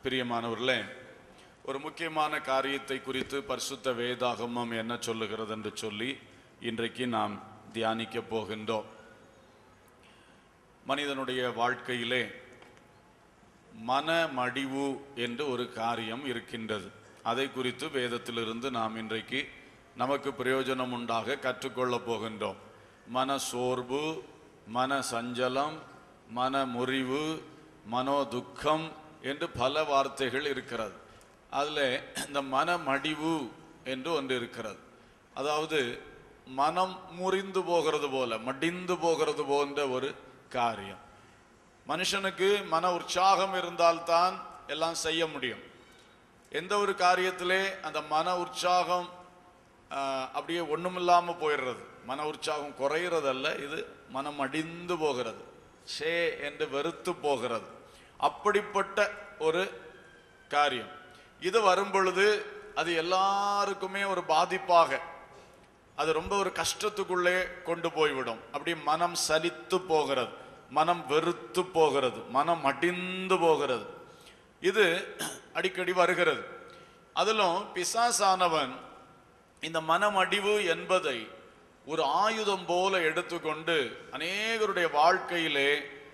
பிரியமானவர்களே ஒரு முக்கியமான காரியத்தை குறித்து பரிசுத்த வேதாகமம் என்ன சொல்லுகிறது என்று சொல்லி இன்றைக்கு நாம் தியானிக்க போகின்றோம் மனிதனுடைய வாழ்க்கையிலே மனமடிவு என்று ஒரு காரியம் இருக்கின்றது அதை குறித்து வேதத்திலிருந்து நாம் இன்றைக்கு நமக்கு பிரயோஜனம் உண்டாக கற்றுக்கொள்ளப் போகின்றோம் மன சோர்வு மன சஞ்சலம் மன முறிவு மனோ துக்கம் என்று பல வார்த்தைகள் இருக்கிறது அதில் இந்த மனமடிவு என்று ஒன்று இருக்கிறது அதாவது மனம் முறிந்து போகிறது போல மடிந்து போகிறது போன்ற ஒரு காரியம் மனுஷனுக்கு மன உற்சாகம் இருந்தால்தான் எல்லாம் செய்ய முடியும் எந்த ஒரு காரியத்திலே அந்த மன உற்சாகம் ஆஹ், அப்படியே ஒண்ணுமில்லாம போயிடுறது மன உற்சாகம் குறையிறதல்ல இது மனம் அடிந்து போகிறது ஷே என்று வெறுத்து போகிறது அப்படிப்பட்ட ஒரு காரியம் இது வரும் பொழுது அது எல்லாருக்குமே ஒரு பாதிப்பாக அது ரொம்ப ஒரு கஷ்டத்துக்குள்ளே கொண்டு போய்விடும் அப்படி மனம் சலித்து போகிறது மனம் வெறுத்து போகிறது மனம் அடிந்து போகிறது இது அடிக்கடி வருகிறது அதிலும் பிசாசானவன் இந்த மனமடிவு என்பதை ஒரு ஆயுதம் போல எடுத்துக்கொண்டு அநேகருடைய வாழ்க்கையிலே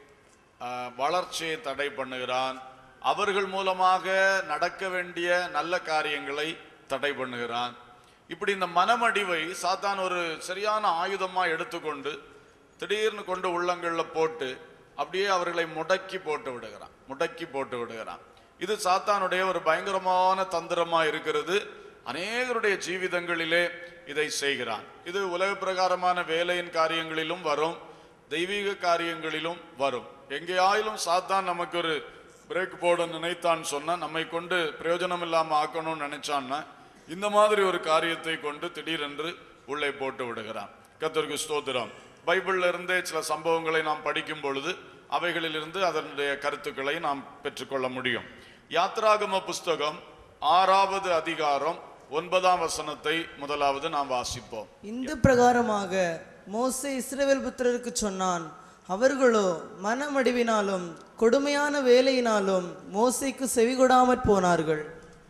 ஆஹ், வளர்ச்சியை தடை பண்ணுகிறான் அவர்கள் மூலமாக நடக்க வேண்டிய நல்ல காரியங்களை தடை பண்ணுகிறான் இப்படி இந்த மனமடிவை சாத்தான் ஒரு சரியான ஆயுதமா எடுத்துக்கொண்டு திடீர்னு கொண்டு உள்ளங்கள்ல போட்டு அப்படியே அவர்களை முடக்கி போட்டு விடுகிறான் முடக்கி போட்டு விடுகிறான் இது சாத்தானுடைய ஒரு பயங்கரமான தந்திரமா இருக்கிறது அநேகருடைய ஜீவிதங்களிலே இதை செய்கிறான் இது உலக பிரகாரமான வேலையின் காரியங்களிலும் வரும் தெய்வீக காரியங்களிலும் வரும் எங்கேயாயிலும் சாத்தான் நமக்கு ஒரு பிரேக் போட நினைத்தான் சொன்னா நம்மை கொண்டு பிரயோஜனம் இல்லாம ஆக்கணும்னு நினைச்சான்னா இந்த மாதிரி ஒரு காரியத்தை கொண்டு திடீரென்று உள்ளே போட்டு விடுகிறான் கர்த்தருக்கு ஸ்தோத்திரம் பைபிள்ல இருந்தே சில சம்பவங்களை நாம் படிக்கும் பொழுது அவைகளிலிருந்து அதனுடைய கருத்துக்களை நாம் பெற்றுக்கொள்ள முடியும் யாத்ராகம புஸ்தகம் ஆறாவது அதிகாரம் ஒன்பதாம் வசனத்தை முதலாவது நாம் வாசிப்போம் இந்த பிரகாரமாக மோசே இஸ்ரவேல் புத்திரருக்கு சொன்னான் அவர்களோ மனமடிவினாலும் கொடுமையான வேலையினாலும் மோசேக்கு செவிகொடாமற் போனார்கள்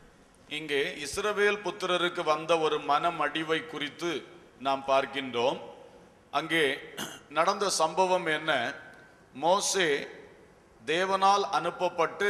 இங்கே இஸ்ரவேல் புத்திரருக்கு வந்த ஒரு மனமடிவை குறித்து நாம் பார்க்கின்றோம் அங்கே நடந்த சம்பவம் என்ன மோசே தேவனால் அனுப்பப்பட்டு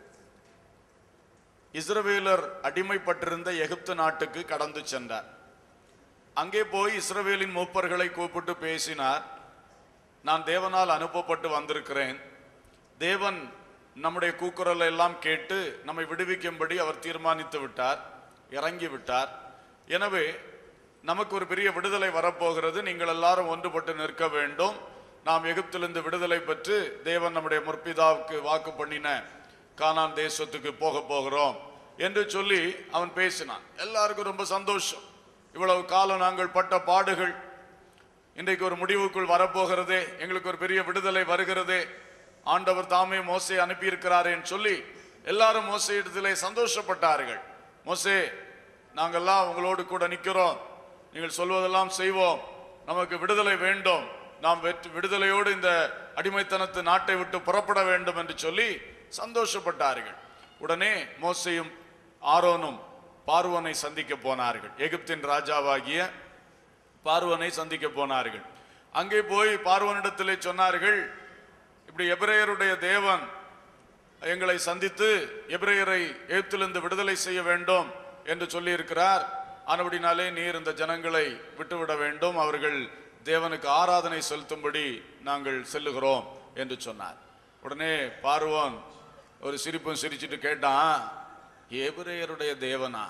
இஸ்ரவேலர் அடிமைப்பட்டிருந்த எகிப்து நாட்டுக்கு கடந்து சென்றார் அங்கே போய் இஸ்ரவேலின் மூப்பர்களை கூப்பிட்டு பேசினார் நான் தேவனால் அனுப்பப்பட்டு வந்திருக்கிறேன் தேவன் நம்முடைய கூக்குரலை எல்லாம் கேட்டு நம்மை விடுவிக்கும்படி அவர் தீர்மானித்து விட்டார் இறங்கி விட்டார் எனவே நமக்கு ஒரு பெரிய விடுதலை வரப்போகிறது நீங்கள் எல்லாரும் ஒன்றுபட்டு நிற்க வேண்டும் நாம் எகிப்திலிருந்து விடுதலை பெற்று தேவன் நம்முடைய முற்பிதாவுக்கு வாக்கு பண்ணின கானான் தேசத்துக்கு போக போகிறோம் என்று சொல்லி அவன் பேசினான் எல்லாருக்கும் ரொம்ப சந்தோஷம் இவ்வளவு காலம் நாங்கள் பட்ட பாடுகள் இன்றைக்கு ஒரு முடிவுக்குள் வரப்போகிறதே எங்களுக்கு ஒரு பெரிய விடுதலை வருகிறதே ஆண்டவர் தாமே மோசே அனுப்பியிருக்கிறாரேன்னு சொல்லி எல்லாரும் மோசே இடத்திலே சந்தோஷப்பட்டார்கள் மோசே நாங்கெல்லாம் உங்களோடு கூட நிற்கிறோம் நீங்கள் சொல்வதெல்லாம் செய்வோம் நமக்கு விடுதலை வேண்டும் நாம் வெற்றி விடுதலையோடு இந்த அடிமைத்தனத்து நாட்டை விட்டு புறப்பட வேண்டும் என்று சொல்லி சந்தோஷப்பட்டார்கள் உடனே மோசையும் ஆரோனும் பார்வோனை சந்திக்க போனார்கள் எகிப்தின் ராஜாவாகிய பார்வனை சந்திக்க போனார்கள் அங்கே போய் பார்வனிடத்திலே சொன்னார்கள் இப்படி எபிரேயருடைய தேவன் எங்களை சந்தித்து எபிரேயரை எகிப்திலிருந்து விடுதலை செய்ய வேண்டும் என்று சொல்லியிருக்கிறார் ஆனபடினாலே நீர் இந்த ஜனங்களை விட்டுவிட வேண்டும் அவர்கள் தேவனுக்கு ஆராதனை செலுத்தும்படி நாங்கள் செல்லுகிறோம் என்று சொன்னார் உடனே பார்வோன் ஒரு சிரிப்பும் சிரிச்சிட்டு கேட்டான் எபிரேயருடைய தேவனா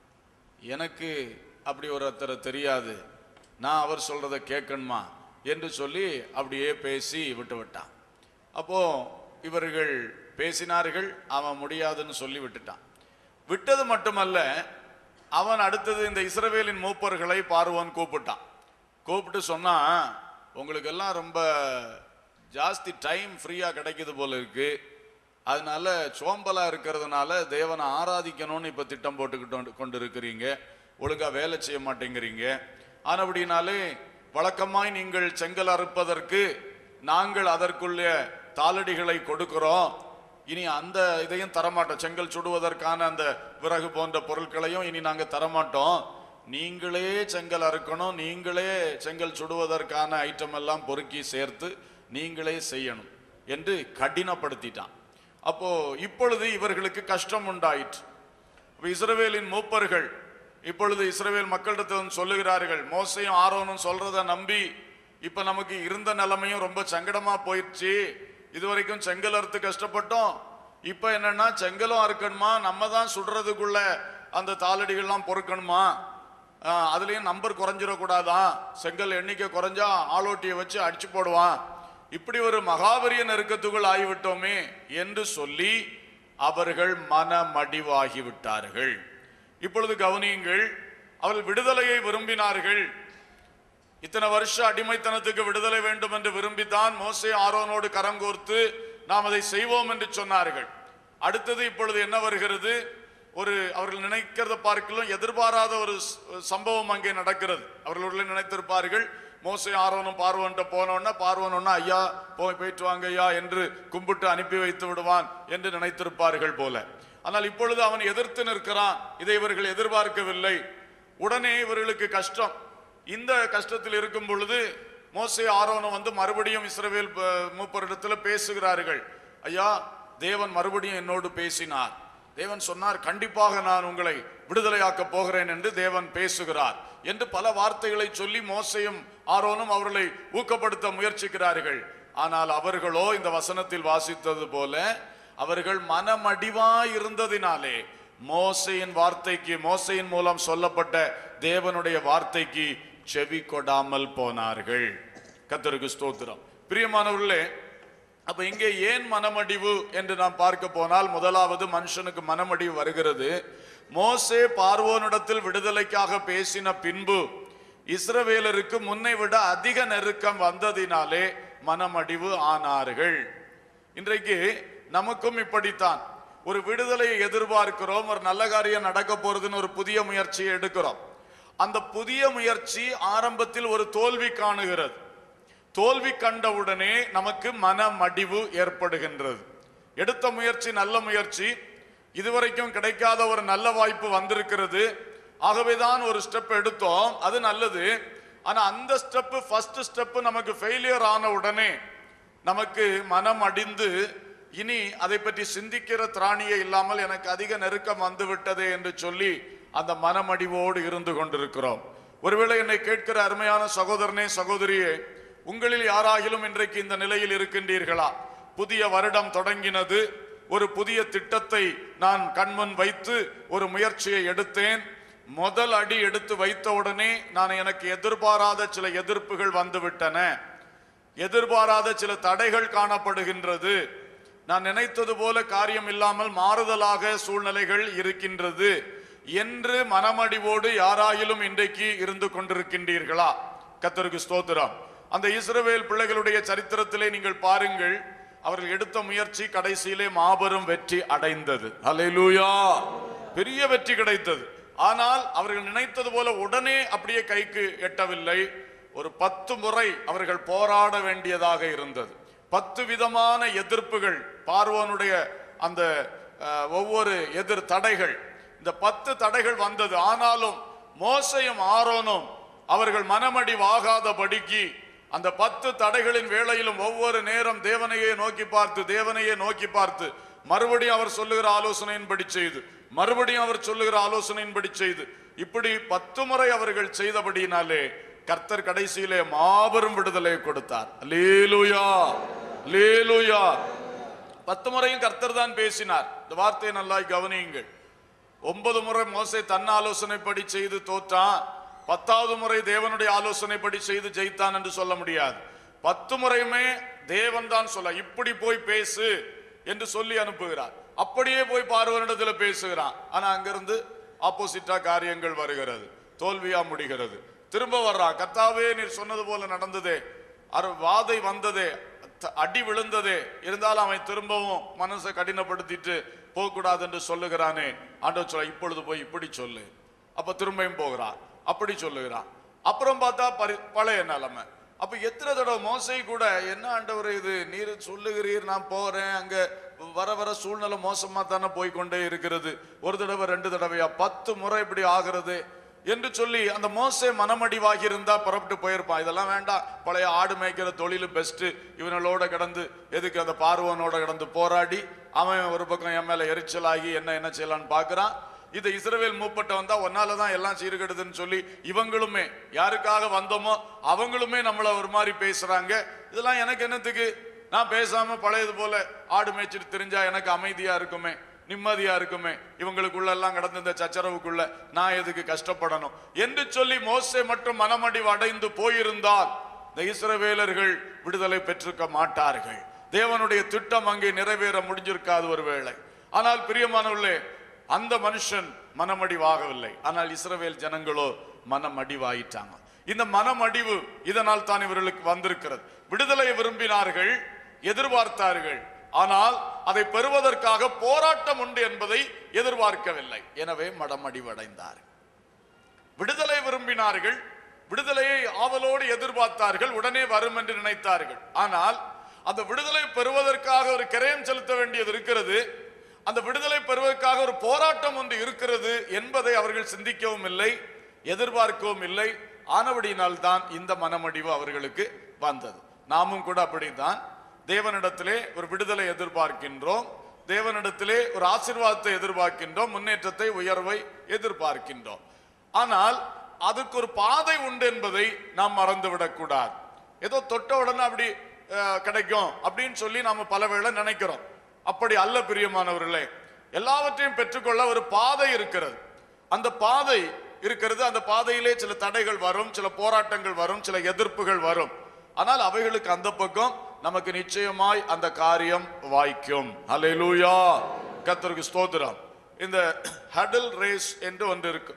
எனக்கு அப்படி ஒருத்தரை தெரியாது நான் அவர் சொல்றதை கேட்கணுமா என்று சொல்லி அப்படியே பேசி விட்டு விட்டான் அப்போ இவர்கள் பேசினார்கள் அவன் முடியாதுன்னு சொல்லி விட்டுட்டான் விட்டது மட்டுமல்ல அவன் அடுத்தது இந்த இஸ்ரவேலின் மூப்பர்களை பார்வோன் கூப்பிட்டான் கூப்பிட்டு சொன்னான் உங்களுக்கு எல்லாம் ரொம்ப ஜாஸ்தி டைம் ஃப்ரீயா கிடைக்குது போல இருக்கு அதனால சோம்பலா இருக்கிறதுனால தேவனை ஆராதிக்கணும்னு இப்ப திட்டம் போட்டுக்கிட்டு கொண்டு இருக்கிறீங்க ஒழுங்கா வேலை செய்ய மாட்டேங்கிறீங்க ஆனபடினாலே வழக்கமாய் நீங்கள் செங்கல் அறுப்பதற்கு நாங்கள் அதற்குள்ள தாளடிகளை கொடுக்கிறோம் இனி அந்த இதையும் தரமாட்டோம் செங்கல் சுடுவதற்கான அந்த விறகு போன்ற பொருட்களையும் இனி நாங்க தரமாட்டோம் நீங்களே செங்கல் அறுக்கணும் நீங்களே செங்கல் சுடுவதற்கான ஐட்டம் எல்லாம் பொறுக்கி சேர்த்து நீங்களே செய்யணும் என்று கடினப்படுத்திட்டான் அப்போ இப்பொழுது இவர்களுக்கு கஷ்டம் உண்டாயிற்று அப்ப இஸ்ரவேலின் மூப்பர்கள் இப்பொழுது இஸ்ரவேல் மக்களிடத்தில் வந்து சொல்லுகிறார்கள் மோசையும் ஆரோனும் சொல்றத நம்பி இப்ப நமக்கு இருந்த நிலைமையும் ரொம்ப சங்கடமா போயிடுச்சு இதுவரைக்கும் செங்கல் அறுத்து கஷ்டப்பட்டோம் இப்ப என்னன்னா செங்கலும் அறுக்கணுமா நம்ம தான் சுடுறதுக்குள்ள அந்த தாளடிகள்லாம் பொறுக்கணுமா ஆஹ் அதுலயும் நம்பர் குறைஞ்சிடக்கூடாதான் செங்கல் எண்ணிக்கை குறைஞ்சா ஆளோட்டியை வச்சு அடிச்சு போடுவான் இப்படி ஒரு மகாபரிய நெருக்கத்துக்குள் ஆகிவிட்டோமே என்று சொல்லி அவர்கள் மனமடிவாகி விட்டார்கள் இப்பொழுது கவனியுங்கள் அவர்கள் விடுதலையை விரும்பினார்கள் இத்தனை வருஷ அடிமைத்தனத்துக்கு விடுதலை வேண்டும் என்று விரும்பித்தான் மோசே ஆரோனோடு கரம் கோர்த்து நாம் அதை செய்வோம் என்று சொன்னார்கள் அடுத்தது இப்பொழுது என்ன வருகிறது ஒரு அவர்கள் நினைக்கிறத பார்க்கலாம் எதிர்பாராத ஒரு ஸ்- சம்பவம் அங்கே நடக்கிறது அவர்கள் உள்ள நினைத்திருப்பார்கள் மோசே ஆரோனும் பார்வன்ட்ட போனோன்னா பார்வன் ஐயா போய் போயிட்டு வாங்க ஐயா என்று கும்பிட்டு அனுப்பி வைத்து விடுவான் என்று நினைத்திருப்பார்கள் போல ஆனால் இப்பொழுது அவன் எதிர்த்து நிற்கிறான் இதை இவர்கள் எதிர்பார்க்கவில்லை உடனே இவர்களுக்கு கஷ்டம் இந்த கஷ்டத்தில் இருக்கும் பொழுது மோசே ஆரோனும் வந்து மறுபடியும் இஸ்ரவேல் ப- மூப்பரிடத்துல பேசுகிறார்கள் ஐயா தேவன் மறுபடியும் என்னோடு பேசினார் தேவன் சொன்னார் கண்டிப்பாக நான் உங்களை விடுதலையாக்க போகிறேன் என்று தேவன் பேசுகிறார் என்று பல வார்த்தைகளை சொல்லி மோசையும் ஆரோனும் அவர்களை ஊக்கப்படுத்த முயற்சிக்கிறார்கள் ஆனால் அவர்களோ இந்த வசனத்தில் வாசித்தது போல அவர்கள் மனமடிவாய் இருந்ததினாலே மோசையின் வார்த்தைக்கு மோசையின் மூலம் சொல்லப்பட்ட தேவனுடைய வார்த்தைக்கு செவி கொடாமல் போனார்கள் கத்தருக்கு ஸ்தோத்திரம் பிரியமானவர்களே அப்ப இங்கே ஏன் மனமடிவு என்று நாம் பார்க்க போனால் முதலாவது மனுஷனுக்கு மனமடிவு வருகிறது மோசே பார்வோனிடத்தில் விடுதலைக்காக பேசின பின்பு இஸ்ரவேலருக்கு முன்னை விட அதிக நெருக்கம் வந்ததினாலே மனமடிவு ஆனார்கள் இன்றைக்கு நமக்கும் இப்படித்தான் ஒரு விடுதலையை எதிர்பார்க்கிறோம் ஒரு நல்ல காரியம் நடக்க போறதுன்னு ஒரு புதிய முயற்சியை எடுக்கிறோம் அந்த புதிய முயற்சி ஆரம்பத்தில் ஒரு தோல்வி காணுகிறது தோல்வி கண்டவுடனே நமக்கு மனமடிவு ஏற்படுகின்றது எடுத்த முயற்சி நல்ல முயற்சி இதுவரைக்கும் கிடைக்காத ஒரு நல்ல வாய்ப்பு வந்திருக்கிறது ஆகவேதான் ஒரு ஸ்டெப் எடுத்தோம் அது நல்லது ஆனா அந்த ஸ்டெப் ஃபர்ஸ்ட் ஸ்டெப் நமக்கு ஃபெயிலியர் ஆன உடனே நமக்கு மனம் அடிந்து இனி அதை பற்றி சிந்திக்கிற திராணியே இல்லாமல் எனக்கு அதிக நெருக்கம் வந்து விட்டதே என்று சொல்லி அந்த மனமடிவோடு இருந்து கொண்டிருக்கிறோம் ஒருவேளை என்னை கேட்கிற அருமையான சகோதரனே சகோதரியே உங்களில் யாராகிலும் இன்றைக்கு இந்த நிலையில் இருக்கின்றீர்களா புதிய வருடம் தொடங்கினது ஒரு புதிய திட்டத்தை நான் கண்முன் வைத்து ஒரு முயற்சியை எடுத்தேன் முதல் அடி எடுத்து வைத்த உடனே நான் எனக்கு எதிர்பாராத சில எதிர்ப்புகள் வந்துவிட்டன எதிர்பாராத சில தடைகள் காணப்படுகின்றது நான் நினைத்தது போல காரியம் இல்லாமல் மாறுதலாக சூழ்நிலைகள் இருக்கின்றது என்று மனமடிவோடு யாராயிலும் இன்றைக்கு இருந்து கொண்டிருக்கின்றீர்களா கத்தருக்கு ஸ்தோத்திரம் அந்த இஸ்ரவேல் பிள்ளைகளுடைய சரித்திரத்திலே நீங்கள் பாருங்கள் அவர்கள் எடுத்த முயற்சி கடைசியிலே மாபெரும் வெற்றி அடைந்தது அல்லேலூயா பெரிய வெற்றி கிடைத்தது ஆனால் அவர்கள் நினைத்தது போல உடனே அப்படியே கைக்கு எட்டவில்லை ஒரு பத்து முறை அவர்கள் போராட வேண்டியதாக இருந்தது பத்து விதமான எதிர்ப்புகள் பார்வோனுடைய அந்த அஹ், ஒவ்வொரு எதிர் தடைகள் இந்த பத்து தடைகள் வந்தது ஆனாலும் மோசையும் ஆரோனும் அவர்கள் மனமடி வாகாதபடிக்கு அந்த பத்து தடைகளின் வேளையிலும் ஒவ்வொரு நேரம் தேவனையே நோக்கி பார்த்து தேவனையே நோக்கி பார்த்து மறுபடியும் அவர் சொல்லுகிற ஆலோசனையின்படி செய்து மறுபடியும் அவர் சொல்லுகிற ஆலோசனையின்படி செய்து இப்படி பத்து முறை அவர்கள் செய்தபடியினாலே கர்த்தர் கடைசியிலே மாபெரும் விடுதலை கொடுத்தார் அல்லேலூயா அல்லேலூயா பத்து முறையும் கர்த்தர் தான் பேசினார் இந்த வார்த்தையை நல்லாய் கவனியுங்கள் ஒன்பது முறை மோசே தன் ஆலோசனைப்படி செய்து தோற்றான் பத்தாவது முறை தேவனுடைய ஆலோசனைப்படி செய்து ஜெயித்தான் என்று சொல்ல முடியாது பத்து முறையுமே தேவன் தான் சொல்ல இப்படி போய் பேசு என்று சொல்லி அனுப்புகிறார் அப்படியே போய் பார்வனிடத்துல பேசுகிறான் ஆனா அங்கிருந்து ஆப்போசிட்டா காரியங்கள் வருகிறது தோல்வியா முடிகிறது திரும்ப வர்றான் கர்த்தாவே நீர் சொன்னது போல நடந்ததே அரு வாதை வந்ததே த- அடி விழுந்ததே இருந்தாலும் அவன் திரும்பவும் மனசை கடினப்படுத்திட்டு போகக்கூடாது என்று சொல்லுகிறானே ஆண்டவர் சொல்ல இப்பொழுது போய் இப்படி சொல்லு அப்ப திரும்பியும் போகிறான் அப்படி சொல்லுகிறான் அப்புறம் பார்த்தா பரி- பழைய நிலைமை அப்ப எத்தனை தடவை மோசை கூட என்ன ஆண்டவர் இது நீர் சொல்லுகிறீர் நான் போறேன் அங்க வர வர சூழ்நிலை மோசமா தானே போய் கொண்டே இருக்கிறது ஒரு தடவை ரெண்டு தடவையா பத்து முறை இப்படி ஆகிறது என்று சொல்லி அந்த மோசே மனமடிவாகி இருந்தா புறப்பட்டு போயிருப்பான் இதெல்லாம் வேண்டாம் பழைய ஆடு மேய்க்கிற தொழில் பெஸ்ட் இவனோட கிடந்து எதுக்கு அந்த பார்வனோட கிடந்து போராடி அவன் ஒரு பக்கம் என் மேல எரிச்சலாகி என்ன என்ன செய்யலாம்னு பார்க்கறான் இது இஸ்ரவேல் மூப்பட்ட வந்தா ஒன்னால தான் எல்லாம் சீர்கெடுதுன்னு சொல்லி இவங்களுமே யாருக்காக வந்தோமோ அவங்களுமே நம்மள ஒரு மாதிரி பேசுறாங்க இதெல்லாம் எனக்கு என்னத்துக்கு நான் பேசாம பழையது போல ஆடு மேய்ச்சிட்டு தெரிஞ்சா எனக்கு அமைதியா இருக்குமே நிம்மதியா இருக்குமே இவங்களுக்குள்ள எல்லாம் கடந்த இந்த சச்சரவுக்குள்ள நான் எதுக்கு கஷ்டப்படணும் என்று சொல்லி மோசே மட்டும் மனமடிவு அடைந்து போயிருந்தால் இந்த இஸ்ரவேலர்கள் விடுதலை பெற்றிருக்க மாட்டார்கள் தேவனுடைய திட்டம் அங்கே நிறைவேற முடிஞ்சிருக்காது ஒருவேளை ஆனால் பிரியமானவர்களே அந்த மனுஷன் மனமடிவாகவில்லை ஆனால் இஸ்ரவேல் ஜனங்களோ மனமடிவாயிட்டாங்க இந்த மனமடிவு இதனால் தான் இவர்களுக்கு வந்திருக்கிறது விடுதலை விரும்பினார்கள் எதிர்பார்த்தார்கள் ஆனால் அதை பெறுவதற்காக போராட்டம் உண்டு என்பதை எதிர்பார்க்கவில்லை எனவே மடமடிவடைந்தார் விடுதலை விரும்பினார்கள் விடுதலையை ஆவலோடு எதிர்பார்த்தார்கள் உடனே வரும் என்று நினைத்தார்கள் ஆனால் அந்த விடுதலை பெறுவதற்காக ஒரு கிரயம் செலுத்த வேண்டியது இருக்கிறது அந்த விடுதலை பெறுவதற்காக ஒரு போராட்டம் ஒன்று இருக்கிறது என்பதை அவர்கள் சிந்திக்கவும் இல்லை எதிர்பார்க்கவும் இல்லை ஆனபடியினால் தான் இந்த மனமடிவு அவர்களுக்கு வந்தது நாமும் கூட அப்படித்தான் தேவனிடத்திலே ஒரு விடுதலை எதிர்பார்க்கின்றோம் தேவனிடத்திலே ஒரு ஆசீர்வாதத்தை எதிர்பார்க்கின்றோம் முன்னேற்றத்தை உயர்வை எதிர்பார்க்கின்றோம் ஆனால் அதுக்கு ஒரு பாதை உண்டு என்பதை நாம் மறந்துவிடக் கூடாது ஏதோ தொட்ட உடனே அப்படி அஹ், கிடைக்கும் அப்படின்னு சொல்லி நாம பல வேளை நினைக்கிறோம் அப்படி அல்ல பிரியமானவர்களே எல்லாவற்றையும் பெற்றுக்கொள்ள ஒரு பாதை இருக்கிறது அந்த பாதை இருக்கிறது அந்த பாதையிலே சில தடைகள் வரும் சில போராட்டங்கள் வரும் சில எதிர்ப்புகள் வரும் ஆனால் அவைகளுக்கு அந்த பக்கம் நமக்கு நிச்சயமாய் அந்த காரியம் வாய்க்கும் அல்லேலூயா கர்த்தருக்கு ஸ்தோத்திரம் இந்த ஹடல் ரேஸ் என்று ஒன்று இருக்கு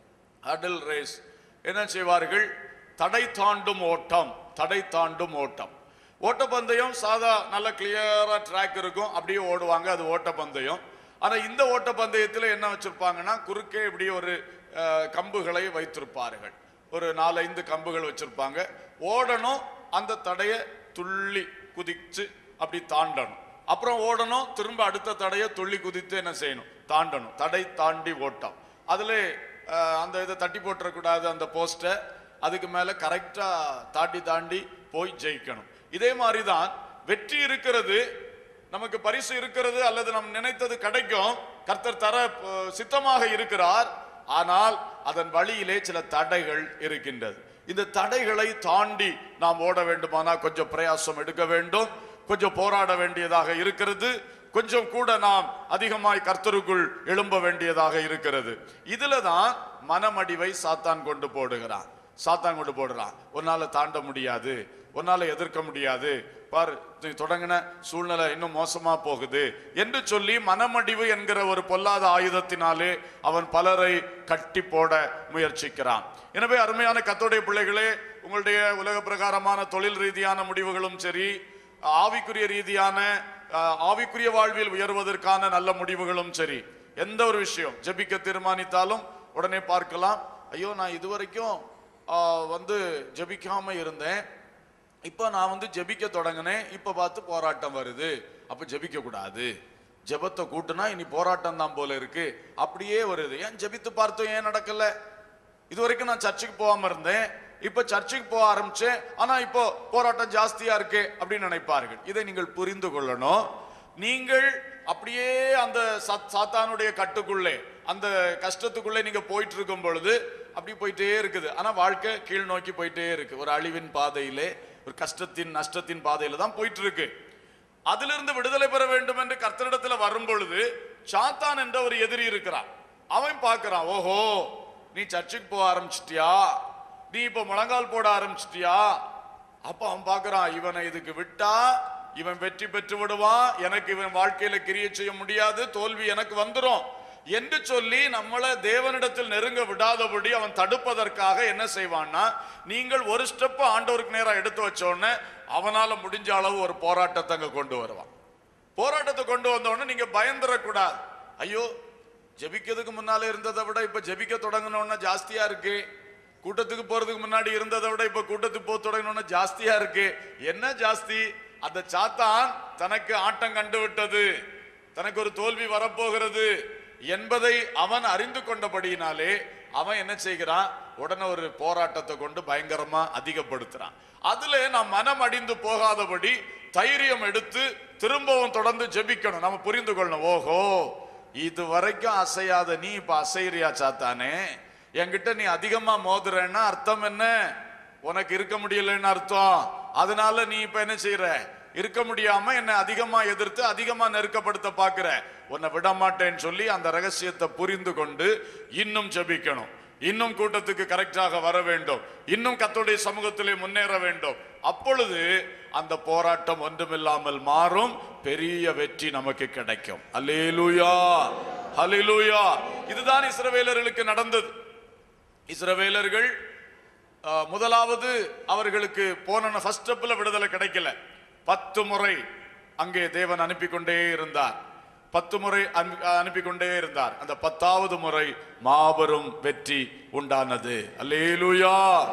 ஹடல் ரேஸ் என்ன செய்வார்கள் தடை தாண்டும் ஓட்டம் தடை தாண்டும் ஓட்டம் ஓட்டப்பந்தயம் சாதா நல்ல கிளியரா ட்ராக் இருக்கும் அப்படியே ஓடுவாங்க அது ஓட்டப்பந்தயம் ஆனா இந்த ஓட்டப்பந்தயத்தில் என்ன வச்சிருப்பாங்கன்னா குறுக்கே இப்படி ஒரு அஹ், கம்புகளை வைத்திருப்பார்கள் ஒரு நாலஞ்சு கம்புகள் வச்சிருப்பாங்க ஓடணும் அந்த தடையை துள்ளி குதிச்சு அப்படி தாண்டணும் அப்புறம் ஓடணும் திரும்ப அடுத்த தடையை துள்ளி குதித்து என்ன செய்யணும் தாண்டணும் தடை தாண்டி ஓட்டம் அதுல அஹ், அந்த இதை தட்டி போட்டுறக்கூடாது அந்த போஸ்டை அதுக்கு மேல கரெக்டா தாண்டி தாண்டி போய் ஜெயிக்கணும் இதே மாதிரி தான் வெற்றி இருக்கிறது நமக்கு பரிசு இருக்கிறது அல்லது நாம் நினைத்தது கிடைக்கும் கர்த்தர் தர அஹ், சித்தமாக இருக்கிறார் ஆனால் அதன் வழியிலே சில தடைகள் இருக்கின்றது இந்த தடைகளை தாண்டி நாம் ஓட வேண்டுமானால் கொஞ்சம் பிரயாசம் எடுக்க வேண்டும் கொஞ்சம் போராட வேண்டியதாக இருக்கிறது கொஞ்சம் கூட நாம் அதிகமாய் கர்த்தருக்குள் எழும்ப வேண்டியதாக இருக்கிறது இதுல தான் மனமடிவை சாத்தான் கொண்டு போடுகிறான் சாத்தான் கொண்டு போடுறான் உன்னால தாண்ட முடியாது உன்னால எதிர்க்க முடியாது பார் நீ தொடங்கின சூழ்நிலை இன்னும் மோசமா போகுது என்று சொல்லி மனமடிவு என்கிற ஒரு பொல்லாத ஆயுதத்தினாலே அவன் பலரை கட்டி போட முயற்சிக்கிறான் எனவே அருமையான கத்தோடைய பிள்ளைகளே உங்களுடைய உலக பிரகாரமான தொழில் ரீதியான முடிவுகளும் சரி ஆவிக்குரிய ரீதியான அஹ், ஆவிக்குரிய வாழ்வில் உயர்வதற்கான நல்ல முடிவுகளும் சரி எந்த ஒரு விஷயம் ஜெபிக்க தீர்மானித்தாலும் உடனே பார்க்கலாம் ஐயோ நான் இதுவரைக்கும் ஆஹ், வந்து ஜெபிக்காம இருந்தேன் இப்போ நான் வந்து ஜெபிக்க தொடங்கினேன் இப்போ பார்த்து போராட்டம் வருது அப்போ ஜெபிக்க கூடாது ஜெபத்தை கூட்டுனா இனி போராட்டம் தான் போல இருக்கு அப்படியே வருது ஏன் ஜெபித்து பார்த்தோம் ஏன் நடக்கல இது வரைக்கும் நான் சர்ச்சுக்கு போகாம இருந்தேன் இப்ப சர்ச்சுக்கு போக ஆரம்பிச்சேன் ஆனா இப்போ போராட்டம் ஜாஸ்தியா இருக்கு அப்படின்னு நினைப்பார்கள் இதை நீங்கள் புரிந்து கொள்ளணும் நீங்கள் அப்படியே அந்த சத்- சாத்தானுடைய கட்டுக்குள்ளே அந்த கஷ்டத்துக்குள்ளே நீங்க போயிட்டு இருக்கும் பொழுது அப்படி போயிட்டே இருக்குது ஆனா வாழ்க்கை கீழ் நோக்கி போயிட்டே இருக்கு ஒரு அழிவின் பாதையிலே ஒரு கஷ்டத்தின் நஷ்டத்தின் பாதையில தான் போயிட்டு இருக்கு அதிலிருந்து விடுதலை பெற வேண்டும் என்று கர்த்தரிடத்துல வரும் பொழுது சாத்தான் என்ற ஒரு எதிரி இருக்கிறான் அவன் பார்க்கறான் ஓஹோ நீ சர்ச்சுக்கு போக ஆரம்பிச்சிட்டியா நீ இப்ப முழங்கால் போட ஆரம்பிச்சிட்டியா அப்ப அவன் பார்க்கறான் இவனை இதுக்கு விட்டா இவன் வெற்றி பெற்று விடுவான் எனக்கு இவன் வாழ்க்கையில கிரியை செய்ய முடியாது தோல்வி எனக்கு வந்துரும் என்று சொல்லி நம்மளை தேவனிடத்தில் நெருங்க விடாதபடி அவன் தடுப்பதற்காக என்ன செய்வான்னா நீங்கள் ஒரு ஸ்டெப் ஆண்டவருக்கு நேரா எடுத்து வச்ச உடனே அவனால முடிஞ்ச அளவு ஒரு போராட்டத்தை அங்க கொண்டு வருவான் போராட்டத்தை கொண்டு வந்த உடனே நீங்க பயந்துடக்கூடாது ஐயோ ஜெபிக்கிறதுக்கு முன்னால இருந்ததை விட இப்ப ஜெபிக்க தொடங்கின உடனே ஜாஸ்தியா இருக்கு கூட்டத்துக்கு போறதுக்கு முன்னாடி இருந்ததை விட இப்ப கூட்டத்துக்கு போக தொடங்கின உடனே ஜாஸ்தியா இருக்கு என்ன ஜாஸ்தி அந்த சாத்தான் தனக்கு ஆட்டம் கண்டு விட்டது தனக்கு ஒரு தோல்வி வரப்போகிறது என்பதை அவன் அறிந்து கொண்டபடியினாலே அவன் என்ன செய்கிறான் உடனே ஒரு போராட்டத்தை கொண்டு பயங்கரமா அதிகப்படுத்துறான் அதுல நாம் மனம் அடிந்து போகாதபடி தைரியம் எடுத்து திரும்பவும் தொடர்ந்து ஜெபிக்கணும் நம்ம புரிந்து கொள்ளணும் ஓஹோ இது வரைக்கும் அசையாத நீ இப்ப அசைறியா சாத்தானே என்கிட்ட நீ அதிகமா மோதுறேன்னா அர்த்தம் என்ன உனக்கு இருக்க முடியலன்னு அர்த்தம் அதனால நீ இப்ப என்ன செய்யற இருக்க முடியாம என்னை அதிகமா எதிர்த்து அதிகமா நெருக்கப்படுத்த பாக்குற உன்னை விட மாட்டேன்னு சொல்லி அந்த ரகசியத்தை புரிந்து கொண்டு இன்னும் ஜெபிக்கணும் இன்னும் கூட்டத்துக்கு கரெக்டாக வர வேண்டும் இன்னும் கத்தோடைய சமூகத்திலே முன்னேற வேண்டும் அப்பொழுது அந்த போராட்டம் ஒன்றுமில்லாமல் மாறும் பெரிய வெற்றி நமக்கு கிடைக்கும் அல்லேலூயா ஹalleluya இதுதான் இஸ்ரவேலர்களுக்கு நடந்தது இஸ்ரவேலர்கள் அஹ், முதலாவது அவர்களுக்கு போன ஃபர்ஸ்ட் ஸ்டெப்ல விடுதலை கிடைக்கல பத்து முறை அங்கே தேவன் அனுப்பி கொண்டே இருந்தார் பத்து முறை அனுப்பி- அனுப்பி கொண்டே இருந்தார் அந்த பத்தாவது முறை மாபெரும் வெற்றி உண்டானது அல்லேலூயா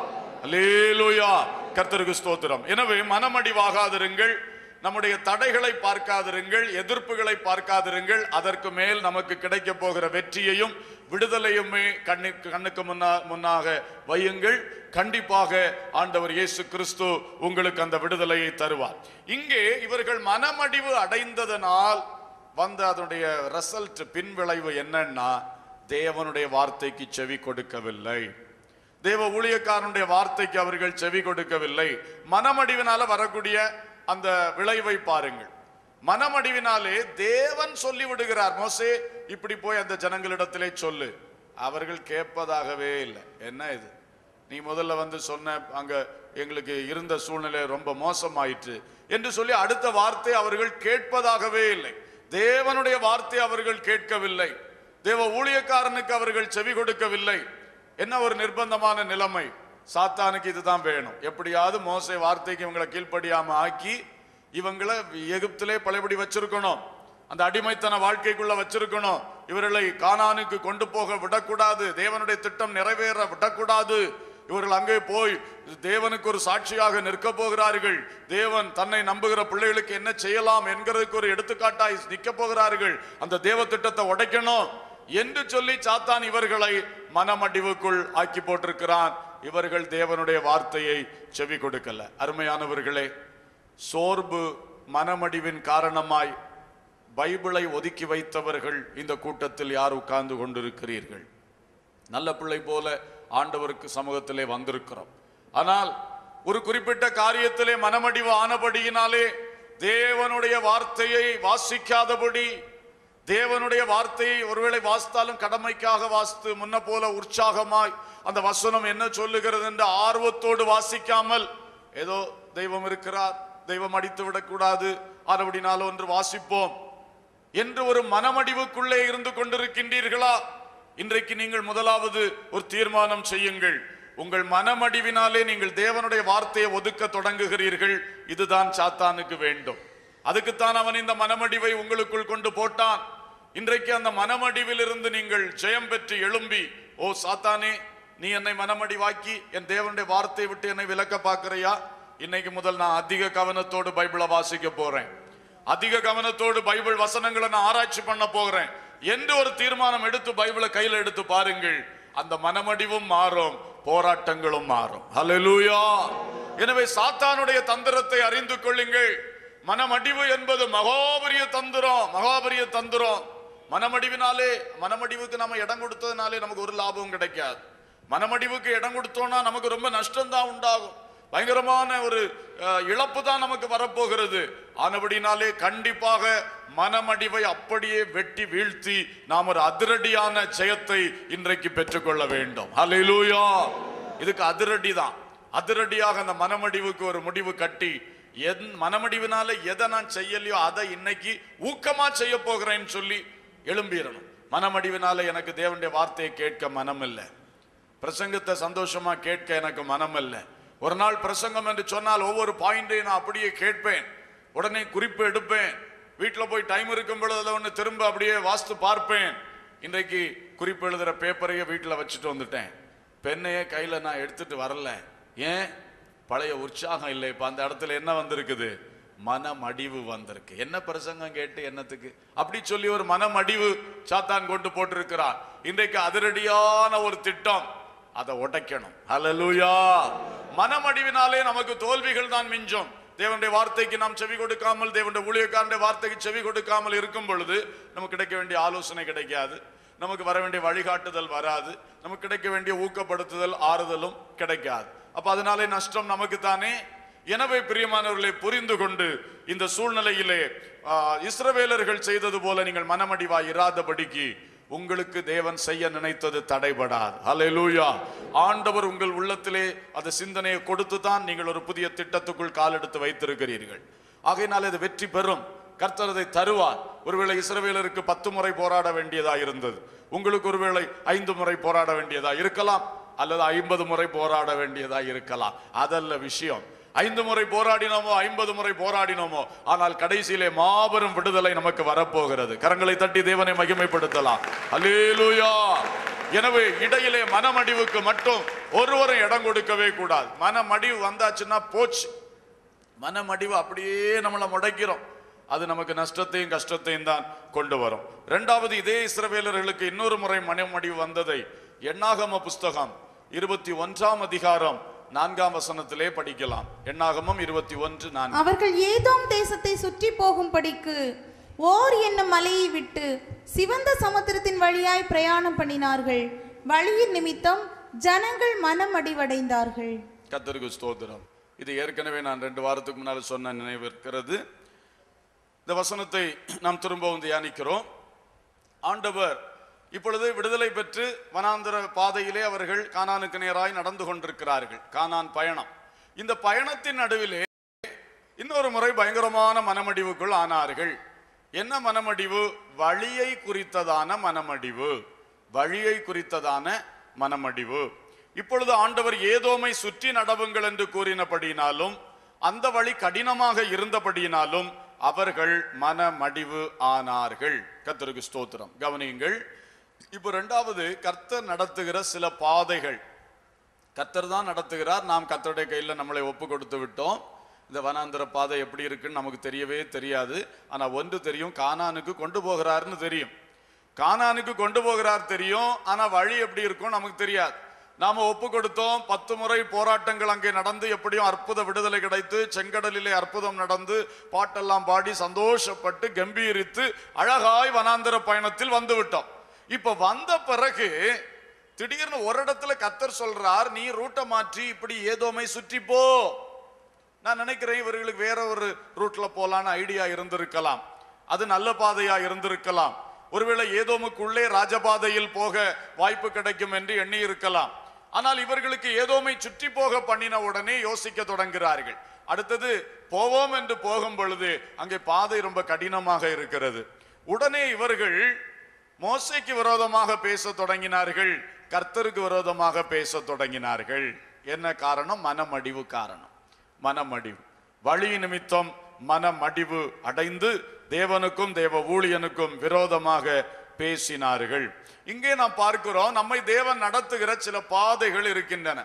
அல்லேலூயா கர்த்தருக்கு ஸ்தோத்திரம் எனவே மனமடிவாகாதிருங்கள் நம்முடைய தடைகளை பார்க்காதிருங்கள் எதிர்ப்புகளை பார்க்காதிருங்கள் அதற்கு மேல் நமக்கு கிடைக்க போகிற வெற்றியையும் விடுதலையுமே கண்ணுக்கு கண்ணுக்கு முன்னா முன்னாக வையுங்கள் கண்டிப்பாக ஆண்டவர் இயேசு கிறிஸ்து உங்களுக்கு அந்த விடுதலையை தருவார் இங்கே இவர்கள் மனமடிவு அடைந்ததனால் வந்த அதனுடைய ரிசல்ட் பின்விளைவு என்னன்னா தேவனுடைய வார்த்தைக்கு செவி கொடுக்கவில்லை தேவ ஊழியக்காரனுடைய வார்த்தைக்கு அவர்கள் செவி கொடுக்கவில்லை மனமடிவினால வரக்கூடிய அந்த விளைவை பாருங்கள் மனமடிவினாலே தேவன் சொல்லி விடுகிறார் மோசே இப்படி போய் அந்த ஜனங்களிடத்திலே சொல்லு அவர்கள் கேட்பதாகவே இல்லை என்ன இது நீ முதல்ல வந்து சொன்ன அங்க எங்களுக்கு இருந்த சூழ்நிலை ரொம்ப மோசமாயிற்று என்று சொல்லி அடுத்த வார்த்தை அவர்கள் கேட்பதாகவே இல்லை தேவனுடைய வார்த்தை அவர்கள் கேட்கவில்லை தேவ ஊழியக்காரனுக்கு அவர்கள் செவி கொடுக்கவில்லை என்ன ஒரு நிர்பந்தமான நிலைமை சாத்தானுக்கு இதுதான் வேணும் எப்படியாவது மோசே வார்த்தைக்கு இவங்களை கீழ்ப்படியாம ஆக்கி இவங்களை எகிப்திலே பழையபடி வச்சிருக்கணும் அந்த அடிமைத்தன வாழ்க்கைக்குள்ள வச்சிருக்கணும் இவர்களை கானானுக்கு கொண்டு போக விடக்கூடாது தேவனுடைய திட்டம் நிறைவேற விடக்கூடாது இவர்கள் அங்கே போய் தேவனுக்கு ஒரு சாட்சியாக நிற்க போகிறார்கள் தேவன் தன்னை நம்புகிற பிள்ளைகளுக்கு என்ன செய்யலாம் என்கிறதுக்கு ஒரு எடுத்துக்காட்டாய் நிற்க போகிறார்கள் அந்த தேவ திட்டத்தை உடைக்கணும் என்று சொல்லி சாத்தான் இவர்களை மனமடிவுக்குள் ஆக்கி போட்டிருக்கிறான் இவர்கள் தேவனுடைய வார்த்தையை செவி கொடுக்கல அருமையானவர்களே சோர்வு மனமடிவின் காரணமாய் பைபிளை ஒதுக்கி வைத்தவர்கள் இந்த கூட்டத்தில் யார் உட்கார்ந்து கொண்டிருக்கிறீர்கள் நல்ல பிள்ளை போல ஆண்டவருக்கு சமூகத்திலே வந்திருக்கிறோம் ஆனால் ஒரு குறிப்பிட்ட காரியத்திலே மனமடிவு ஆனபடியினாலே தேவனுடைய வார்த்தையை வாசிக்காதபடி தேவனுடைய வார்த்தையை ஒருவேளை வாசித்தாலும் கடமைக்காக வாசித்து முன்ன போல உற்சாகமாய் அந்த வசனம் என்ன சொல்லுகிறது என்று ஆர்வத்தோடு வாசிக்காமல் ஏதோ தெய்வம் இருக்கிறார் தெய்வம் அடித்து விடக்கூடாது ஆனபடினாலும் ஒன்று வாசிப்போம் என்று ஒரு மனமடிவுக்குள்ளே இருந்து கொண்டிருக்கின்றீர்களா இன்றைக்கு நீங்கள் முதலாவது ஒரு தீர்மானம் செய்யுங்கள் உங்கள் மனமடிவினாலே நீங்கள் தேவனுடைய வார்த்தையை ஒதுக்க தொடங்குகிறீர்கள் இதுதான் சாத்தானுக்கு வேண்டும் அதுக்குத்தான் அவன் இந்த மனமடிவை உங்களுக்குள் கொண்டு போட்டான் இன்றைக்கு அந்த மனமடிவிலிருந்து நீங்கள் ஜெயம் பெற்று எழும்பி ஓ சாத்தானே நீ என்னை மனமடிவாக்கி என் தேவனுடைய வார்த்தையை விட்டு என்னை விலக்க பார்க்கறியா இன்னைக்கு முதல் நான் அதிக கவனத்தோடு பைபிளை வாசிக்க போறேன் அதிக கவனத்தோடு பைபிள் வசனங்களை நான் ஆராய்ச்சி பண்ண போகிறேன் என்று ஒரு தீர்மானம் எடுத்து பைபிளை கையில எடுத்து பாருங்கள் அந்த மனமடிவும் மாறும் போராட்டங்களும் மாறும் ஹalleluya எனவே சாத்தானுடைய தந்திரத்தை அறிந்து கொள்ளுங்கள் மனமடிவு என்பது மகாபரிய தந்திரம் மகாபரிய தந்திரம் மனமடிவினாலே மனமடிவுக்கு நம்ம இடம் கொடுத்ததுனாலே நமக்கு ஒரு லாபமும் கிடைக்காது மனமடிவுக்கு இடம் கொடுத்தோம்னா நமக்கு ரொம்ப நஷ்டம் தான் உண்டாகும் பயங்கரமான ஒரு அஹ், இழப்பு தான் நமக்கு வரப்போகிறது ஆனபடினாலே கண்டிப்பாக மனமடிவை அப்படியே வெட்டி வீழ்த்தி நாம் ஒரு அதிரடியான ஜெயத்தை இன்றைக்கு பெற்றுக்கொள்ள வேண்டும் ஹalleluya இதுக்கு அதிரடி தான் அதிரடியாக அந்த மனமடிவுக்கு ஒரு முடிவு கட்டி என் மனமடிவினால எதை நான் செய்யலையோ அதை இன்னைக்கு ஊக்கமா செய்ய போகிறேன்னு சொல்லி எழும்பிடணும் மனமடிவினால எனக்கு தேவனுடைய வார்த்தையை கேட்க மனம் இல்லை பிரசங்கத்தை சந்தோஷமா கேட்க எனக்கு மனம் இல்லை ஒரு நாள் பிரசங்கம் என்று சொன்னால் ஒவ்வொரு பாயிண்டையும் நான் அப்படியே கேட்பேன் உடனே குறிப்பு எடுப்பேன் வீட்டில் போய் டைம் இருக்கும் பொழுது அதை ஒன்று திரும்ப அப்படியே வாஸ்து பார்ப்பேன் இன்றைக்கு குறிப்பு எழுதுற பேப்பரையே வீட்டில் வச்சுட்டு வந்துட்டேன் பெண்ணையே கையில் நான் எடுத்துட்டு வரல ஏன் பழைய உற்சாகம் இல்லை இப்போ அந்த இடத்துல என்ன வந்திருக்குது மனமடிவு வந்திருக்கு என்ன பிரசங்கம் கேட்டு என்னத்துக்கு அப்படி சொல்லி ஒரு மனமடிவு சாத்தான் கொண்டு போட்டிருக்கிறான் இன்றைக்கு அதிரடியான ஒரு திட்டம் அதை உடைக்கணும் ஹalleluya மனமடிவினாலே நமக்கு தோல்விகள் தான் மிஞ்சும் தேவனுடைய வார்த்தைக்கு நாம் செவி கொடுக்காமல் தேவனுடைய ஊழியக்காரனுடைய வார்த்தைக்கு செவி கொடுக்காமல் இருக்கும் பொழுது நமக்கு கிடைக்க வேண்டிய ஆலோசனை கிடைக்காது நமக்கு வர வேண்டிய வழிகாட்டுதல் வராது நமக்கு கிடைக்க வேண்டிய ஊக்கப்படுத்துதல் ஆறுதலும் கிடைக்காது அப்ப அதனாலே நஷ்டம் நமக்கு தானே எனவே பிரியமானவர்களை புரிந்து கொண்டு இந்த சூழ்நிலையிலே ஆ, இஸ்ரவேலர்கள் செய்தது போல நீங்கள் மனமடிவாய் இராதபடிக்கு உங்களுக்கு தேவன் செய்ய நினைத்தது தடைபடாது ஹalleluya ஆண்டவர் உங்கள் உள்ளத்திலே அந்த சிந்தனையை கொடுத்து தான் நீங்கள் ஒரு புதிய திட்டத்துக்குள் காலெடுத்து வைத்திருக்கிறீர்கள் ஆகையினால் இது வெற்றி பெறும் கர்த்தர் அதை தருவார் ஒருவேளை இஸ்ரவேலருக்கு பத்து முறை போராட வேண்டியதா இருந்தது உங்களுக்கு ஒருவேளை ஐந்து முறை போராட வேண்டியதா இருக்கலாம் அல்லது ஐம்பது முறை போராட வேண்டியதா இருக்கலாம் அதல்ல விஷயம் ஐந்து முறை போராடினோமோ ஐம்பது முறை போராடினோமோ ஆனால் கடைசியிலே மாபெரும் விடுதலை நமக்கு வரப்போகிறது கரங்களை தட்டி தேவனை மகிமைப்படுத்தலாம் அல்லேலூயா எனவே இடையிலே மனமடிவுக்கு மட்டும் ஒருவரும் இடம் கொடுக்கவே கூடாது மனமடிவு வந்தாச்சுன்னா போச்சு மனமடிவு அப்படியே நம்மளை முடைக்கிறோம் அது நமக்கு நஷ்டத்தையும் கஷ்டத்தையும் தான் கொண்டு வரும் இரண்டாவது இதே இஸ்ரவேலர்களுக்கு இன்னொரு முறை மனமடிவு வந்ததை எண்ணாகம புஸ்தகம் இருபத்தி ஒன்றாம் அதிகாரம் நான்காம் வசனத்திலே படிக்கலாம் எண்ணாகமம் இருபத்தி ஒன்று நான்கு அவர்கள் ஏதோம் தேசத்தை சுற்றி போகும்படிக்கு ஓர் என்னும் மலையை விட்டு சிவந்த சமுத்திரத்தின் வழியாய் பிரயாணம் பண்ணினார்கள் வழியின் நிமித்தம் ஜனங்கள் மனம் அடிவடைந்தார்கள் கத்தருக்கு ஸ்தோத்திரம் இது ஏற்கனவே நான் ரெண்டு வாரத்துக்கு முன்னால் சொன்ன நினைவு இருக்கிறது இந்த வசனத்தை நாம் திரும்பவும் தியானிக்கிறோம் ஆண்டவர் இப்பொழுது விடுதலை பெற்று வனாந்தர பாதையிலே அவர்கள் கானானுக்கு நேராய் நடந்து கொண்டிருக்கிறார்கள் கானான் பயணம் இந்த பயணத்தின் நடுவிலே இன்னொரு முறை பயங்கரமான மனமடிவுக்குள் ஆனார்கள் என்ன மனமடிவு வழியை குறித்ததான மனமடிவு வழியை குறித்ததான மனமடிவு இப்பொழுது ஆண்டவர் ஏதோமை சுற்றி நடவுங்கள் என்று கூறினபடியினாலும் அந்த வழி கடினமாக இருந்தபடியினாலும் அவர்கள் மனமடிவு ஆனார்கள் கர்த்தருக்கு ஸ்தோத்திரம் கவனியுங்கள் இப்போ ரெண்டாவது கர்த்தர் நடத்துகிற சில பாதைகள் கர்த்தர் தான் நடத்துகிறார் நாம் கர்த்தருடைய கையில் நம்மளை ஒப்பு கொடுத்து விட்டோம் இந்த வனாந்திர பாதை எப்படி இருக்குன்னு நமக்கு தெரியவே தெரியாது ஆனா ஒன்று தெரியும் கானானுக்கு கொண்டு போகிறாருன்னு தெரியும் கானானுக்கு கொண்டு போகிறார் தெரியும் ஆனா வழி எப்படி இருக்கும் நமக்கு தெரியாது நாம ஒப்பு கொடுத்தோம் பத்து முறை போராட்டங்கள் அங்கே நடந்து எப்படியும் அற்புத விடுதலை கிடைத்து செங்கடலிலே அற்புதம் நடந்து பாட்டெல்லாம் பாடி சந்தோஷப்பட்டு கம்பீரித்து அழகாய் வனாந்திர பயணத்தில் வந்து விட்டோம் இப்ப வந்த பிறகு திடீர்னு ஒரு இடத்துல கத்தர் சொல்றார் நீ ரூட்டை மாற்றி இப்படி ஏதோமை சுற்றி போ நான் நினைக்கிறேன் இவர்களுக்கு வேற ஒரு ரூட்ல போலான்னு ஐடியா இருந்திருக்கலாம் அது நல்ல பாதையா இருந்திருக்கலாம் ஒருவேளை ஏதோமுக்குள்ளே ராஜபாதையில் போக வாய்ப்பு கிடைக்கும் என்று எண்ணி இருக்கலாம் ஆனால் இவர்களுக்கு ஏதோமை சுற்றி போக பண்ணின உடனே யோசிக்க தொடங்குகிறார்கள் அடுத்தது போவோம் என்று போகும் பொழுது அங்கே பாதை ரொம்ப கடினமாக இருக்கிறது உடனே இவர்கள் மோசைக்கு விரோதமாக பேச தொடங்கினார்கள் கர்த்தருக்கு விரோதமாக பேச தொடங்கினார்கள் என்ன காரணம் மனமடிவு காரணம் மனமடிவு வழி நிமித்தம் மனமடிவு அடைந்து தேவனுக்கும் தேவ ஊழியனுக்கும் விரோதமாக பேசினார்கள் இங்கே நாம் பார்க்கிறோம் நம்மை தேவன் நடத்துகிற சில பாதைகள் இருக்கின்றன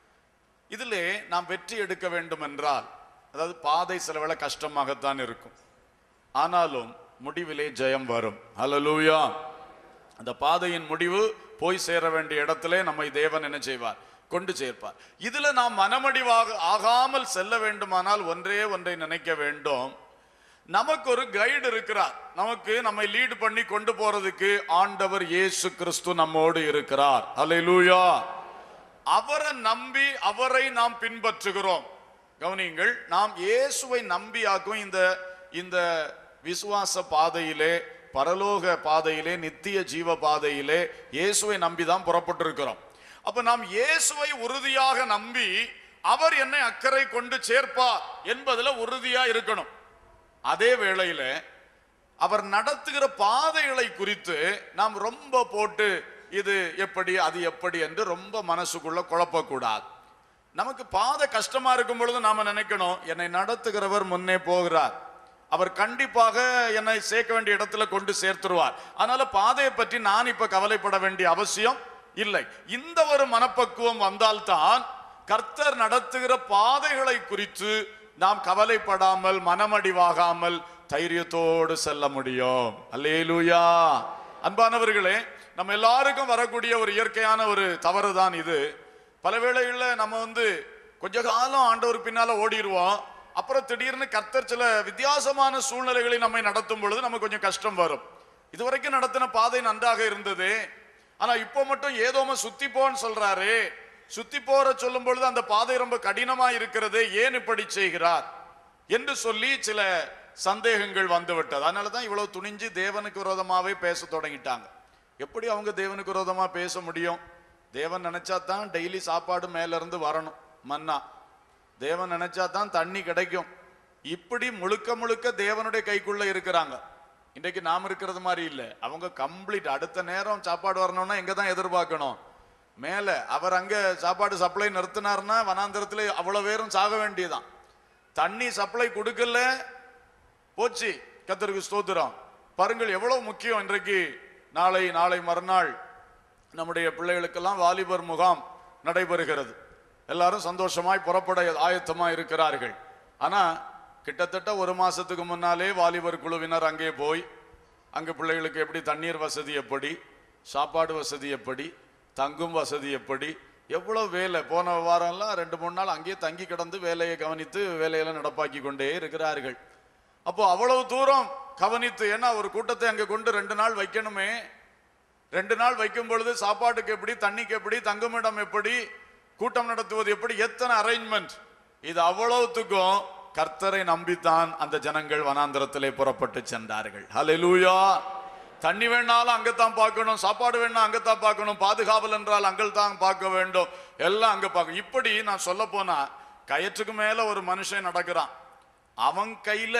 இதிலே நாம் வெற்றி எடுக்க வேண்டும் என்றால் அதாவது பாதை சில வேளை கஷ்டமாகத்தான் இருக்கும் ஆனாலும் முடிவிலே ஜெயம் வரும் ஹalleluya அந்த பாதையின் முடிவு போய் சேர வேண்டிய இடத்திலே நம்மை தேவன் என்ன செய்வார் கொண்டு சேர்ப்பார் இதுல நாம் மனமடிவாக ஆகாமல் செல்ல வேண்டுமானால் ஒன்றே ஒன்றை நினைக்க வேண்டும் நமக்கு ஒரு கைடு இருக்கிறார் நமக்கு நம்மை லீட் பண்ணி கொண்டு போறதுக்கு ஆண்டவர் இயேசு கிறிஸ்து நம்மோடு இருக்கிறார் ஹalleluya அவரை நம்பி அவரை நாம் பின்பற்றுகிறோம் கவனியுங்கள் நாம் இயேசுவை நம்பியாக்கும் இந்த இந்த விசுவாச பாதையிலே பரலோக பாதையிலே நித்திய ஜீவ பாதையிலே இயேசுவை நம்பி தான் புறப்பட்டிருக்கிறோம் அப்ப நாம் இயேசுவை உறுதியாக நம்பி அவர் என்னை அக்கறை கொண்டு சேர்ப்பார் என்பதுல உறுதியா இருக்கணும் அதே வேளையில அவர் நடத்துகிற பாதைகளை குறித்து நாம் ரொம்ப போட்டு இது எப்படி அது எப்படி என்று ரொம்ப மனசுக்குள்ள குழப்பக்கூடாது நமக்கு பாதை கஷ்டமா இருக்கும் பொழுது நாம நினைக்கணும் என்னை நடத்துகிறவர் முன்னே போகிறார் அவர் கண்டிப்பாக என்னை சேர்க்க வேண்டிய இடத்துல கொண்டு சேர்த்துருவார் அதனால பாதையை பற்றி நான் இப்ப கவலைப்பட வேண்டிய அவசியம் இல்லை இந்த ஒரு மனப்பக்குவம் வந்தால்தான் கர்த்தர் நடத்துகிற பாதைகளை குறித்து நாம் கவலைப்படாமல் மனமடிவாகாமல் தைரியத்தோடு செல்ல முடியும் அல்லேலூயா அன்பானவர்களே நம்ம எல்லாருக்கும் வரக்கூடிய ஒரு இயற்கையான ஒரு தவறு தான் இது பல வேளைகளில் நம்ம வந்து கொஞ்ச காலம் ஆண்டவர் பின்னால ஓடிடுவோம் அப்புறம் திடீர்னு கர்த்தர் சில வித்தியாசமான சூழ்நிலைகளை நம்மை நடத்தும் பொழுது நமக்கு கொஞ்சம் கஷ்டம் வரும் இதுவரைக்கும் நடத்தின பாதை நன்றாக இருந்தது ஆனா இப்போ மட்டும் ஏதோம சுத்தி போன்னு சொல்றாரு சுத்தி போற சொல்லும் பொழுது அந்த பாதை ரொம்ப கடினமா இருக்கிறது ஏன் இப்படி செய்கிறார் என்று சொல்லி சில சந்தேகங்கள் வந்து விட்டது அதனால தான் இவ்வளவு துணிஞ்சு தேவனுக்கு விரோதமாவே பேச தொடங்கிட்டாங்க எப்படி அவங்க தேவனுக்கு விரோதமா பேச முடியும் தேவன் நினைச்சா தான் டெய்லி சாப்பாடு மேல இருந்து வரணும் மன்னா தேவன் நினைச்சா தான் தண்ணி கிடைக்கும் இப்படி முழுக்க முழுக்க தேவனுடைய கைக்குள்ள இருக்கிறாங்க இன்றைக்கு நாம் இருக்கிறது மாதிரி இல்லை அவங்க கம்ப்ளீட் அடுத்த நேரம் சாப்பாடு வரணும்னா எங்க தான் எதிர்பார்க்கணும் மேல அவர் அங்க சாப்பாடு சப்ளை நிறுத்தினார்னா வனாந்திரத்துல அவ்வளவு பேரும் சாக வேண்டியதான் தண்ணி சப்ளை கொடுக்கல போச்சு கத்தருக்கு ஸ்தோத்திரம் பாருங்கள் எவ்வளவு முக்கியம் இன்றைக்கு நாளை நாளை மறுநாள் நம்முடைய பிள்ளைகளுக்கெல்லாம் வாலிபர் முகாம் நடைபெறுகிறது எல்லாரும் சந்தோஷமாய் புறப்பட ஆயத்தமா இருக்கிறார்கள் ஆனா கிட்டத்தட்ட ஒரு மாசத்துக்கு முன்னாலே வாலிபர் குழுவினர் அங்கே போய் அங்க பிள்ளைகளுக்கு எப்படி தண்ணீர் வசதி எப்படி சாப்பாடு வசதி எப்படி தங்கும் வசதி எப்படி எவ்வளவு வேலை போன வாரம்லாம் ரெண்டு மூணு நாள் அங்கேயே தங்கி கிடந்து வேலையை கவனித்து வேலையெல்லாம் நடப்பாக்கி கொண்டே இருக்கிறார்கள் அப்போ அவ்வளவு தூரம் கவனித்து ஏன்னா ஒரு கூட்டத்தை அங்க கொண்டு ரெண்டு நாள் வைக்கணுமே ரெண்டு நாள் வைக்கும் பொழுது சாப்பாட்டுக்கு எப்படி தண்ணிக்கு எப்படி தங்குமிடம் எப்படி கூட்டம் நடத்துவது எப்படி எத்தனை அரேஞ்ச்மெண்ட் இது அவ்வளவுத்துக்கும் கர்த்தரை நம்பித்தான் அந்த ஜனங்கள் வனாந்திரத்திலே புறப்பட்டு சென்றார்கள் ஹalleluya தண்ணி வேணாலும் அங்கத்தான் பார்க்கணும் சாப்பாடு வேணா அங்கத்தான் பார்க்கணும் பாதுகாவல் என்றால் அங்கள் தான் பார்க்க வேண்டும் எல்லாம் அங்க பார்க்கணும் இப்படி நான் சொல்ல போனா கயற்றுக்கு மேல ஒரு மனுஷன் நடக்கிறான் அவன் கையில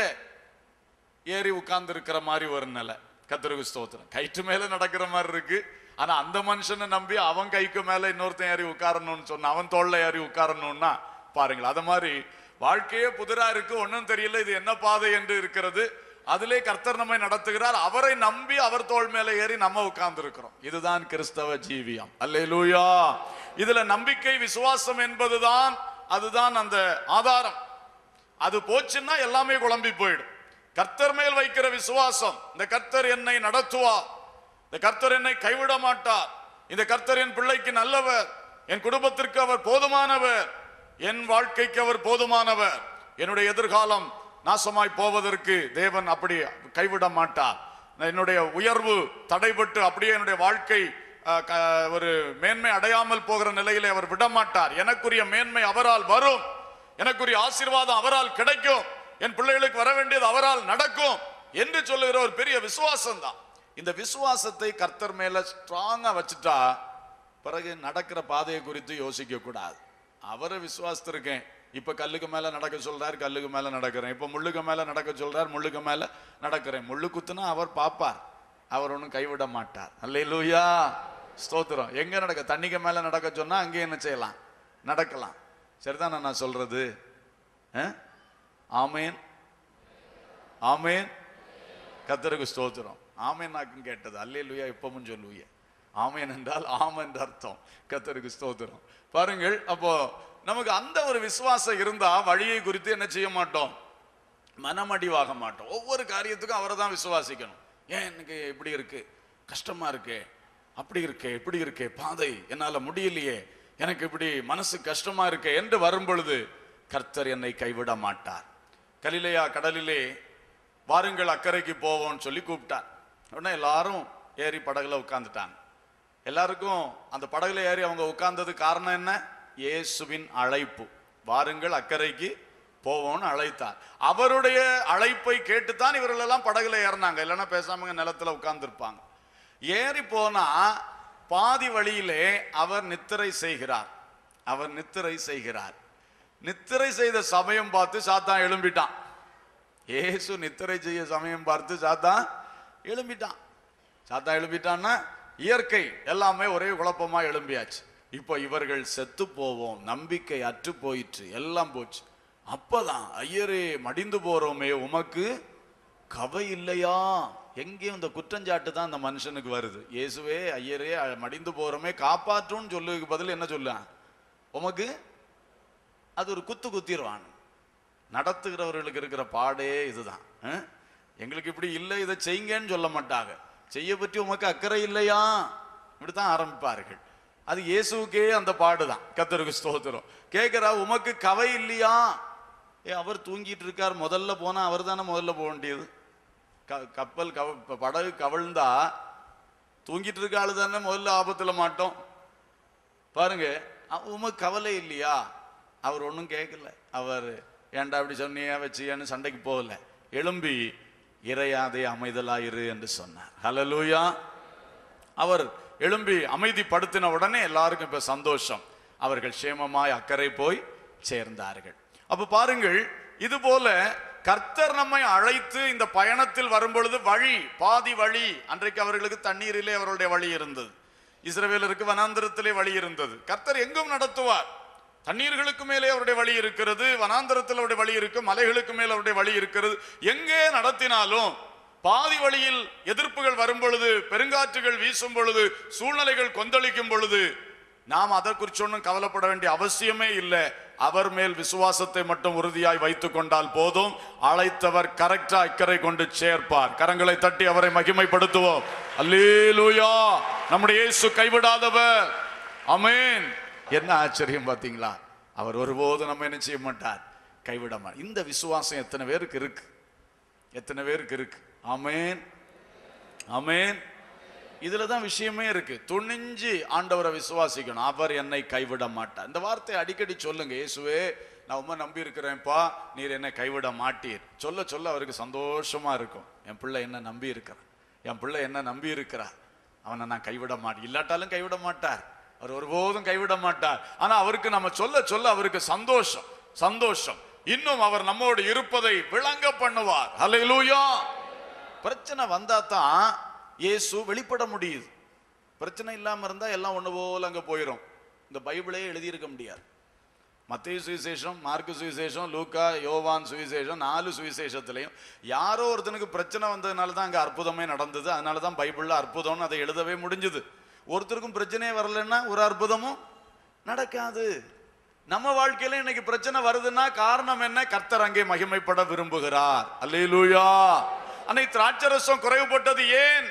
ஏறி உட்கார்ந்து இருக்கிற மாதிரி ஒரு நிலை கத்திரிக்கு ஸ்தோத்திரம் கயிற்று மேல நடக்கிற மாதிரி இருக்கு ஆனா அந்த மனுஷனை நம்பி அவன் கைக்கு மேல இன்னொருத்தன் ஏறி உட்காரணும்னு சொன்ன அவன் தோல்ல ஏறி உட்காரணும்னா பாருங்களேன் அத மாதிரி வாழ்க்கையே புதிரா இருக்கு ஒன்றும் தெரியல இது என்ன பாதை என்று இருக்கிறது அதிலே கர்த்தர் நம்மை நடத்துகிறார் அவரை நம்பி அவர் தோள் மேல ஏறி நம்ம உட்கார்ந்து இருக்கிறோம் இதுதான் கிறிஸ்தவ ஜீவியம் அல்லேலூயா இதுல நம்பிக்கை விசுவாசம் என்பதுதான் அதுதான் அந்த ஆதாரம் அது போச்சுன்னா எல்லாமே குழம்பி போயிடும் கர்த்தர் மேல் வைக்கிற விசுவாசம் இந்த கர்த்தர் என்னை நடத்துவார் இந்த கர்த்தர் என்னை கைவிட மாட்டார் இந்த கர்த்தர் என் பிள்ளைக்கு நல்லவர் என் குடும்பத்திற்கு அவர் போதுமானவர் என் வாழ்க்கைக்கு அவர் போதுமானவர் என்னுடைய எதிர்காலம் நாசமாய் போவதற்கு தேவன் அப்படி கைவிட மாட்டார் என்னுடைய உயர்வு தடைபட்டு அப்படியே என்னுடைய வாழ்க்கை அஹ், க- ஒரு மேன்மை அடையாமல் போகிற நிலையிலே அவர் விடமாட்டார் எனக்குரிய மேன்மை அவரால் வரும் எனக்குரிய ஆசீர்வாதம் அவரால் கிடைக்கும் என் பிள்ளைகளுக்கு வர வேண்டியது அவரால் நடக்கும் என்று சொல்லுகிற ஒரு பெரிய விசுவாசம் தான் இந்த விசுவாசத்தை கர்த்தர் மேல ஸ்ட்ராங்கா வச்சுட்டா பிறகு நடக்கிற பாதையை குறித்து யோசிக்க கூடாது அவரை விசுவாசத்திருக்கேன் இப்ப கல்லுக்கு மேல நடக்க சொல்றாரு கல்லுக்கு மேல நடக்கிறேன் இப்ப முள்ளுக்கு மேல நடக்க சொல்றார் முள்ளுக்கு மேல நடக்கிறேன் முள்ளு குத்துனா அவர் பாப்பார் அவர் ஒன்றும் கைவிட மாட்டார் அல்லேலூயா ஸ்தோத்திரம் எங்க நடக்க தண்ணிக்கு மேல நடக்க சொன்னா அங்கே என்ன செய்யலாம் நடக்கலாம் சரிதானே நான் சொல்றது அஹ்? ஆமேன் ஆமேன் கத்தருக்கு ஸ்தோத்திரம் ஆமேன் நாக்கும் கேட்டது அல்லேலூயா இப்பவும் சொல்லுவிய ஆமேன் என்றால் ஆம் என்ற அர்த்தம் கத்தருக்கு ஸ்தோத்திரம் பாருங்கள் அப்போ நமக்கு அந்த ஒரு விசுவாசம் இருந்தா வழியை குறித்து என்ன செய்ய மாட்டோம் மனமடிவாக மாட்டோம் ஒவ்வொரு காரியத்துக்கும் அவரை தான் விசுவாசிக்கணும் ஏன் எனக்கு இப்படி இருக்கு கஷ்டமா இருக்கே அப்படி இருக்கே இப்படி இருக்கே பாதை என்னால முடியலையே எனக்கு இப்படி மனசு கஷ்டமா இருக்கே என்று வரும் பொழுது கர்த்தர் என்னை கைவிட மாட்டார் கலிலேயா கடலிலே வாருங்கள் அக்கறைக்கு போவோம்னு சொல்லி கூப்பிட்டார் உடனே எல்லாரும் ஏறி படகுல உட்கார்ந்துட்டாங்க எல்லாருக்கும் அந்த படகுல ஏறி அவங்க உட்கார்ந்தது காரணம் என்ன இயேசுவின் அழைப்பு வாருங்கள் அக்கறைக்கு போவோம்னு அழைத்தார் அவருடைய அழைப்பை கேட்டுத்தான் இவர்கள் எல்லாம் படகுல ஏறினாங்க இல்லைன்னா பேசாம நிலத்துல உட்கார்ந்துருப்பாங்க ஏறி போனா பாதி வழியிலே அவர் நித்திரை செய்கிறார் அவர் நித்திரை செய்கிறார் நித்திரை செய்த சமயம் பார்த்து சாத்தான் எழும்பிட்டான் இயேசு நித்திரை செய்ய சமயம் பார்த்து சாத்தான் எழும்பிட்டான் சாத்தான் எழும்பிட்டான்னா இயற்கை எல்லாமே ஒரே குழப்பமா எழும்பியாச்சு இப்போ இவர்கள் செத்து போவோம் நம்பிக்கை அற்று போயிற்று எல்லாம் போச்சு அப்பதான் ஐயரே மடிந்து போறோமே உமக்கு கவை இல்லையா எங்கேயும் இந்த குற்றஞ்சாட்டு தான் அந்த மனுஷனுக்கு வருது இயேசுவே ஐயரே அ- மடிந்து போறோமே காப்பாற்றும்னு சொல்லுக்கு பதில் என்ன சொல்லுவான் உமக்கு அது ஒரு குத்து குத்திடுவான் நடத்துகிறவர்களுக்கு இருக்கிற பாடே இதுதான் ஆ? எங்களுக்கு இப்படி இல்லை இதை செய்யுங்கன்னு சொல்ல மாட்டாங்க செய்ய பற்றி உமக்கு அக்கறை இல்லையா இப்படித்தான் ஆரம்பிப்பார்கள் அது இயேசுவுக்கே அந்த பாடுதான் கத்தருக்கு ஸ்தோத்திரம் கேட்கிறா உமக்கு கவை இல்லையா ஏ அவர் தூங்கிட்டு இருக்கார் முதல்ல போனா அவர் தானே முதல்ல போக வேண்டியது க- கப்பல் கவ இப்ப படகு கவிழ்ந்தா தூங்கிட்டு இருக்க ஆளு தானே முதல்ல ஆபத்துல மாட்டோம் பாருங்க அ- உமக்கு கவலை இல்லையா அவர் ஒன்றும் கேட்கல அவர் ஏன்டா அப்படி சொன்னியா வச்சியான்னு சண்டைக்கு போகல எழும்பி இறையாதே அமைதலாயிரு என்று சொன்னார் ஹalleluya அவர் எழும்பி அமைதிப்படுத்தின உடனே எல்லாருக்கும் இப்ப சந்தோஷம் அவர்கள் சேமமாய் அக்கறை போய் சேர்ந்தார்கள் அப்ப பாருங்கள் இது போல கர்த்தர் நம்மை அழைத்து இந்த பயணத்தில் வரும்பொழுது வழி பாதி வழி அன்றைக்கு அவர்களுக்கு தண்ணீரிலே அவருடைய வழி இருந்தது இஸ்ரவேலருக்கு வனாந்திரத்திலே வழி இருந்தது கர்த்தர் எங்கும் நடத்துவார் தண்ணீர்களுக்கு மேலே அவருடைய வழி இருக்கிறது வனாந்தரத்தில் அவருடைய வழி இருக்கு மலைகளுக்கு மேல் அவருடைய வழி இருக்கிறது எங்கே நடத்தினாலும் பாதி வழியில் எதிர்ப்புகள் வரும் பொழுது பெருங்காற்றுகள் வீசும் பொழுது சூழ்நிலைகள் கொந்தளிக்கும் பொழுது நாம் அதை குறித்து ஒன்றும் கவலைப்பட வேண்டிய அவசியமே இல்லை அவர் மேல் விசுவாசத்தை மட்டும் உறுதியாய் வைத்துக் கொண்டால் போதும் அழைத்தவர் கரெக்டா அக்கறை கொண்டு சேர்ப்பார் கரங்களை தட்டி அவரை மகிமைப்படுத்துவோம் அல்லேலூயா நம்முடைய இயேசு கைவிடாதவர் அமேன் என்ன ஆச்சரியம் பாத்தீங்களா அவர் ஒருபோதும் நம்ம என்ன செய்ய மாட்டார் கைவிட மாட்டார் இந்த விசுவாசம் எத்தனை பேருக்கு இருக்கு எத்தனை பேருக்கு இருக்கு ஆமேன் ஆமேன் இதுல தான் விஷயமே இருக்கு துணிஞ்சு ஆண்டவரை விசுவாசிக்கணும் அவர் என்னை கைவிட மாட்டார் இந்த வார்த்தையை அடிக்கடி சொல்லுங்க இயேசுவே நான் உண்மை நம்பி இருக்கிறேன்ப்பா நீர் என்னை கைவிட மாட்டீர் சொல்ல சொல்ல அவருக்கு சந்தோஷமா இருக்கும் என் பிள்ளை என்ன நம்பி இருக்கிறான் என் பிள்ளை என்ன நம்பி இருக்கிறார் அவனை நான் கைவிட மாட்டேன் இல்லாட்டாலும் கைவிட மாட்டார் அவர் ஒருபோதும் கைவிட மாட்டார் ஆனா அவருக்கு நம்ம சொல்ல சொல்ல அவருக்கு சந்தோஷம் சந்தோஷம் இன்னும் அவர் நம்மோடு இருப்பதை விளங்க பண்ணுவார் ஹalleluya பிரச்சனை வந்தா தான் இயேசு வெளிப்பட முடியுது பிரச்சனை இல்லாம இருந்தா எல்லாம் ஒண்ணு போல அங்க போயிடும் இந்த பைபிளே எழுதியிருக்க முடியாது மத்திய சுவிசேஷம் மார்க்கு சுவிசேஷம் லூக்கா யோவான் சுவிசேஷம் நாலு சுவிசேஷத்திலையும் யாரோ ஒருத்தனுக்கு பிரச்சனை வந்ததுனால தான் அங்கே அற்புதமே நடந்தது அதனால தான் பைபிளில் அற்புதம்னு அதை எழுதவே முடிஞ்சுது ஒருத்தருக்கும் பிரச்சனையே வரலைன்னா ஒரு அற்புதமும் நடக்காது நம்ம வாழ்க்கையில இன்னைக்கு பிரச்சனை வருதுன்னா காரணம் என்ன கர்த்தர் அங்கே மகிமைப்பட விரும்புகிறார் அல்லேலூயா அன்னைக்கு திராட்சரசம் குறைவுபட்டது ஏன்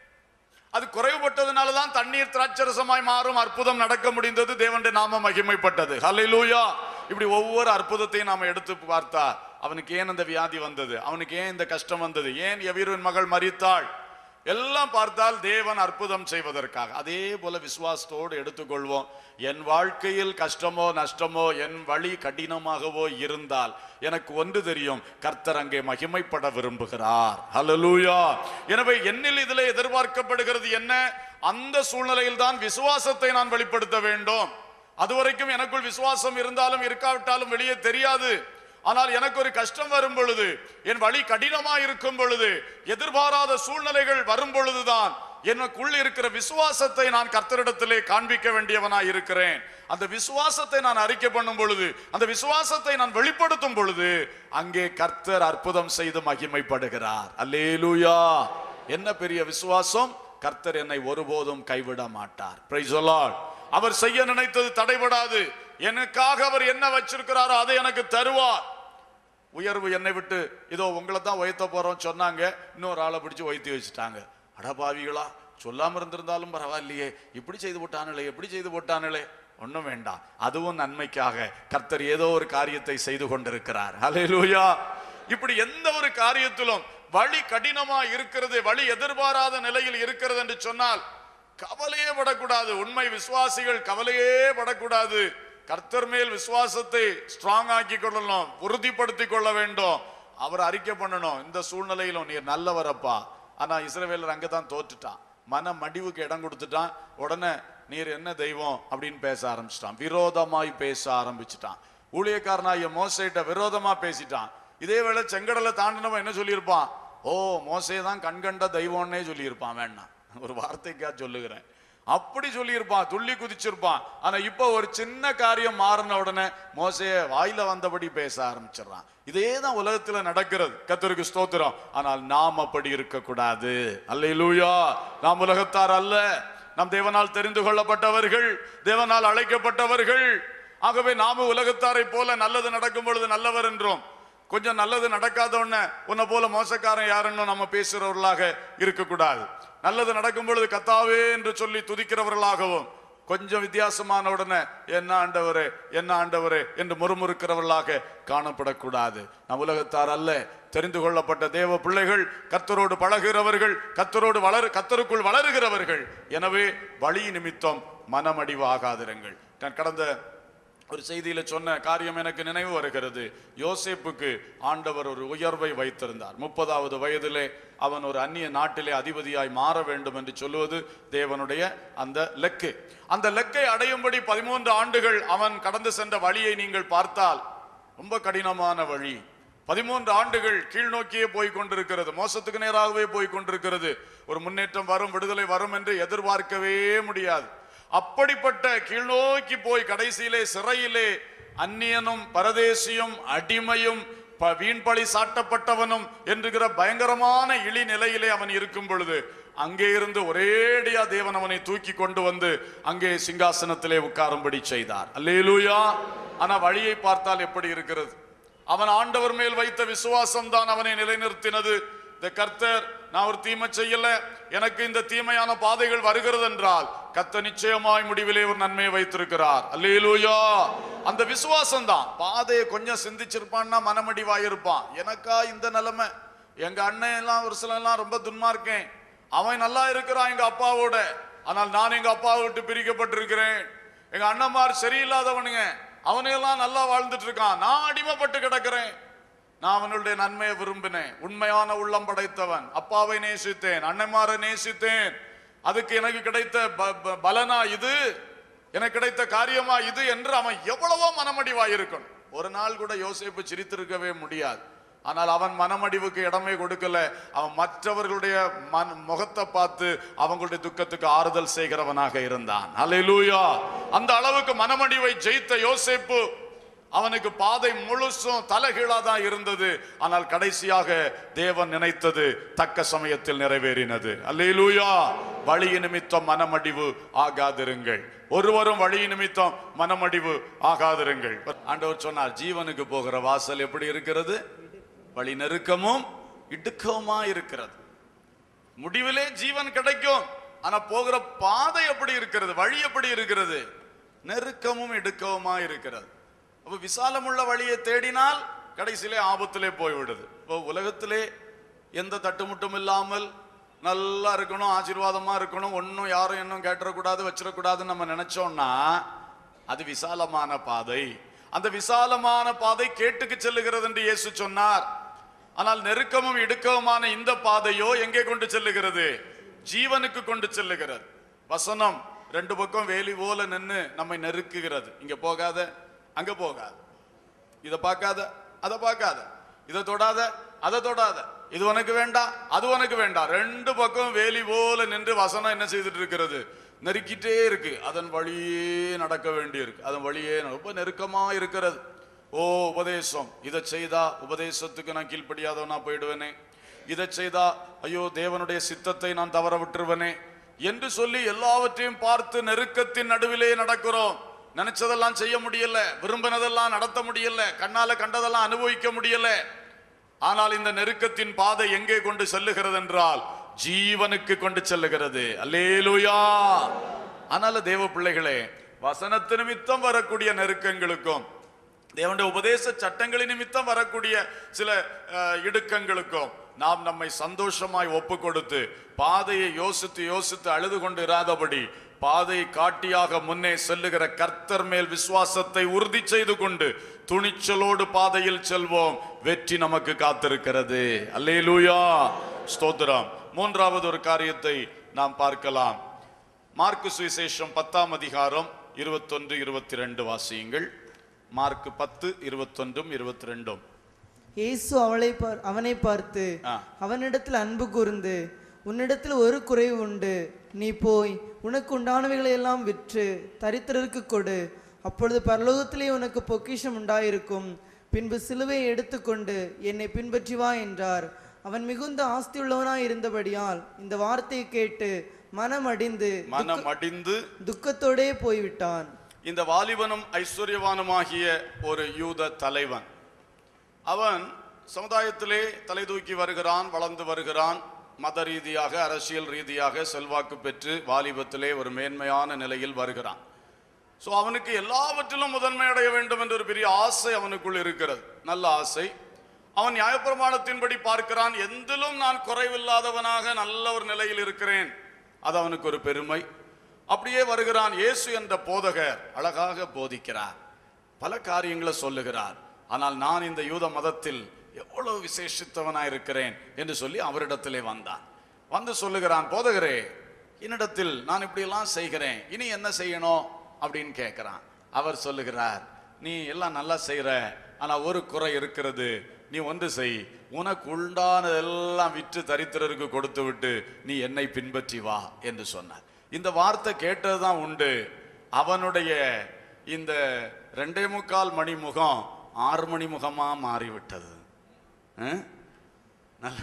அது குறைவுபட்டதுனால தான் தண்ணீர் திராட்சரசமாய் மாறும் அற்புதம் நடக்க முடிந்தது தேவனுடைய நாம மகிமைப்பட்டது ஹalleluya இப்படி ஒவ்வொரு அற்புதத்தையும் நாம எடுத்து பார்த்தா அவனுக்கு ஏன் அந்த வியாதி வந்தது அவனுக்கு ஏன் இந்த கஷ்டம் வந்தது ஏன் எவீரின் மகள் மரித்தாள் எல்லாம் பார்த்தால் தேவன் அற்புதம் செய்வதற்காக அதே போல விசுவாசத்தோடு எடுத்துக்கொள்வோம் என் வாழ்க்கையில் கஷ்டமோ நஷ்டமோ என் வழி கடினமாகவோ இருந்தால் எனக்கு ஒன்று தெரியும் கர்த்தர் அங்கே மகிமைப்பட விரும்புகிறார் ஹalleluya எனவே என்னில் இதில் எதிர்பார்க்கப்படுகிறது என்ன அந்த சூழ்நிலையில் தான் விசுவாசத்தை நான் வெளிப்படுத்த வேண்டும் அதுவரைக்கும் எனக்குள் விசுவாசம் இருந்தாலும் இருக்காவிட்டாலும் வெளியே தெரியாது ஆனால் எனக்கு ஒரு கஷ்டம் வரும் பொழுது என் வழி கடினமா இருக்கும் பொழுது எதிர்பாராத சூழ்நிலைகள் வரும் பொழுதுதான் எனக்குள் இருக்கிற விசுவாசத்தை நான் கர்த்தரிடத்திலே காண்பிக்க வேண்டியவனாய் இருக்கிறேன் அந்த விசுவாசத்தை நான் அறிக்கை பண்ணும் பொழுது அந்த விசுவாசத்தை நான் வெளிப்படுத்தும் பொழுது அங்கே கர்த்தர் அற்புதம் செய்து மகிமைப்படுகிறார் அல்லேலூயா என்ன பெரிய விசுவாசம் கர்த்தர் என்னை ஒருபோதும் கைவிட மாட்டார் Praise the Lord. அவர் செய்ய நினைத்தது தடைபடாது எனக்காக அவர் என்ன வச்சிருக்கிறாரோ அதை எனக்கு தருவார் உயர்வு என்னை விட்டு இதோ உங்களை தான் உயர்த்த போறோம் சொன்னாங்க இன்னொரு ஆளை பிடிச்சு உயர்த்தி வச்சுட்டாங்க அடபாவிகளா சொல்லாம இருந்திருந்தாலும் பரவாயில்லையே இப்படி செய்து போட்டானுங்களே எப்படி செய்து போட்டானுங்களே ஒண்ணும் வேண்டாம் அதுவும் நன்மைக்காக கர்த்தர் ஏதோ ஒரு காரியத்தை செய்து கொண்டிருக்கிறார் ஹalleluya இப்படி எந்த ஒரு காரியத்திலும் வழி கடினமா இருக்கிறது வழி எதிர்பாராத நிலையில் இருக்கிறது என்று சொன்னால் கவலையே படக்கூடாது உண்மை விசுவாசிகள் கவலையே படக்கூடாது கர்த்தர் மேல் விசுவாசத்தை ஸ்ட்ராங் ஆக்கி கொள்ளணும் உறுதிப்படுத்திக் கொள்ள வேண்டும் அவர் அறிக்கை பண்ணணும் இந்த சூழ்நிலையிலும் நீர் நல்லவரப்பா ஆனா இஸ்ரவேலர் அங்கதான் தோற்றுட்டான் மன மடிவுக்கு இடம் கொடுத்துட்டான் உடனே நீர் என்ன தெய்வம் அப்படின்னு பேச ஆரம்பிச்சிட்டான் விரோதமாய் பேச ஆரம்பிச்சிட்டான் ஊழியக்காரனாகிய மோசைட்ட விரோதமா பேசிட்டான் இதே வேளை செங்கடலை தாண்டினவன் என்ன சொல்லியிருப்பான் ஓ மோசே தான் கண்கண்ட தெய்வம்னே சொல்லியிருப்பான் வேணாம் ஒரு வார்த்தைக்கா சொல்லுகிறேன் அப்படி சொல்லியிருப்பான் துள்ளி குதிச்சிருப்பான் ஆனா இப்போ ஒரு சின்ன காரியம் மாறின உடனே மோசைய வாயில வந்தபடி பேச ஆரம்பிச்சிடறான் இதே தான் உலகத்துல நடக்கிறது கத்தருக்கு ஸ்தோத்திரம் ஆனால் நாம் அப்படி இருக்கக்கூடாது அல்லேலூயா நாம் உலகத்தார் அல்ல நம் தேவனால் தெரிந்து கொள்ளப்பட்டவர்கள் தேவனால் அழைக்கப்பட்டவர்கள் ஆகவே நாம உலகத்தாரை போல நல்லது நடக்கும் பொழுது நல்லவர் என்றும் கொஞ்சம் நல்லது நடக்காத உடனே உன்னை போல மோசக்காரன் யாருன்னு நம்ம பேசுறவர்களாக இருக்கக்கூடாது நல்லது நடக்கும் பொழுது கத்தாவே என்று சொல்லி துதிக்கிறவர்களாகவும் கொஞ்சம் வித்தியாசமான உடனே என்ன ஆண்டவரே என்ன ஆண்டவரே என்று முறுமுறுக்கிறவர்களாக காணப்படக்கூடாது நம் உலகத்தார் அல்ல தெரிந்து கொள்ளப்பட்ட தேவ பிள்ளைகள் கத்தரோடு பழகுகிறவர்கள் கத்தரோடு வளரு கத்தருக்குள் வளருகிறவர்கள் எனவே வழி நிமித்தம் மனமடிவு ஆகாதிருங்கள் நான் கடந்த ஒரு செய்தியில சொன்ன காரியம் எனக்கு நினைவு வருகிறது யோசேப்புக்கு ஆண்டவர் ஒரு உயர்வை வைத்திருந்தார் முப்பதாவது வயதிலே அவன் ஒரு அந்நிய நாட்டிலே அதிபதியாய் மாற வேண்டும் என்று சொல்லுவது தேவனுடைய அந்த லெக்கு அந்த லெக்கை அடையும்படி பதிமூன்று ஆண்டுகள் அவன் கடந்து சென்ற வழியை நீங்கள் பார்த்தால் ரொம்ப கடினமான வழி பதிமூன்று ஆண்டுகள் கீழ் நோக்கியே போய் கொண்டிருக்கிறது மோசத்துக்கு நேராகவே போய் கொண்டிருக்கிறது ஒரு முன்னேற்றம் வரும் விடுதலை வரும் என்று எதிர்பார்க்கவே முடியாது அப்படிப்பட்ட கீழ்நோக்கி போய் கடைசியிலே சிறையிலே அந்நியனும் பரதேசியும் அடிமையும் ப- வீண்பழி சாட்டப்பட்டவனும் என்கிற பயங்கரமான இழி நிலையிலே அவன் இருக்கும் பொழுது அங்கே இருந்து ஒரேடியா தேவன் அவனை தூக்கி கொண்டு வந்து அங்கே சிங்காசனத்திலே உட்காரும்படி செய்தார் அல்லேலூயா ஆனா வழியை பார்த்தால் எப்படி இருக்கிறது அவன் ஆண்டவர் மேல் வைத்த விசுவாசம் தான் அவனை நிலைநிறுத்தினது இந்த கர்த்தர் நான் ஒரு தீமை செய்யல எனக்கு இந்த தீமையான பாதைகள் வருகிறது என்றால் கத்த நிச்சயமாய் முடிவிலே ஒரு நன்மையை வைத்திருக்கிறார் அல்லேலூயா அந்த விசுவாசம் தான் பாதையை கொஞ்சம் சிந்திச்சிருப்பான்னா மனமடிவாயிருப்பான் எனக்கா இந்த நிலைமை எங்க அண்ணன் எல்லாம் ஒரு சில எல்லாம் ரொம்ப துன்மார்க்கேன் அவன் நல்லா இருக்கிறான் எங்க அப்பாவோட ஆனால் நான் எங்க அப்பாவை விட்டு பிரிக்கப்பட்டிருக்கிறேன் எங்க அண்ணன்மார் சரியில்லாதவனுங்க அவனையெல்லாம் நல்லா வாழ்ந்துட்டு இருக்கான் நான் அடிமைப்பட்டு கிடக்கிறேன் நான் அவனுடைய நன்மையை விரும்பினேன் உண்மையான உள்ளம் படைத்தவன் அப்பாவை நேசித்தேன் அண்ணன்மாரை நேசித்தேன் அதுக்கு எனக்கு கிடைத்த ப- ப- பலனா இது எனக்கு கிடைத்த காரியமா இது என்று அவன் எவ்வளவோ மனமடிவாயிருக்கணும் ஒரு நாள் கூட யோசேப்பு சிரித்திருக்கவே முடியாது ஆனால் அவன் மனமடிவுக்கு இடமே கொடுக்கல அவன் மற்றவர்களுடைய மன முகத்தை பார்த்து அவங்களுடைய துக்கத்துக்கு ஆறுதல் செய்கிறவனாக இருந்தான் அல்லேலூயா அந்த அளவுக்கு மனமடிவை ஜெயித்த யோசேப்பு அவனுக்கு பாதை முழுசும் தலைகீழா தான் இருந்தது ஆனால் கடைசியாக தேவன் நினைத்தது தக்க சமயத்தில் நிறைவேறினது அல்லேலூயா வழி நிமித்தம் மனமடிவு ஆகாதிருங்கள் ஒருவரும் வழி நிமித்தம் மனமடிவு ஆகாதிருங்கள் ஆண்டவர் சொன்னார் ஜீவனுக்கு போகிற வாசல் எப்படி இருக்கிறது வழி நெருக்கமும் இடுக்கவுமா இருக்கிறது முடிவிலே ஜீவன் கிடைக்கும் ஆனா போகிற பாதை எப்படி இருக்கிறது வழி எப்படி இருக்கிறது நெருக்கமும் இடுக்கவுமா இருக்கிறது அப்ப விசாலமுள்ள வழியை தேடினால் கடைசியிலே ஆபத்திலே போய்விடுது இப்போ உலகத்திலே எந்த தட்டுமுட்டும் இல்லாமல் நல்லா இருக்கணும் ஆசீர்வாதமா இருக்கணும் ஒன்றும் யாரும் இன்னும் கேட்டுறக்கூடாது வச்சிடக்கூடாதுன்னு நம்ம நினைச்சோம்னா அது விசாலமான பாதை அந்த விசாலமான பாதை கேட்டுக்கு செல்லுகிறது என்று இயேசு சொன்னார் ஆனால் நெருக்கமும் இடுக்கவுமான இந்த பாதையோ எங்கே கொண்டு செல்லுகிறது ஜீவனுக்கு கொண்டு செல்லுகிறது வசனம் ரெண்டு பக்கம் வேலி போல நின்னு நம்மை நெருக்குகிறது இங்க போகாத அங்க போகாத இத பார்க்காத அதை பார்க்காத இதை தொடாத அதை தொடாத இது உனக்கு வேண்டாம் அது உனக்கு வேண்டாம் ரெண்டு பக்கம் வேலி போல நின்று வசனம் என்ன செய்துட்டு இருக்கிறது நெருக்கிட்டே இருக்கு அதன் வழியே நடக்க வேண்டியிருக்கு அதன் வழியே ரொம்ப நெருக்கமா இருக்கிறது ஓ உபதேசம் இதை செய்தா உபதேசத்துக்கு நான் கீழ்ப்படியாதவனா போயிடுவேனே இதை செய்தா ஐயோ தேவனுடைய சித்தத்தை நான் தவற விட்டுருவனே என்று சொல்லி எல்லாவற்றையும் பார்த்து நெருக்கத்தின் நடுவிலே நடக்கிறோம் நினைச்சதெல்லாம் செய்ய முடியல விரும்பினதெல்லாம் நடத்த முடியல கண்ணால கண்டதெல்லாம் அனுபவிக்க முடியல ஆனால் இந்த நெருக்கத்தின் பாதை எங்கே கொண்டு செல்லுகிறது என்றால் ஜீவனுக்கு கொண்டு செல்லுகிறது அல்லேலூயா ஆனால தேவ பிள்ளைகளே வசனத்து நிமித்தம் வரக்கூடிய நெருக்கங்களுக்கும் தேவனுடைய உபதேச சட்டங்களின் நிமித்தம் வரக்கூடிய சில அஹ், இடுக்கங்களுக்கும் நாம் நம்மை சந்தோஷமாய் ஒப்பு கொடுத்து பாதையை யோசித்து யோசித்து அழுது கொண்டு இராதபடி பாதை காட்டியாக முன்னே செல்லுகிற கர்த்தர் மேல் விசுவாசத்தை உறுதி செய்து கொண்டு துணிச்சலோடு பாதையில் செல்வோம் வெற்றி நமக்கு காத்திருக்கிறது அல்லேலூயா ஸ்தோத்திரம் மூன்றாவது ஒரு காரியத்தை நாம் பார்க்கலாம் மார்க்கு சுவிசேஷம் பத்தாம் அதிகாரம் இருபத்தொன்று இருபத்தி ரெண்டு வாசியுங்கள் மார்க் பத்து இருபத்தொன்றும் இருபத்தி ரெண்டும் இயேசு அவளை பார் அவனை பார்த்து ஆ. அவனிடத்தில் அன்பு கூர்ந்து உன்னிடத்தில் ஒரு குறைவு உண்டு நீ போய் உனக்கு உண்டானவைகளை எல்லாம் விற்று தரித்திரருக்கு கொடு அப்பொழுது பரலோகத்திலே உனக்கு பொக்கிஷம் உண்டாயிருக்கும் பின்பு சிலுவையை எடுத்துக்கொண்டு என்னை பின்பற்றி வா என்றார் அவன் மிகுந்த ஆஸ்தியுள்ளவனாய் இருந்தபடியால் இந்த வார்த்தையை கேட்டு மனம் அடிந்து மனம் அடிந்து துக்கத்தோடே போய்விட்டான் இந்த வாலிபனும் ஐஸ்வர்யவானுமாகிய ஒரு யூத தலைவன் அவன் சமுதாயத்திலே தலை தூக்கி வருகிறான் வளர்ந்து வருகிறான் மத ரீதியாக அரசியல் ரீதியாக செல்வாக்கு பெற்று வாலிபத்திலே ஒரு மேன்மையான நிலையில் வருகிறான் ஸோ அவனுக்கு எல்லாவற்றிலும் முதன்மை அடைய வேண்டும் என்ற ஒரு பெரிய ஆசை அவனுக்குள் இருக்கிறது நல்ல ஆசை அவன் நியாயப்பிரமாணத்தின்படி பார்க்கிறான் எந்திலும் நான் குறைவில்லாதவனாக நல்ல ஒரு நிலையில் இருக்கிறேன் அது அவனுக்கு ஒரு பெருமை அப்படியே வருகிறான் இயேசு என்ற போதகர் அழகாக போதிக்கிறார் பல காரியங்களை சொல்லுகிறார் ஆனால் நான் இந்த யூத மதத்தில் எவ்வளவு விசேஷித்தவனாய் இருக்கிறேன் என்று சொல்லி அவரிடத்திலே வந்தான் வந்து சொல்லுகிறான் போதகரே என்னிடத்தில் நான் இப்படியெல்லாம் செய்கிறேன் இனி என்ன செய்யணும் அப்படின்னு கேட்கிறான் அவர் சொல்லுகிறார் நீ எல்லாம் நல்லா செய்யற ஆனா ஒரு குறை இருக்கிறது நீ ஒன்று செய் உனக்கு உண்டானதெல்லாம் விற்று தரித்திரருக்கு கொடுத்து விட்டு நீ என்னை பின்பற்றி வா என்று சொன்னார் இந்த வார்த்தை கேட்டதுதான் உண்டு அவனுடைய இந்த ரெண்டே முக்கால் மணி முகம் ஆறு மணி முகமா மாறிவிட்டது அஹ்? நல்ல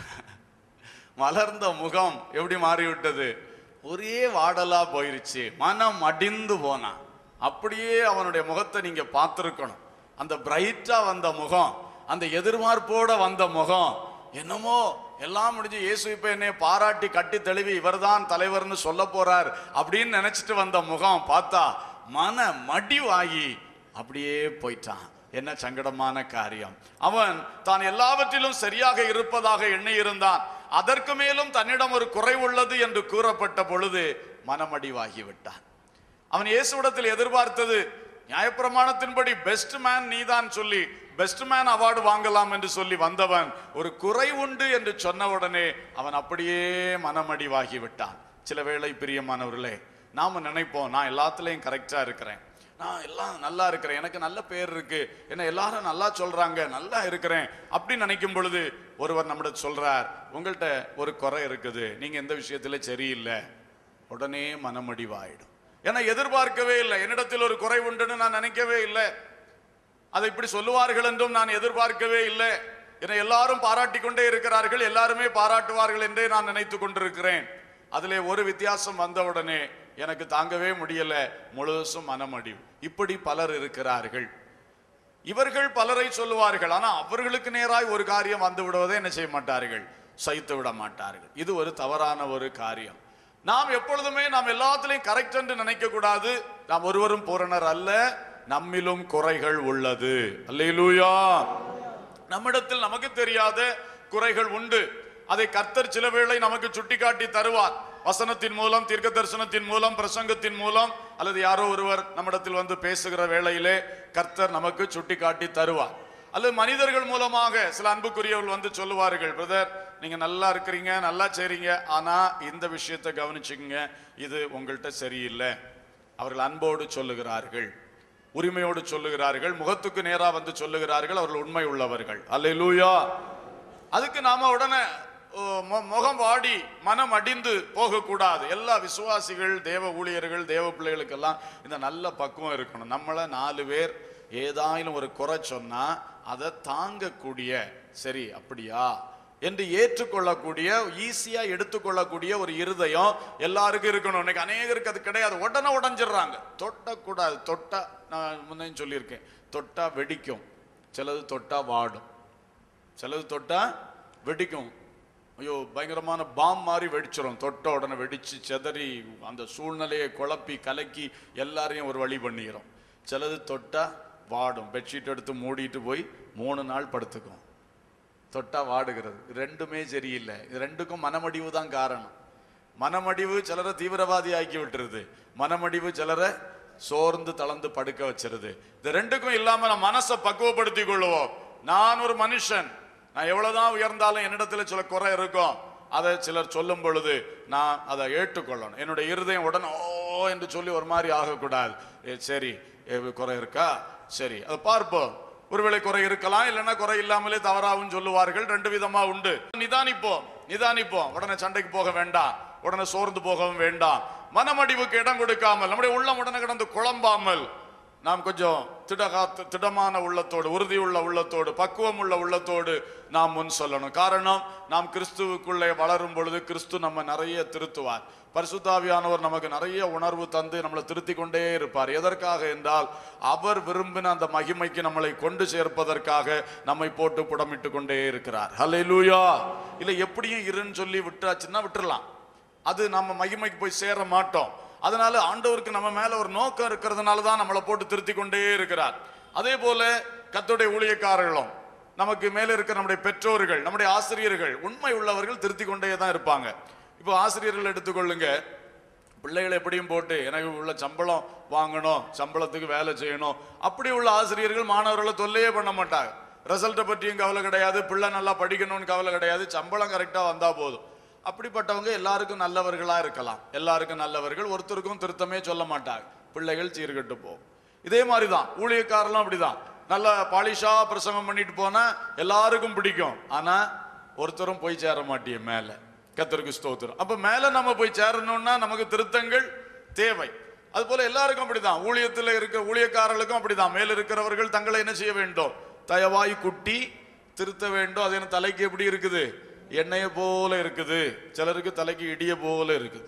மலர்ந்த முகம் எப்படி மாறிவிட்டது ஒரே வாடலா போயிருச்சு மனம் அடிந்து போனான் அப்படியே அவனுடைய முகத்தை நீங்க பார்த்திருக்கணும் அந்த பிரைட்டா வந்த முகம் அந்த எதிர்பார்ப்போட வந்த முகம் என்னமோ எல்லாம் முடிஞ்சு இயேசு இப்ப என்னை பாராட்டி கட்டி தழுவி இவர்தான் தலைவர்னு சொல்ல போறார் அப்படின்னு நினைச்சிட்டு வந்த முகம் பார்த்தா மன மடிவாகி அப்படியே போயிட்டான் என்ன சங்கடமான காரியம் அவன் தான் எல்லாவற்றிலும் சரியாக இருப்பதாக எண்ணி இருந்தான் அதற்கு மேலும் தன்னிடம் ஒரு குறைவுள்ளது என்று கூறப்பட்ட பொழுது மனமடிவாகி விட்டான் அவன் இயேசுவிடத்தில் எதிர்பார்த்தது நியாயப்பிரமாணத்தின்படி பெஸ்ட் மேன் நீதான் சொல்லி பெஸ்ட் மேன் அவார்டு வாங்கலாம் என்று சொல்லி வந்தவன் ஒரு குறை உண்டு என்று சொன்ன உடனே அவன் அப்படியே மனமடிவாகி விட்டான் சில வேளை பிரியமானவர்களே நாம நினைப்போம் நான் எல்லாத்துலயும் கரெக்டா இருக்கிறேன் நான் எல்லாம் நல்லா இருக்கிறேன் எனக்கு நல்ல பேர் இருக்கு என்ன எல்லாரும் நல்லா சொல்றாங்க நல்லா இருக்கிறேன் அப்படி நினைக்கும் பொழுது ஒருவர் நம்மிடம் சொல்றார் உங்கள்கிட்ட ஒரு குறை இருக்குது நீங்க எந்த விஷயத்துல சரியில்லை உடனே மனமடிவாயிடும் ஏன்னா எதிர்பார்க்கவே இல்லை என்னிடத்தில் ஒரு குறை உண்டுன்னு நான் நினைக்கவே இல்லை அதை இப்படி சொல்லுவார்கள் என்றும் நான் எதிர்பார்க்கவே இல்லை என்னை எல்லாரும் பாராட்டிக் கொண்டே இருக்கிறார்கள் எல்லாருமே பாராட்டுவார்கள் என்றே நான் நினைத்து கொண்டிருக்கிறேன் அதிலே ஒரு வித்தியாசம் வந்தவுடனே எனக்கு தாங்கவே முடியல முழுசும் மனமடிவு இப்படி பலர் இருக்கிறார்கள் இவர்கள் பலரை சொல்லுவார்கள் ஆனா அவர்களுக்கு நேராய் ஒரு காரியம் வந்து விடுவதை என்ன செய்ய மாட்டார்கள் சகித்து விட மாட்டார்கள் இது ஒரு தவறான ஒரு காரியம் நாம் எப்பொழுதுமே நாம் எல்லாத்திலையும் கரெக்ட் என்று நினைக்க கூடாது நாம் ஒருவரும் பூரணர் அல்ல நம்மிலும் குறைகள் உள்ளது அல்லேலூயா நம்மிடத்தில் நமக்கு தெரியாத குறைகள் உண்டு அதை கர்த்தர் சில வேளை நமக்கு சுட்டிக்காட்டி தருவார் வசனத்தின் மூலம் தீர்க்க தரிசனத்தின் மூலம் பிரசங்கத்தின் மூலம் அல்லது யாரோ ஒருவர் நம்மிடத்தில் வந்து பேசுகிற வேளையிலே கர்த்தர் நமக்கு சுட்டிக்காட்டி தருவார் அல்லது மனிதர்கள் மூலமாக சில அன்புக்குரியவர்கள் வந்து சொல்லுவார்கள் பிரதர் நீங்க நல்லா இருக்கிறீங்க நல்லா செய்றீங்க ஆனா இந்த விஷயத்தை கவனிச்சுக்கங்க இது உங்கள்கிட்ட சரியில்லை அவர்கள் அன்போடு சொல்லுகிறார்கள் உரிமையோடு சொல்லுகிறார்கள் முகத்துக்கு நேரா வந்து சொல்லுகிறார்கள் அவர்கள் உண்மை உள்ளவர்கள் அல்லேலூயா அதுக்கு நாம உடனே ஓ, மு- முகம் வாடி மனம் அடிந்து போகக்கூடாது எல்லா விசுவாசிகள் தேவ ஊழியர்கள் தேவ பிள்ளைகளுக்கெல்லாம் இந்த நல்ல பக்குவம் இருக்கணும் நம்மள நாலு பேர் ஏதாயிலும் ஒரு குறை சொன்னா அதை தாங்கக்கூடிய சரி அப்படியா என்று ஏற்றுக்கொள்ளக்கூடிய ஈஸியா எடுத்துக்கொள்ளக்கூடிய ஒரு இருதயம் எல்லாருக்கும் இருக்கணும் இன்னைக்கு அநேகருக்கு அது கிடையாது உடனே உடஞ்சிடுறாங்க தொட்டக்கூடாது தொட்டா நான் முன்னே சொல்லியிருக்கேன் தொட்டா வெடிக்கும் சிலது தொட்டா வாடும் சிலது தொட்டா வெடிக்கும் ஐயோ பயங்கரமான பாம் மாதிரி வெடிச்சிரும் தொட்ட உடனே வெடிச்சு செதறி அந்த சூழ்நிலையை குழப்பி கலக்கி எல்லாரையும் ஒரு வழி பண்ணிக்கிறோம் சிலது தொட்டா வாடும் பெட்ஷீட் எடுத்து மூடிட்டு போய் மூணு நாள் படுத்துக்கும் தொட்டா வாடுகிறது ரெண்டுமே சரியில்லை இது ரெண்டுக்கும் மனமடிவு தான் காரணம் மனமடிவு சிலரை தீவிரவாதி ஆக்கி விட்டுருது மனமடிவு சிலரை சோர்ந்து தளர்ந்து படுக்க வச்சிருது இது ரெண்டுக்கும் இல்லாம நம்ம மனசை பக்குவப்படுத்திக் கொள்ளுவோம் நான் ஒரு மனுஷன் நான் எவ்வளவுதான் உயர்ந்தாலும் என்னிடத்துல சில குறை இருக்கும் அதை சிலர் சொல்லும் பொழுது நான் அதை ஏற்றுக்கொள்ளணும் என்னுடைய இருதயம் உடனே ஓ என்று சொல்லி ஒரு மாதிரி ஆகக்கூடாது ஏ, சரி ஏ, குறை இருக்கா சரி அதை பார்ப்போம் ஒருவேளை குறை இருக்கலாம் இல்லைன்னா குறை இல்லாமலே தவறாவும் சொல்லுவார்கள் ரெண்டு விதமா உண்டு நிதானிப்போம் நிதானிப்போம் உடனே சண்டைக்கு போக வேண்டாம் உடனே சோர்ந்து போகவும் வேண்டாம் மனமடிவுக்கு இடம் கொடுக்காமல் நம்முடைய உள்ளம் உடனே கிடந்து குழம்பாமல் நாம் கொஞ்சம் திடகா திடமான உள்ளத்தோடு உறுதியுள்ள உள்ளத்தோடு பக்குவம் உள்ள உள்ளத்தோடு நாம் முன் சொல்லணும் காரணம் நாம் கிறிஸ்துவுக்குள்ளே வளரும் பொழுது கிறிஸ்து நம்ம நிறைய திருத்துவார் பரிசுத்தாவியானவர் நமக்கு நிறைய உணர்வு தந்து நம்மளை திருத்தி கொண்டே இருப்பார் எதற்காக என்றால் அவர் விரும்பின அந்த மகிமைக்கு நம்மளை கொண்டு சேர்ப்பதற்காக நம்மை போட்டு புடமிட்டு கொண்டே இருக்கிறார் ஹalleluya இல்ல எப்படியும் இருன்னு சொல்லி விட்டாச்சுன்னா விட்டுறலாம் அது நம்ம மகிமைக்கு போய் சேர மாட்டோம் அதனால ஆண்டவருக்கு நம்ம மேல ஒரு நோக்கம் இருக்கிறதுனால தான் நம்மளை போட்டு திருத்தி கொண்டே இருக்கிறார் அதே போல கத்தோடைய ஊழியக்காரர்களும் நமக்கு மேல இருக்கிற நம்முடைய பெற்றோர்கள் நம்முடைய ஆசிரியர்கள் உண்மை உள்ளவர்கள் திருத்தி கொண்டே தான் இருப்பாங்க இப்போ ஆசிரியர்கள் எடுத்துக்கொள்ளுங்க பிள்ளைகளை எப்படியும் போட்டு எனக்கு உள்ள சம்பளம் வாங்கணும் சம்பளத்துக்கு வேலை செய்யணும் அப்படி உள்ள ஆசிரியர்கள் மாணவர்களை தொல்லையே பண்ண மாட்டாங்க ரிசல்ட்டை பற்றியும் கவலை கிடையாது பிள்ளை நல்லா படிக்கணும்னு கவலை கிடையாது சம்பளம் கரெக்டாக வந்தால் போதும் அப்படிப்பட்டவங்க எல்லாருக்கும் நல்லவர்களா இருக்கலாம் எல்லாருக்கும் நல்லவர்கள் ஒருத்தருக்கும் திருத்தமே சொல்ல மாட்டாங்க பிள்ளைகள் சீர்கெட்டு போகும் இதே மாதிரி தான் ஊழியக்காரர்களும் அப்படிதான் நல்ல பாலிஷா பிரசங்கம் பண்ணிட்டு போனா எல்லாருக்கும் பிடிக்கும் ஆனா ஒருத்தரும் போய் சேர மாட்டிய மேல கத்தருக்கு ஸ்தோத்திரம் அப்ப மேல நம்ம போய் சேரணும்னா நமக்கு திருத்தங்கள் தேவை அது போல எல்லாருக்கும் அப்படிதான் ஊழியத்தில் இருக்க ஊழியக்காரர்களுக்கும் அப்படிதான் மேல இருக்கிறவர்கள் தங்களை என்ன செய்ய வேண்டும் தயவாய் குட்டி திருத்த வேண்டும் அது என்ன தலைக்கு எப்படி இருக்குது எண்ணெயை போல இருக்குது சிலருக்கு தலைக்கு இடிய போல இருக்குது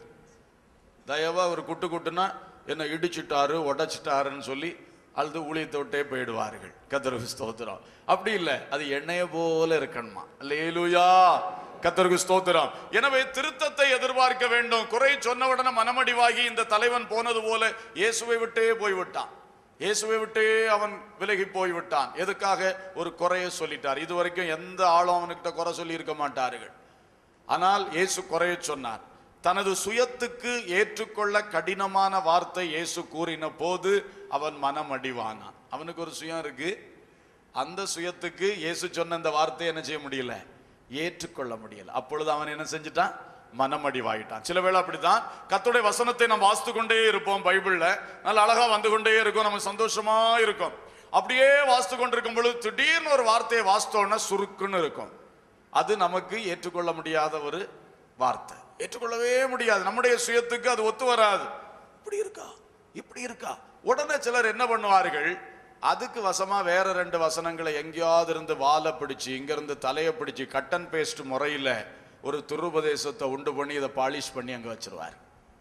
தயவா ஒரு குட்டு குட்டுனா என்ன இடிச்சிட்டாரு உடைச்சிட்டாருன்னு சொல்லி அழுது ஊழியத்தை விட்டே போயிடுவார்கள் கத்தருக்கு ஸ்தோத்திரம் அப்படி இல்லை அது எண்ணெயை போல இருக்கணுமா லேலுயா கத்தருக்கு ஸ்தோத்திரம் எனவே திருத்தத்தை எதிர்பார்க்க வேண்டும் குறை சொன்ன உடனே மனமடிவாகி இந்த தலைவன் போனது போல இயேசுவை விட்டே போய்விட்டான் இயேசுவை விட்டே அவன் விலகி போய்விட்டான் எதுக்காக ஒரு குறைய சொல்லிட்டார் இதுவரைக்கும் எந்த ஆளும் அவனுக்கிட்ட குறை சொல்லி இருக்க மாட்டார்கள் ஆனால் இயேசு குறைய சொன்னார் தனது சுயத்துக்கு ஏற்றுக்கொள்ள கடினமான வார்த்தை இயேசு கூறின போது அவன் மனம் அடிவானான் அவனுக்கு ஒரு சுயம் இருக்கு அந்த சுயத்துக்கு இயேசு சொன்ன இந்த வார்த்தையை என்ன செய்ய முடியல ஏற்றுக்கொள்ள முடியல அப்பொழுது அவன் என்ன செஞ்சுட்டான் மனமடிவாயிட்டான் சில வேளை அப்படிதான் கர்த்தருடைய வசனத்தை நம்ம வாசித்து கொண்டே இருப்போம் பைபிள்ல நல்ல அழகா வந்து கொண்டே இருக்கும் நமக்கு சந்தோஷமா இருக்கும் அப்படியே வாசித்து கொண்டிருக்கும் பொழுது திடீர்னு ஒரு வார்த்தையை வாசித்தோன்னா சுருக்குன்னு இருக்கும் அது நமக்கு ஏற்றுக்கொள்ள முடியாத ஒரு வார்த்தை ஏற்றுக்கொள்ளவே முடியாது நம்முடைய சுயத்துக்கு அது ஒத்து வராது இப்படி இருக்கா இப்படி இருக்கா உடனே சிலர் என்ன பண்ணுவார்கள் அதுக்கு வசமா வேற ரெண்டு வசனங்களை எங்கேயாவது இருந்து வாலை பிடிச்சு இங்க இருந்து தலையை பிடிச்சு கட்டன் பேஸ்ட் முறையில ஒரு துருபதேசத்தை உண்டு பண்ணி இதை பாலிஷ் பண்ணி அங்க வச்சிருவார்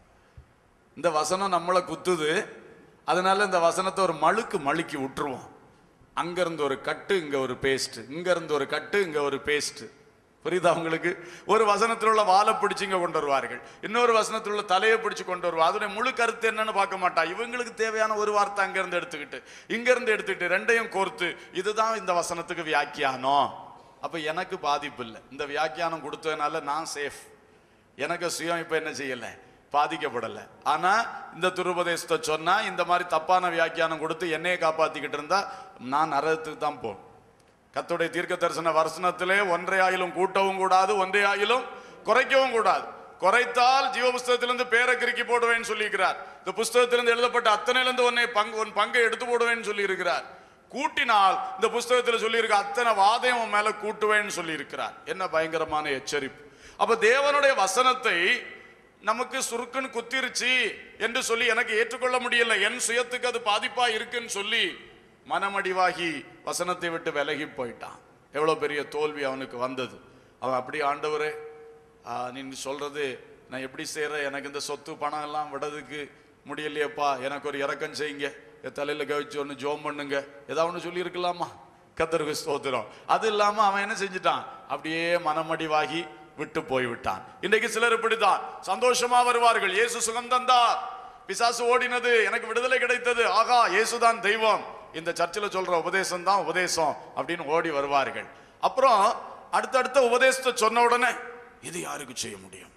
இந்த வசனம் நம்மளை குத்துது அதனால இந்த வசனத்தை ஒரு மழுக்கு மழுக்கி விட்டுருவோம் அங்கிருந்து ஒரு கட்டு இங்க ஒரு பேஸ்ட் இங்க இருந்து ஒரு கட்டு இங்க ஒரு பேஸ்ட் புரியுதா உங்களுக்கு ஒரு வசனத்தில் உள்ள வாழை பிடிச்சு இங்க கொண்டு வருவார்கள் இன்னொரு வசனத்தில் உள்ள தலையை பிடிச்சு கொண்டு வருவா அதோட முழு கருத்து என்னன்னு பார்க்க மாட்டா இவங்களுக்கு தேவையான ஒரு வார்த்தை அங்க இருந்து எடுத்துக்கிட்டு இங்க இருந்து எடுத்துக்கிட்டு ரெண்டையும் கோர்த்து இதுதான் இந்த வசனத்துக்கு வியாக்கியானம் அப்ப எனக்கு பாதிப்பு இல்லை இந்த வியாக்கியானம் கொடுத்ததுனால நான் சேஃப் எனக்கு சுயம் இப்ப என்ன செய்யல பாதிக்கப்படல ஆனா இந்த துருபதேசத்தை சொன்னா இந்த மாதிரி தப்பான வியாக்கியானம் கொடுத்து என்னைய காப்பாத்திக்கிட்டு இருந்தா நான் நரகத்துக்கு தான் போகணும் கர்த்தருடைய தீர்க்க தரிசன வசனத்திலே ஒன்றை ஆயிலும் கூட்டவும் கூடாது ஒன்றை ஆயிலும் குறைக்கவும் கூடாது குறைத்தால் ஜீவ புஸ்தகத்திலிருந்து பேரை கிறுக்கி போடுவேன்னு சொல்லியிருக்கிறார் இந்த புஸ்தகத்திலிருந்து எழுதப்பட்ட அத்தனையிலிருந்து உன்னை பங்கு உன் பங்கை எடுத்து போடுவேன்னு சொல்லியிருக்கிறார் கூட்டினால் இந்த புஸ்தகத்தில் சொல்லியிருக்க அத்தனை வாதையும் உன் மேல கூட்டுவேன்னு சொல்லியிருக்கிறார் என்ன பயங்கரமான எச்சரிப்பு அப்ப தேவனுடைய வசனத்தை நமக்கு சுருக்குன்னு குத்திருச்சு என்று சொல்லி எனக்கு ஏற்றுக்கொள்ள முடியல என் சுயத்துக்கு அது பாதிப்பா இருக்குன்னு சொல்லி மனமடிவாகி வசனத்தை விட்டு விலகி போயிட்டான் எவ்வளவு பெரிய தோல்வி அவனுக்கு வந்தது அவன் அப்படி ஆண்டவரே ஆ, நீ சொல்றது நான் எப்படி செய்யற எனக்கு இந்த சொத்து பணம் எல்லாம் விடதுக்கு முடியலையேப்பா எனக்கு ஒரு இறக்கம் செய்யுங்க என் தலையில கவிச்சு ஒன்று ஜோம் பண்ணுங்க ஏதாவது ஒன்று சொல்லி இருக்கலாமா கத்தருக்கு ஸ்தோத்திரம் அது இல்லாம அவன் என்ன செஞ்சுட்டான் அப்படியே மனமடிவாகி விட்டு போய் விட்டான் இன்னைக்கு சிலர் இப்படித்தான் சந்தோஷமா வருவார்கள் இயேசு சுகம் தந்தார் பிசாசு ஓடினது எனக்கு விடுதலை கிடைத்தது ஆகா இயேசுதான் தெய்வம் இந்த சர்ச்சில் சொல்ற உபதேசம் தான் உபதேசம் அப்படின்னு ஓடி வருவார்கள் அப்புறம் அடுத்தடுத்த உபதேசத்தை சொன்ன உடனே இது யாருக்கு செய்ய முடியும்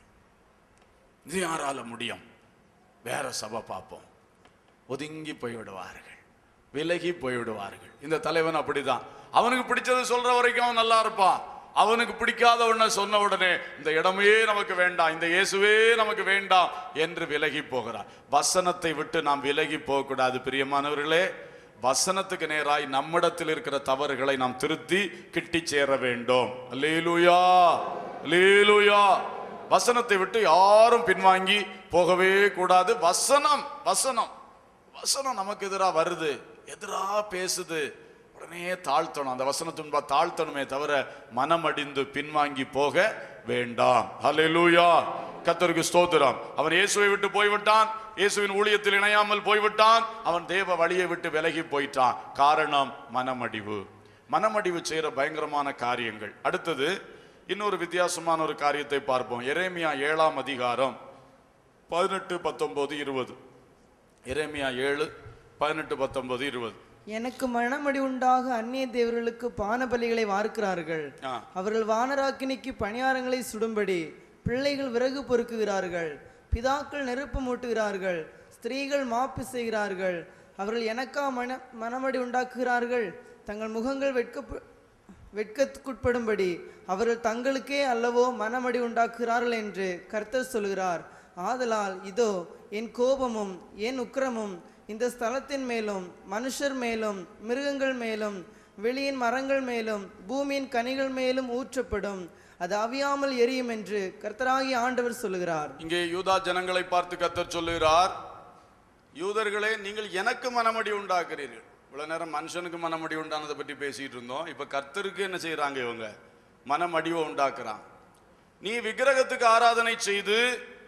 இது யாரால முடியும் வேற சபை பார்ப்போம் ஒதுங்கி போய்விடுவார்கள் விலகி போய்விடுவார்கள் இந்த தலைவன் அப்படிதான் அவனுக்கு பிடிச்சது சொல்ற வரைக்கும் அவன் நல்லா இருப்பான் அவனுக்கு பிடிக்காத ஒண்ண சொன்ன உடனே இந்த இடமே நமக்கு வேண்டாம் இந்த இயேசுவே நமக்கு வேண்டாம் என்று விலகி போகிறான் வசனத்தை விட்டு நாம் விலகி போகக்கூடாது பிரியமானவர்களே வசனத்துக்கு நேராய் நம்மிடத்தில் இருக்கிற தவறுகளை நாம் திருத்தி கிட்டி சேர வேண்டும் அல்லேலூயா அல்லேலூயா வசனத்தை விட்டு யாரும் பின்வாங்கி போகவே கூடாது வசனம் வசனம் வசனம் நமக்கு எதிரா வருது எதிரா பேசுது உடனே தாழ்த்தணும் அந்த வசனத்தின்பா தாழ்த்தணுமே தவிர மனமடிந்து பின்வாங்கி போக வேண்டாம் ஹalleluya கத்தருக்கு ஸ்தோத்திரம் அவன் இயேசுவை விட்டு போய்விட்டான் இயேசுவின் ஊழியத்தில் இணையாமல் போய்விட்டான் அவன் தேவ வழியை விட்டு விலகி போயிட்டான் காரணம் மனமடிவு மனமடிவு செய்யற பயங்கரமான காரியங்கள் அடுத்தது இன்னொரு வித்தியாசமான ஒரு காரியத்தை பார்ப்போம் எரேமியா ஏழாம் அதிகாரம் பதினெட்டு பத்தொன்பது இருபது எரேமியா ஏழு பதினெட்டு பத்தொன்பது இருபது எனக்கு மனமடி உண்டாக அந்நிய தேவர்களுக்கு பான பலிகளை வார்க்கிறார்கள் ஆ. அவர்கள் வானராக்கினிக்கு பணியாரங்களை சுடும்படி பிள்ளைகள் விறகு பொறுக்குகிறார்கள் பிதாக்கள் நெருப்பு மூட்டுகிறார்கள் ஸ்திரீகள் மாப்பு செய்கிறார்கள் அவர்கள் எனக்கா மன மனமடி உண்டாக்குகிறார்கள் தங்கள் முகங்கள் வெட்க வெட்கத்துக்குட்படும்படி அவர்கள் தங்களுக்கே அல்லவோ மனமடி உண்டாக்குகிறார்கள் என்று கர்த்தர் சொல்கிறார் ஆதலால் இதோ என் கோபமும் என் உக்கிரமும் இந்த ஸ்தலத்தின் மேலும் மனுஷர் மேலும் மிருகங்கள் மேலும் வெளியின் மரங்கள் மேலும் பூமியின் கனிகள் மேலும் ஊற்றப்படும் அது அவியாமல் எரியும் என்று கர்த்தராகிய ஆண்டவர் சொல்லுகிறார் இங்கே யூதா ஜனங்களை பார்த்து கத்தர் சொல்லுகிறார் யூதர்களே நீங்கள் எனக்கு மனமடி உண்டாக்குறீர்கள் இவ்வளவு நேரம் மனுஷனுக்கு மனமடி உண்டானதை பற்றி பேசிட்டு இருந்தோம் இப்ப கர்த்தருக்கு என்ன செய்யறாங்க இவங்க மனமடிவை உண்டாக்குறான் நீ விக்கிரகத்துக்கு ஆராதனை செய்து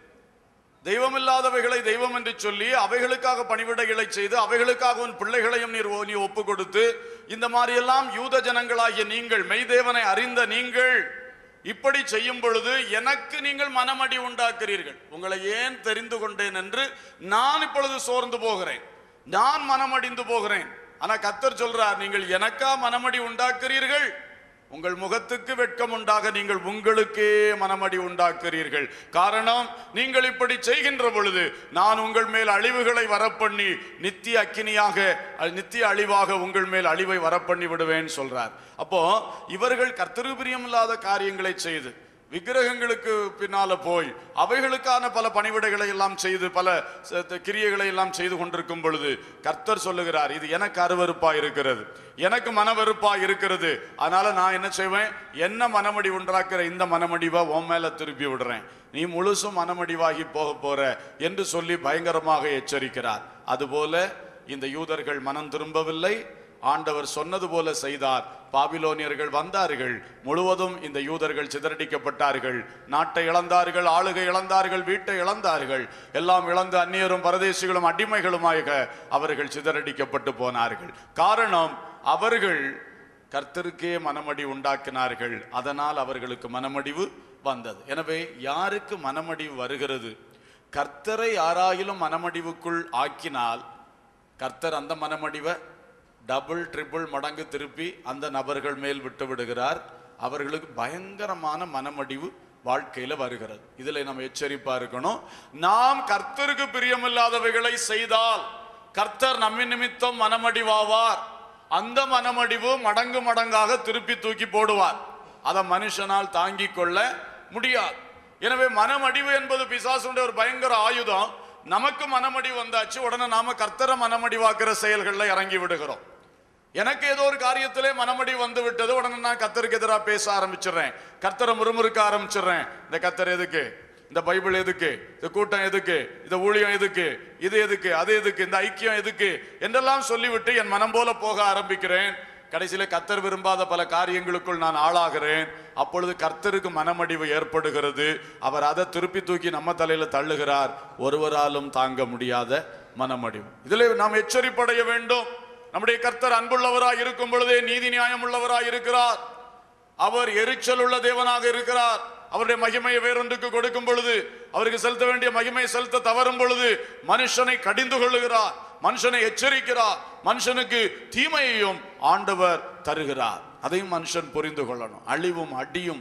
தெய்வமில்லாதவைகளை தெய்வம் என்று சொல்லி அவைகளுக்காக பணிவிடைகளை செய்து அவைகளுக்காக உன் பிள்ளைகளையும் நீர் ஓ- நீ ஒப்பு கொடுத்து இந்த மாதிரி எல்லாம் யூத ஜனங்களாகிய நீங்கள் மெய்தேவனை அறிந்த நீங்கள் இப்படி செய்யும் பொழுது எனக்கு நீங்கள் மனமடி உண்டாக்குறீர்கள் உங்களை ஏன் தெரிந்து கொண்டேன் என்று நான் இப்பொழுது சோர்ந்து போகிறேன் நான் மனமடிந்து போகிறேன் ஆனா கத்தர் சொல்றார் நீங்கள் எனக்கா மனமடி உண்டாக்குறீர்கள் உங்கள் முகத்துக்கு வெட்கம் உண்டாக நீங்கள் உங்களுக்கே மனமடி உண்டாக்குறீர்கள் காரணம் நீங்கள் இப்படி செய்கின்ற பொழுது நான் உங்கள் மேல் அழிவுகளை வரப்பண்ணி நித்திய அக்கினியாக அஹ், நித்திய அழிவாக உங்கள் மேல் அழிவை வரப்பண்ணி விடுவேன் சொல்றார் அப்போ இவர்கள் கர்த்தரு பிரியமில்லாத காரியங்களை செய்து விக்கிரகங்களுக்கு பின்னால போய் அவைகளுக்கான பல பணிவிடைகளை எல்லாம் செய்து பல ச- த- கிரியைகளை எல்லாம் செய்து கொண்டிருக்கும் பொழுது கர்த்தர் சொல்லுகிறார் இது எனக்கு அருவருப்பா இருக்கிறது எனக்கு மனவெறுப்பா இருக்கிறது அதனால நான் என்ன செய்வேன் என்ன மனமடி உண்டாக்குற இந்த மனமடிவை உன் மேல திருப்பி விடுறேன் நீ முழுசும் மனமடிவாகி போக போற என்று சொல்லி பயங்கரமாக எச்சரிக்கிறார் அதுபோல இந்த யூதர்கள் மனம் திரும்பவில்லை ஆண்டவர் சொன்னது போல செய்தார் பாபிலோனியர்கள் வந்தார்கள் முழுவதும் இந்த யூதர்கள் சிதறடிக்கப்பட்டார்கள் நாட்டை இழந்தார்கள் ஆளுகை இழந்தார்கள் வீட்டை இழந்தார்கள் எல்லாம் இழந்து அந்நியரும் பரதேசிகளும் அடிமைகளுமாக அவர்கள் சிதறடிக்கப்பட்டு போனார்கள் காரணம் அவர்கள் கர்த்தருக்கே மனமடி உண்டாக்கினார்கள் அதனால் அவர்களுக்கு மனமடிவு வந்தது எனவே யாருக்கு மனமடிவு வருகிறது கர்த்தரை யாராயிலும் மனமடிவுக்குள் ஆக்கினால் கர்த்தர் அந்த மனமடிவை டபுள் ட்ரிபிள் மடங்கு திருப்பி அந்த நபர்கள் மேல் விட்டு விடுகிறார் அவர்களுக்கு பயங்கரமான மனமடிவு வாழ்க்கையில வருகிறது இதுல நம்ம எச்சரிப்பா இருக்கணும் நாம் கர்த்தருக்கு பிரியமில்லாதவைகளை செய்தால் கர்த்தர் நம்மின் நிமித்தம் மனமடிவாவார் அந்த மனமடிவு மடங்கு மடங்காக திருப்பி தூக்கி போடுவார் அதை மனுஷனால் தாங்கிக் கொள்ள முடியாது எனவே மனமடிவு என்பது பிசாசுடைய ஒரு பயங்கர ஆயுதம் நமக்கு மனமடி வந்தாச்சு உடனே நாம கர்த்தரை மனமடிவாக்குற செயல்கள்ல இறங்கி விடுகிறோம் எனக்கு ஏதோ ஒரு காரியத்திலே மனமடி வந்து விட்டது உடனே நான் கர்த்தருக்கு எதிராக பேச ஆரம்பிச்சிடுறேன் கர்த்தரை முறுமுறுக்க ஆரம்பிச்சிடுறேன் இந்த கர்த்தர் எதுக்கு இந்த பைபிள் எதுக்கு இந்த கூட்டம் எதுக்கு இந்த ஊழியம் எதுக்கு இது எதுக்கு அது எதுக்கு இந்த ஐக்கியம் எதுக்கு என்றெல்லாம் சொல்லிவிட்டு என் மனம் போல போக ஆரம்பிக்கிறேன் கடைசியில கர்த்தர் விரும்பாத பல காரியங்களுக்குள் நான் ஆளாகிறேன் அப்பொழுது கர்த்தருக்கு மனமடிவு ஏற்படுகிறது அவர் அதை திருப்பி தூக்கி நம்ம தலையில தள்ளுகிறார் ஒருவராலும் தாங்க முடியாத மனமடிவு இதுல நாம் எச்சரிப்படைய வேண்டும் நம்முடைய கர்த்தர் அன்புள்ளவராய் இருக்கும் பொழுதே நீதி நியாயம் உள்ளவராய் இருக்கிறார் அவர் எரிச்சல் உள்ள தேவனாக இருக்கிறார் அவருடைய மகிமையை வேறொன்றுக்கு கொடுக்கும் பொழுது அவருக்கு செலுத்த வேண்டிய மகிமையை செலுத்த தவறும் பொழுது மனுஷனை கடிந்து கொள்ளுகிறார் மனுஷனை எச்சரிக்கிறார் மனுஷனுக்கு தீமையையும் ஆண்டவர் தருகிறார் அதையும் மனுஷன் புரிந்து கொள்ளணும் அழிவும் அடியும்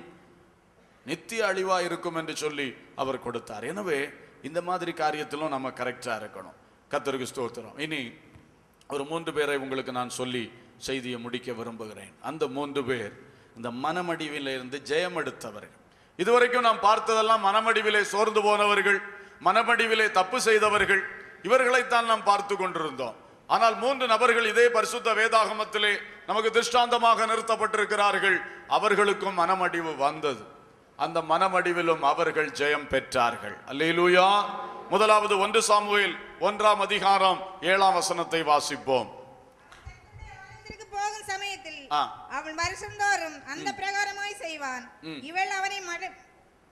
நித்திய அழிவா இருக்கும் என்று சொல்லி அவர் கொடுத்தார் எனவே இந்த மாதிரி காரியத்திலும் நம்ம கரெக்டா இருக்கணும் கத்தருக்கு ஸ்தோத்திரம் இனி ஒரு மூன்று பேரை உங்களுக்கு நான் சொல்லி செய்தியை முடிக்க விரும்புகிறேன் அந்த மூன்று பேர் இந்த மனமடிவில இருந்து ஜெயம் எடுத்தவர்கள் இதுவரைக்கும் நாம் பார்த்ததெல்லாம் மனமடிவிலே சோர்ந்து போனவர்கள் மனமடிவிலே தப்பு செய்தவர்கள் இவர்களைத்தான் நாம் பார்த்து கொண்டிருந்தோம் ஆனால் மூன்று நபர்கள் இதே பரிசுத்த வேதாகமத்திலே நமக்கு திருஷ்டாந்தமாக நிறுத்தப்பட்டிருக்கிறார்கள் அவர்களுக்கும் மனமடிவு வந்தது அந்த மனமடிவிலும் அவர்கள் ஜெயம் பெற்றார்கள் அல்லேலூயா முதலாவது ஒன்று சாமுவேல் ஒன்றாம் அதிகாரம் ஏழாம் வசனத்தை வாசிப்போம் ஆலயத்திற்கு போகும் சமயத்தில் ஆ. அவன் வருஷந்தோறும் அந்த பிரகாரமாய் செய்வான் இவள் அவனை மட-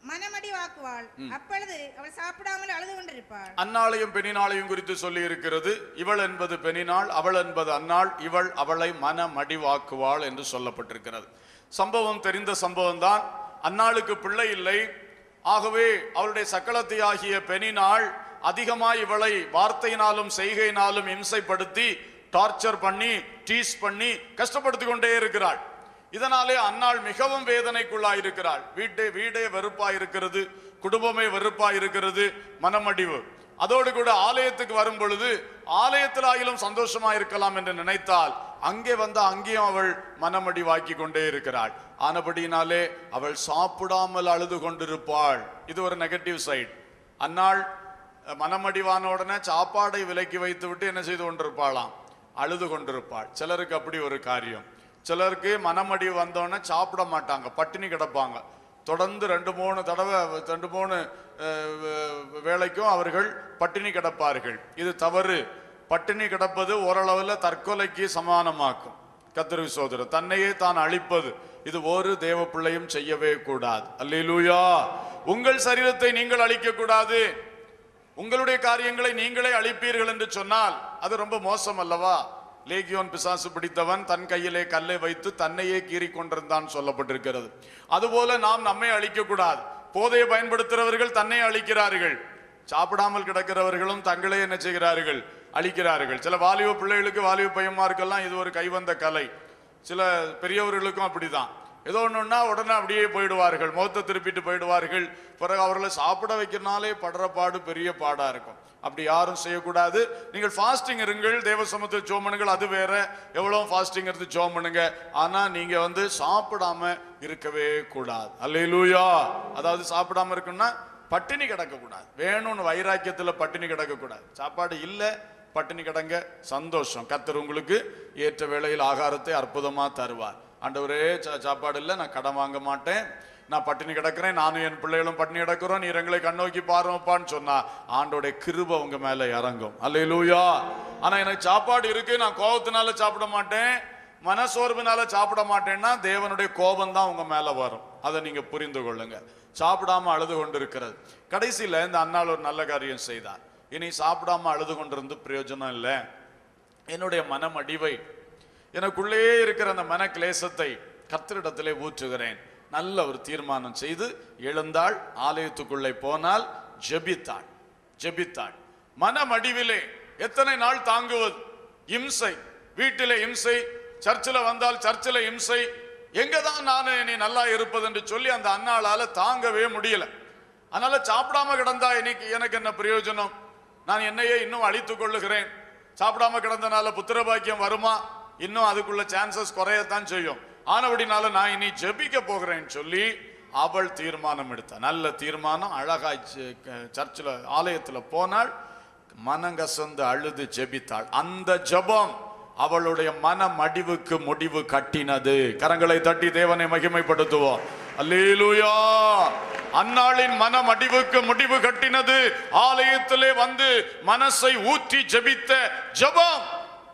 மனமடி வாக்குவாள் அப்பொழுது அவள் சாப்பிடாமல் அழுது கொண்டிருப்பாள் அன்னாளையும் பெண்ணினாளையும் குறித்து சொல்லி இருக்கிறது இவள் என்பது பெண்ணினாள் அவள் என்பது அன்னாள் இவள் அவளை மன மடிவாக்குவாள் என்று சொல்லப்பட்டிருக்கிறது சம்பவம் தெரிந்த சம்பவம் தான் அன்னாளுக்கு பிள்ளை இல்லை ஆகவே அவளுடைய சக்களத்தை ஆகிய பெண்ணினாள் அதிகமாய் இவளை வார்த்தையினாலும் செய்கையினாலும் இம்சைப்படுத்தி டார்ச்சர் பண்ணி டீஸ் பண்ணி கஷ்டப்படுத்திக் கொண்டே இருக்கிறாள் இதனாலே அன்னாள் மிகவும் வேதனைக்குள்ளாய் இருக்கிறாள் வீட்டே வீடே வெறுப்பா இருக்கிறது குடும்பமே வெறுப்பா இருக்கிறது மனமடிவு அதோடு கூட ஆலயத்துக்கு வரும் பொழுது ஆலயத்தில் ஆகிலும் சந்தோஷமா இருக்கலாம் என்று நினைத்தால் அங்கே வந்து அங்கேயும் அவள் மனமடிவாக்கி கொண்டே இருக்கிறாள் ஆனபடியினாலே அவள் சாப்பிடாமல் அழுது கொண்டிருப்பாள் இது ஒரு நெகட்டிவ் சைடு அன்னாள் அஹ், மனமடிவான உடனே சாப்பாடை விலக்கி வைத்து விட்டு என்ன செய்து கொண்டிருப்பாளாம் அழுது கொண்டிருப்பாள் சிலருக்கு அப்படி ஒரு காரியம் சிலருக்கு மனமடி வந்தோடனே சாப்பிட மாட்டாங்க பட்டினி கிடப்பாங்க தொடர்ந்து ரெண்டு மூணு தடவை ரெண்டு மூணு அஹ், வே- வேளைக்கும் அவர்கள் பட்டினி கிடப்பார்கள் இது தவறு பட்டினி கிடப்பது ஓரளவில் தற்கொலைக்கு சமானமாக்கும் கத்திரி சோதரர் தன்னையே தான் அழிப்பது இது ஒரு தேவ பிள்ளையும் செய்யவே கூடாது அல்லேலூயா உங்கள் சரீரத்தை நீங்கள் அழிக்க கூடாது உங்களுடைய காரியங்களை நீங்களே அழிப்பீர்கள் என்று சொன்னால் அது ரொம்ப மோசம் அல்லவா லேகியோன் பிசாசு பிடித்தவன் தன் கையிலே கல்லை வைத்து தன்னையே கீறி கொண்டிருந்தான் சொல்லப்பட்டிருக்கிறது அதுபோல நாம் நம்மை அழிக்க கூடாது போதையை பயன்படுத்துகிறவர்கள் தன்னை அழிக்கிறார்கள் சாப்பிடாமல் கிடக்கிறவர்களும் தங்களே என்ன செய்கிறார்கள் அழிக்கிறார்கள் சில வாலிப பிள்ளைகளுக்கு வாலிப பையன்மாருக்கெல்லாம் இது ஒரு கைவந்த கலை சில பெரியவர்களுக்கும் அப்படிதான் ஏதோ ஒண்ணுன்னா உடனே அப்படியே போயிடுவார்கள் முகத்தை திருப்பிட்டு போயிடுவார்கள் பிறகு அவர்களை சாப்பிட வைக்கிறனாலே படுற பாடு பெரிய பாடா இருக்கும் அப்படி யாரும் செய்யக்கூடாது நீங்கள் ஃபாஸ்டிங் இருங்கள் தேவ சமூகத்தை ஜோம் பண்ணுங்கள் அது வேற எவ்வளவு ஃபாஸ்டிங் இருந்து ஜோம் பண்ணுங்க ஆனா நீங்க வந்து சாப்பிடாம இருக்கவே கூடாது அல்லேலூயா அதாவது சாப்பிடாம இருக்குன்னா பட்டினி கிடக்க கூடாது வேணும்னு வைராக்கியத்துல பட்டினி கிடக்க கூடாது சாப்பாடு இல்லை பட்டினி கிடங்க சந்தோஷம் கர்த்தர் உங்களுக்கு ஏற்ற வேளையில் ஆகாரத்தை அற்புதமா தருவார் ஆண்டவரே சா- சாப்பாடு இல்லை நான் கடன் வாங்க மாட்டேன் நான் பட்டினி கிடக்கிறேன் நானும் என் பிள்ளைகளும் பட்டினி கிடக்கிறோம் நீர் எங்களை கண்ணோக்கி பாருப்பான்னு சொன்னா ஆண்டோடைய கிருபை உங்க மேல இறங்கும் அல்லேலூயா ஆனா எனக்கு சாப்பாடு இருக்கு நான் கோபத்தினால சாப்பிட மாட்டேன் மனசோர்வினால சாப்பிட மாட்டேன்னா தேவனுடைய கோபம் தான் உங்க மேல வரும் அதை நீங்க புரிந்து கொள்ளுங்க சாப்பிடாம அழுது கொண்டிருக்கிறது கடைசியில இந்த அண்ணாள் ஒரு நல்ல காரியம் செய்தார் இனி சாப்பிடாம அழுது கொண்டிருந்து பிரயோஜனம் இல்லை என்னுடைய மனம் அடிவை எனக்குள்ளே இருக்கிற அந்த மன கிளேசத்தை கர்த்தரிடத்திலே ஊற்றுகிறேன் நல்ல ஒரு தீர்மானம் செய்து எழுந்தாள் ஆலயத்துக்குள்ளே போனால் ஜெபித்தாள் ஜெபித்தாள் மனமடிவிலே எத்தனை நாள் தாங்குவது இம்சை வீட்டிலே இம்சை சர்ச்சில் வந்தால் சர்ச்சில் இம்சை எங்க தான் நான் நீ நல்லா இருப்பது என்று சொல்லி அந்த அண்ணாளால தாங்கவே முடியல அதனால சாப்பிடாம கிடந்தா இன்னைக்கு எனக்கு என்ன பிரயோஜனம் நான் என்னையே இன்னும் அழித்துக் கொள்ளுகிறேன் சாப்பிடாம கிடந்தனால புத்திர பாக்கியம் வருமா இன்னும் அதுக்குள்ள சான்சஸ் குறையத்தான் செய்யும் ஆனபடினால நான் இனி ஜெபிக்க போகிறேன்னு சொல்லி அவள் தீர்மானம் எடுத்தா நல்ல தீர்மானம் அழகாய் ச- க- சர்ச்சில் ஆலயத்துல போனாள் மனங்கசந்து அழுது ஜெபித்தாள் அந்த ஜெபம் அவளுடைய மன மடிவுக்கு முடிவு கட்டினது கரங்களை தட்டி தேவனை மகிமைப்படுத்துவோம் அல்லேலூயா அன்னாளின் மன மடிவுக்கு முடிவு கட்டினது ஆலயத்திலே வந்து மனசை ஊற்றி ஜெபித்த ஜெபம்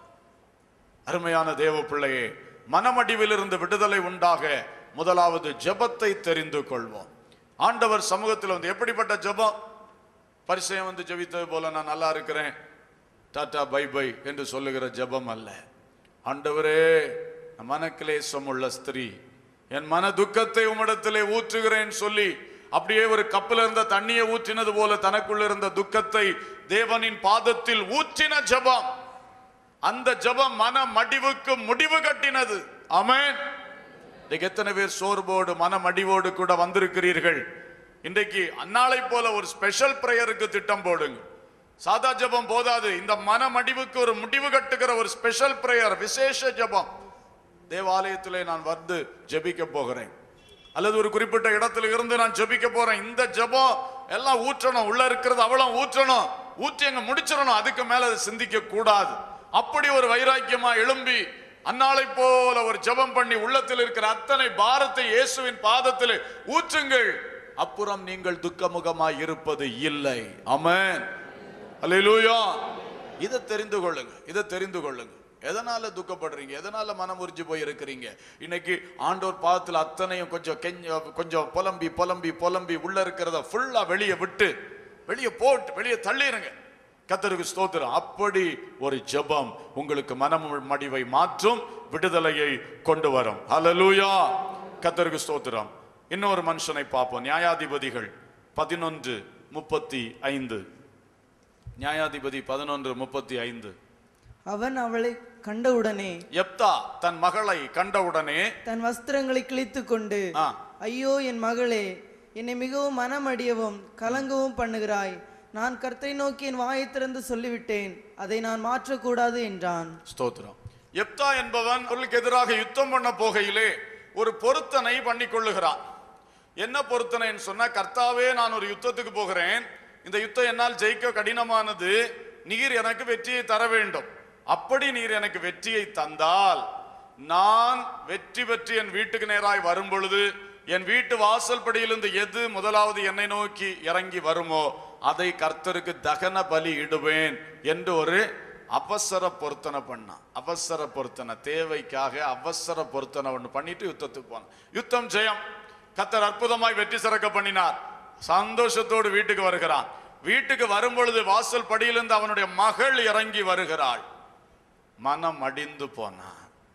அருமையான தேவ பிள்ளையே மனமடிவிலிருந்து விடுதலை உண்டாக முதலாவது ஜெபத்தை தெரிந்து கொள்வோம் ஆண்டவர் சமூகத்தில் வந்து எப்படிப்பட்ட ஜெபம் பரிசயம் வந்து ஜெபித்தது போல நான் நல்லா இருக்கிறேன் டாடா பை பை என்று சொல்லுகிற ஜெபம் அல்ல ஆண்டவரே மனக்கிலேசம் உள்ள ஸ்திரீ என் மன துக்கத்தை உம்மிடத்திலே ஊற்றுகிறேன் சொல்லி அப்படியே ஒரு கப்பில் இருந்த தண்ணியை ஊற்றினது போல தனக்குள்ள இருந்த துக்கத்தை தேவனின் பாதத்தில் ஊற்றின ஜெபம் அந்த ஜெபம் மன மடிவுக்கு முடிவு கட்டினது ஆமென் இன்னைக்கு எத்தனை பேர் சோர்வோடு மன மடிவோடு கூட வந்திருக்கிறீர்கள் இன்றைக்கு அன்னாளை போல ஒரு ஸ்பெஷல் பிரேயருக்கு திட்டம் போடுங்க சாதா ஜெபம் போதாது இந்த மன மடிவுக்கு ஒரு முடிவு கட்டுகிற ஒரு ஸ்பெஷல் பிரேயர் விசேஷ ஜெபம் தேவாலயத்திலே நான் வந்து ஜெபிக்க போகிறேன் அல்லது ஒரு குறிப்பிட்ட இடத்துல இருந்து நான் ஜெபிக்க போறேன் இந்த ஜெபம் எல்லாம் ஊற்றணும் உள்ள இருக்கிறது அவளும் ஊற்றணும் ஊற்றி அங்க முடிச்சிடணும் அதுக்கு மேல அதை சிந்திக்க கூடாது அப்படி ஒரு வைராக்கியமா எழும்பி அன்னாளை போல ஒரு ஜெபம் பண்ணி உள்ளத்தில் இருக்கிற அத்தனை பாரத்தை இயேசுவின் பாதத்தில் ஊற்றுங்கள் அப்புறம் நீங்கள் துக்கமுகமாய் இருப்பது இல்லை ஆமென் அல்லேலூயா இதை தெரிந்து கொள்ளுங்க இதை தெரிந்து கொள்ளுங்க எதனால துக்கப்படுறீங்க எதனால மனம் உறிஞ்சு போய் இருக்கிறீங்க இன்னைக்கு ஆண்டோர் பாதத்துல அத்தனையும் கொஞ்சம் கெஞ்ச கொஞ்சம் புலம்பி புலம்பி புலம்பி உள்ள இருக்கிறத ஃபுல்லா வெளியே விட்டு வெளியே போட்டு வெளியே தள்ளிடுங்க கத்தருக்கு ஸ்தோத்திரம் அப்படி ஒரு ஜெபம் உங்களுக்கு மனம் மடிவை மாற்றும் விடுதலையை கொண்டு வரும் ஹalleluya கத்தருக்கு ஸ்தோத்திரம் இன்னொரு மனுஷனை பார்ப்போம் நியாயாதிபதிகள் பதினொன்று முப்பத்தி ஐந்து நியாயாதிபதி பதினொன்று முப்பத்தி ஐந்து அவன் அவளை கண்டவுடனே எப்தா தன் மகளை கண்டவுடனே தன் வஸ்திரங்களை கிழித்து கொண்டு ஆ, ஐயோ என் மகளே என்னை மிகவும் மனமடியவும் கலங்கவும் பண்ணுகிறாய் நான் கர்த்தரை நோக்கி என் வாயை திறந்து சொல்லிவிட்டேன் அதை நான் மாற்றக்கூடாது என்றான் ஸ்தோத்திரம் எப்தா என்பவன் அவர்களுக்கு எதிராக யுத்தம் பண்ண போகையிலே ஒரு பொருத்தனை பண்ணி கொள்ளுகிறான் என்ன பொருத்தனைன்னு சொன்னா கர்த்தாவே நான் ஒரு யுத்தத்துக்கு போகிறேன் இந்த யுத்தம் என்னால் ஜெயிக்க கடினமானது நீர் எனக்கு வெற்றியை தர வேண்டும் அப்படி நீர் எனக்கு வெற்றியை தந்தால் நான் வெற்றி பெற்று என் வீட்டுக்கு நேராய் வரும் பொழுது என் வீட்டு வாசல் படியிலிருந்து எது முதலாவது என்னை நோக்கி இறங்கி வருமோ அதை கர்த்தருக்கு தகன பலி இடுவேன் என்று ஒரு அவசர பொருத்தனை பண்ணான் அவசர பொருத்தனை தேவைக்காக அவசர பொருத்தனை ஒன்று பண்ணிட்டு யுத்தத்துக்கு போனான் யுத்தம் ஜெயம் கத்தர் அற்புதமாய் வெற்றி சிறக்க பண்ணினார் சந்தோஷத்தோடு வீட்டுக்கு வருகிறான் வீட்டுக்கு வரும் பொழுது வாசல் படியிலிருந்து அவனுடைய மகள் இறங்கி வருகிறாள் மனம் அடிந்து போனான்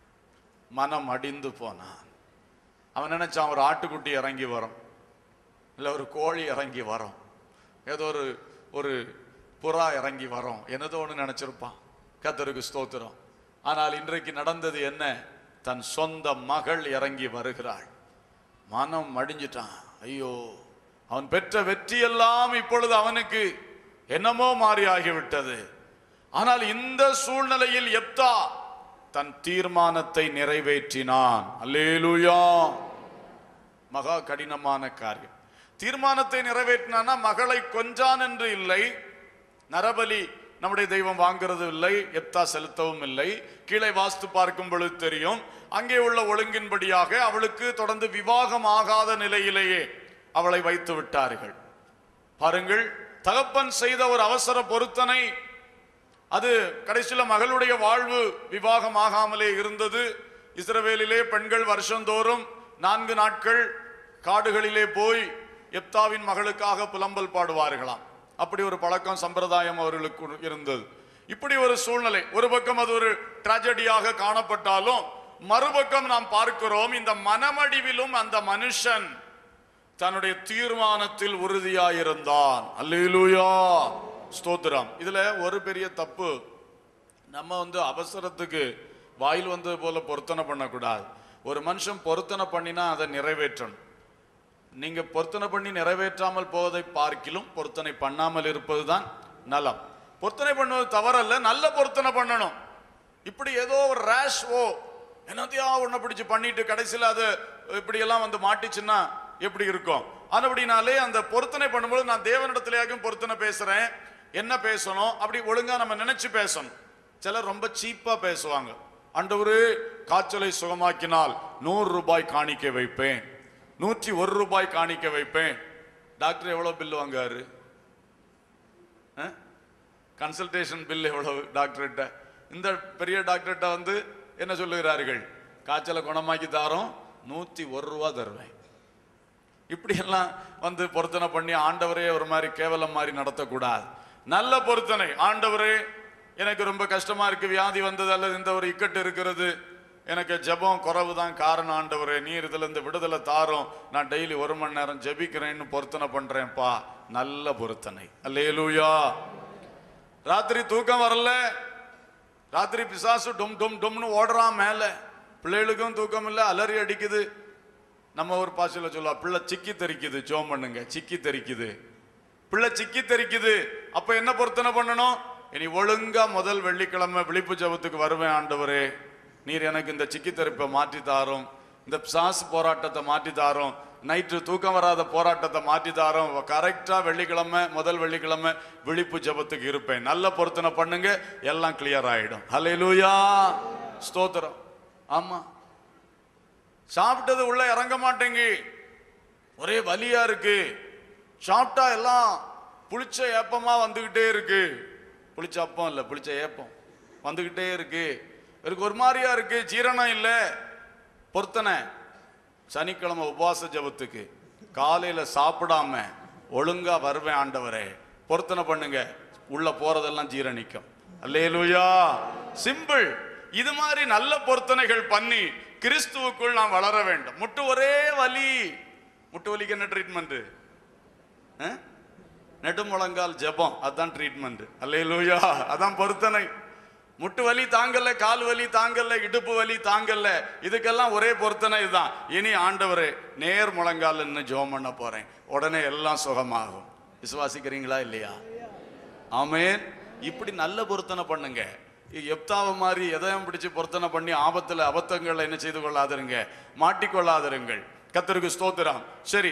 மனம் அடிந்து போனான் அவன் நினைச்சான் ஒரு ஆட்டுக்குட்டி இறங்கி வரும் இல்லை ஒரு கோழி இறங்கி வரும் ஏதோ ஒரு ஒரு புறா இறங்கி வரும் என்னதோ ஒன்று நினைச்சிருப்பான் கத்தருக்கு ஸ்தோத்திரம் ஆனால் இன்றைக்கு நடந்தது என்ன தன் சொந்த மகள் இறங்கி வருகிறாள் மனம் மடிஞ்சிட்டான் ஐயோ அவன் பெற்ற வெற்றியெல்லாம் இப்பொழுது அவனுக்கு என்னமோ மாறி ஆகிவிட்டது ஆனால் இந்த சூழ்நிலையில் எப்தா தன் தீர்மானத்தை நிறைவேற்றினான் அல்லேலூயா மகா கடினமான காரியம் தீர்மானத்தை நிறைவேற்றினானா மகளை கொன்றான் என்று இல்லை நரபலி நம்முடைய தெய்வம் வாங்குறது இல்லை எப்தா செலுத்தவும் இல்லை கீழே வாஸ்து பார்க்கும் பொழுது தெரியும் அங்கே உள்ள ஒழுங்கின்படியாக அவளுக்கு தொடர்ந்து விவாகம் ஆகாத நிலையிலேயே அவளை வைத்து விட்டார்கள் பாருங்கள் தகப்பன் செய்த ஒரு அவசர பொருத்தனை அது கடைசியில மகளுடைய வாழ்வு விவாகம் ஆகாமலே இருந்தது இஸ்ரவேலிலே பெண்கள் வருஷந்தோறும் நான்கு நாட்கள் காடுகளிலே போய் எப்தாவின் மகளுக்காக புலம்பல் பாடுவார்களாம் அப்படி ஒரு பழக்கம் சம்பிரதாயம் அவர்களுக்கு இருந்தது இப்படி ஒரு சூழ்நிலை ஒரு பக்கம் அது ஒரு ட்ராஜடியாக காணப்பட்டாலும் மறுபக்கம் நாம் பார்க்கிறோம் இந்த மனமடிவிலும் அந்த மனுஷன் தன்னுடைய தீர்மானத்தில் உறுதியாயிருந்தான் அல்லேலூயா ஸ்தோத்திரம் இதுல ஒரு பெரிய தப்பு நம்ம வந்து அவசரத்துக்கு வாயில் வந்தது போல பொருத்தனை பண்ணக்கூடாது ஒரு மனுஷன் பொருத்தனை பண்ணினா அதை நிறைவேற்றணும் நீங்க பொருத்தனை பண்ணி நிறைவேற்றாமல் போவதை பார்க்கிலும் பொருத்தனை பண்ணாமல் இருப்பதுதான் நலம் பொருத்தனை பண்ணுவது தவறல்ல நல்ல பொருத்தனை பண்ணணும் இப்படி ஏதோ ஒரு ரேஷ் ஓ என்னத்தையா ஒண்ணு பிடிச்சு பண்ணிட்டு கடைசியில் அது இப்படி எல்லாம் வந்து மாட்டிச்சுன்னா எப்படி இருக்கும் அதுபடினாலே அந்த பொருத்தனை பண்ணும்போது நான் தேவனிடத்திலேயாகும் பொருத்தனை பேசுறேன் என்ன பேசணும் அப்படி ஒழுங்கா நம்ம நினைச்சு பேசணும் சிலர் ரொம்ப சீப்பா பேசுவாங்க ஆண்டவரே காய்ச்சலை சுகமாக்கினால் நூறு ரூபாய் காணிக்க வைப்பேன் நூற்றி ஒரு ரூபாய் காணிக்க வைப்பேன் டாக்டர் எவ்வளவு பில் வாங்காரு கன்சல்டேஷன் பில் எவ்வளவு டாக்டர்கிட்ட இந்த பெரிய டாக்டர்கிட்ட வந்து என்ன சொல்லுகிறார்கள் காய்ச்சலை குணமாக்கி தாரோம் நூத்தி ஒரு ரூபா தருவேன் இப்படியெல்லாம் வந்து பொருத்தனை பண்ணி ஆண்டவரே ஒரு மாதிரி கேவலம் மாதிரி நடத்தக்கூடாது நல்ல பொருத்தனை ஆண்டவரே எனக்கு ரொம்ப கஷ்டமா இருக்கு வியாதி வந்தது அல்லது இந்த ஒரு இக்கட்டு இருக்கிறது எனக்கு ஜெபம் குறைவு தான் காரணம் ஆண்டவரே நீர் இதுல இருந்து விடுதலை தாரும் நான் டெய்லி ஒரு மணி நேரம் ஜெபிக்கிறேன்னு பொருத்தனை பண்றேன்ப்பா நல்ல பொருத்தனை அல்லேலூயா ராத்திரி தூக்கம் வரல ராத்திரி பிசாசு டும் டும் டும்னு ஓடுறான் மேல பிள்ளைகளுக்கும் தூக்கம் இல்லை அலறி அடிக்குது நம்ம ஒரு பாஷையில் சொல்லுவா பிள்ளை சிக்கி தெரிக்குது ஜோம் பண்ணுங்க சிக்கி தெரிக்குது பிள்ளை சிக்கி தெரிக்குது அப்ப என்ன பொருத்தனை பண்ணணும் இனி ஒழுங்கா முதல் வெள்ளிக்கிழமை விழிப்பு ஜபத்துக்கு வருவேன் ஆண்டவரே நீர் எனக்கு இந்த சிக்கி தெரிப்பை மாற்றி தாரும் இந்த பிசாசு போராட்டத்தை மாற்றி தாரும் நைட்டு தூக்கம் வராத போராட்டத்தை மாற்றி தாரும் கரெக்டா வெள்ளிக்கிழமை முதல் வெள்ளிக்கிழமை விழிப்பு ஜபத்துக்கு இருப்பேன் நல்ல பொருத்தனை பண்ணுங்க எல்லாம் கிளியர் ஆயிடும் ஹalleluya ஸ்தோத்திரம் ஆமா சாப்பிட்டது உள்ள இறங்க மாட்டேங்கி ஒரே வலியா இருக்கு சாப்பிட்டா எல்லாம் புளிச்ச ஏப்பமா வந்துகிட்டே இருக்கு புளிச்ச அப்பம் இல்ல புளிச்ச ஏப்பம் வந்துகிட்டே இருக்கு இவருக்கு ஒரு மாதிரியா இருக்கு ஜீரணம் இல்ல பொருத்தனை சனிக்கிழமை உபவாச ஜெபத்துக்கு காலையில சாப்பிடாம ஒழுங்கா வருவேன் ஆண்டவரே பொருத்தனை பண்ணுங்க உள்ள போறதெல்லாம் ஜீரணிக்கும் அல்லேலூயா சிம்பிள் இது மாதிரி நல்ல பொருத்தனைகள் பண்ணி கிறிஸ்துவுக்குள் நாம் வளர வேண்டும் முட்டு ஒரே வலி முட்டு வலிக்கு என்ன ட்ரீட்மெண்ட் நெடுமுழங்கால் ஜெபம் அதான் ட்ரீட்மெண்ட் அல்லேலூயா அதான் பொருத்தனை முட்டு வலி தாங்கல்ல கால் வலி தாங்கல்ல இடுப்பு வலி தாங்கல்ல இதுக்கெல்லாம் ஒரே பொருத்தனை இதுதான் இனி ஆண்டவரே நேர் முழங்கால் நின்னு ஜெபம் பண்ண போறேன் உடனே எல்லாம் சுகமாகும் விசுவாசிக்கிறீங்களா இல்லையா ஆமென் இப்படி நல்ல பொருத்தனை பண்ணுங்க எப்தாவ மாதிரி எதையும் பிடிச்சு பொருத்தனை பண்ணி ஆபத்துல அபத்தங்களை என்ன செய்து கொள்ளாதிருங்க மாட்டிக்கொள்ளாதிருங்கள் கத்தருக்கு ஸ்தோத்திரம் சரி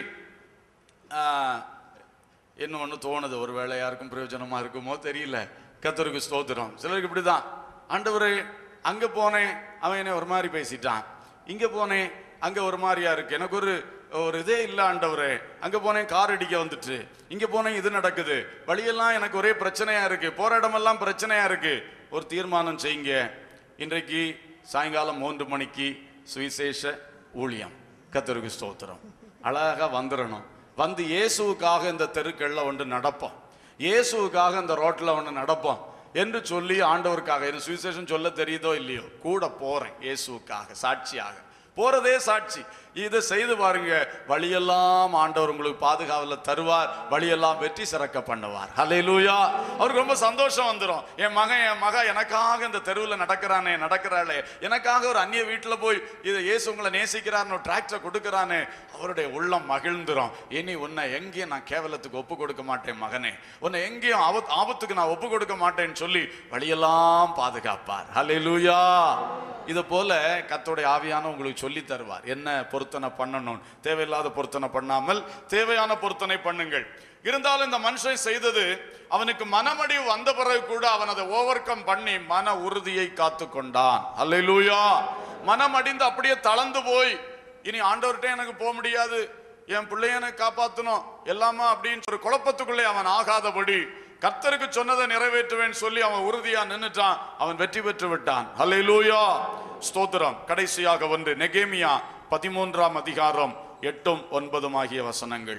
ஆஹ், இன்னும் ஒன்று தோணுது ஒருவேளை யாருக்கும் பிரயோஜனமா இருக்குமோ தெரியல கத்தருக்கு ஸ்தோத்திரம் சிலருக்கு இப்படிதான் ஆண்டவரே அங்க போனேன் அவன் என்ன ஒரு மாதிரி பேசிட்டான் இங்க போனேன் அங்க ஒரு மாதிரியா இருக்கு எனக்கு ஒரு ஒரு இதே இல்ல ஆண்டவரே அங்க போனேன் கார் அடிக்க வந்துட்டு இங்க போனேன் இது நடக்குது வழியெல்லாம் எனக்கு ஒரே பிரச்சனையா இருக்கு போற இடமெல்லாம் பிரச்சனையா இருக்கு ஒரு தீர்மானம் செய்யுங்க இன்றைக்கு சாயங்காலம் மூன்று மணிக்கு சுவிசேஷ ஊழியம் கத்தருக்கு ஸ்தோத்திரம் அழகா வந்துடணும் வந்து இயேசுவுக்காக இந்த தெருக்கள்ல ஒன்று நடப்போம் இயேசுவுக்காக இந்த ரோட்ல ஒன்று நடப்போம் என்று சொல்லி ஆண்டவருக்காக இது சுவிசேஷம் சொல்ல தெரியுதோ இல்லையோ கூட போறேன் இயேசுவுக்காக சாட்சியாக போறதே சாட்சி இதை செய்து பாருங்க வழியெல்லாம் ஆண்டவர் உங்களுக்கு பாதுகாவல தருவார் வழியெல்லாம் வெற்றி சிறக்க பண்ணுவார் ஹalleluya அவருக்கு ரொம்ப சந்தோஷம் வந்துடும் என் மகன் என் மக எனக்காக இந்த தெருவில் நடக்கிறானே நடக்கிறாளே எனக்காக ஒரு அந்நிய வீட்டில் போய் இதை இயேசு உங்களை நேசிக்கிறான்னு டிராக்டரை கொடுக்கறானே அவருடைய உள்ளம் மகிழ்ந்துரும் இனி உன்னை எங்கேயும் நான் கேவலத்துக்கு ஒப்பு கொடுக்க மாட்டேன் மகனே உன்னை எங்கேயும் ஆபத் ஆபத்துக்கு நான் ஒப்பு கொடுக்க மாட்டேன்னு சொல்லி வழியெல்லாம் பாதுகாப்பார் ஹalleluya இதை போல கத்தோடைய ஆவியான உங்களுக்கு சொல்லி தருவார் என்ன பொருத்தனை பண்ணணும் தேவையில்லாத பொருத்தனை பண்ணாமல் தேவையான பொருத்தனை பண்ணுங்கள் இருந்தாலும் இந்த மனுஷன் செய்தது அவனுக்கு மனமடிவு வந்த பிறகு கூட அவன் அதை ஓவர் கம் பண்ணி மன உறுதியை காத்து கொண்டான் அல்லேலூயா மனம் அடிந்து அப்படியே தளர்ந்து போய் இனி ஆண்டவர்கிட்ட எனக்கு போக முடியாது என் பிள்ளைய எனக்கு காப்பாத்தணும் எல்லாமா அப்படின்னு ஒரு குழப்பத்துக்குள்ளே அவன் ஆகாதபடி கர்த்தருக்கு சொன்னதை நிறைவேற்றுவேன் சொல்லி அவன் உறுதியா நின்னுட்டான் அவன் வெற்றி பெற்று விட்டான் ஹalleluya ஸ்தோத்திரம் கடைசியாக ஒன்று நெகேமியா பதிமூன்றாம் அதிகாரம் எட்டும் ஒன்பதும் ஆகிய வசனங்கள்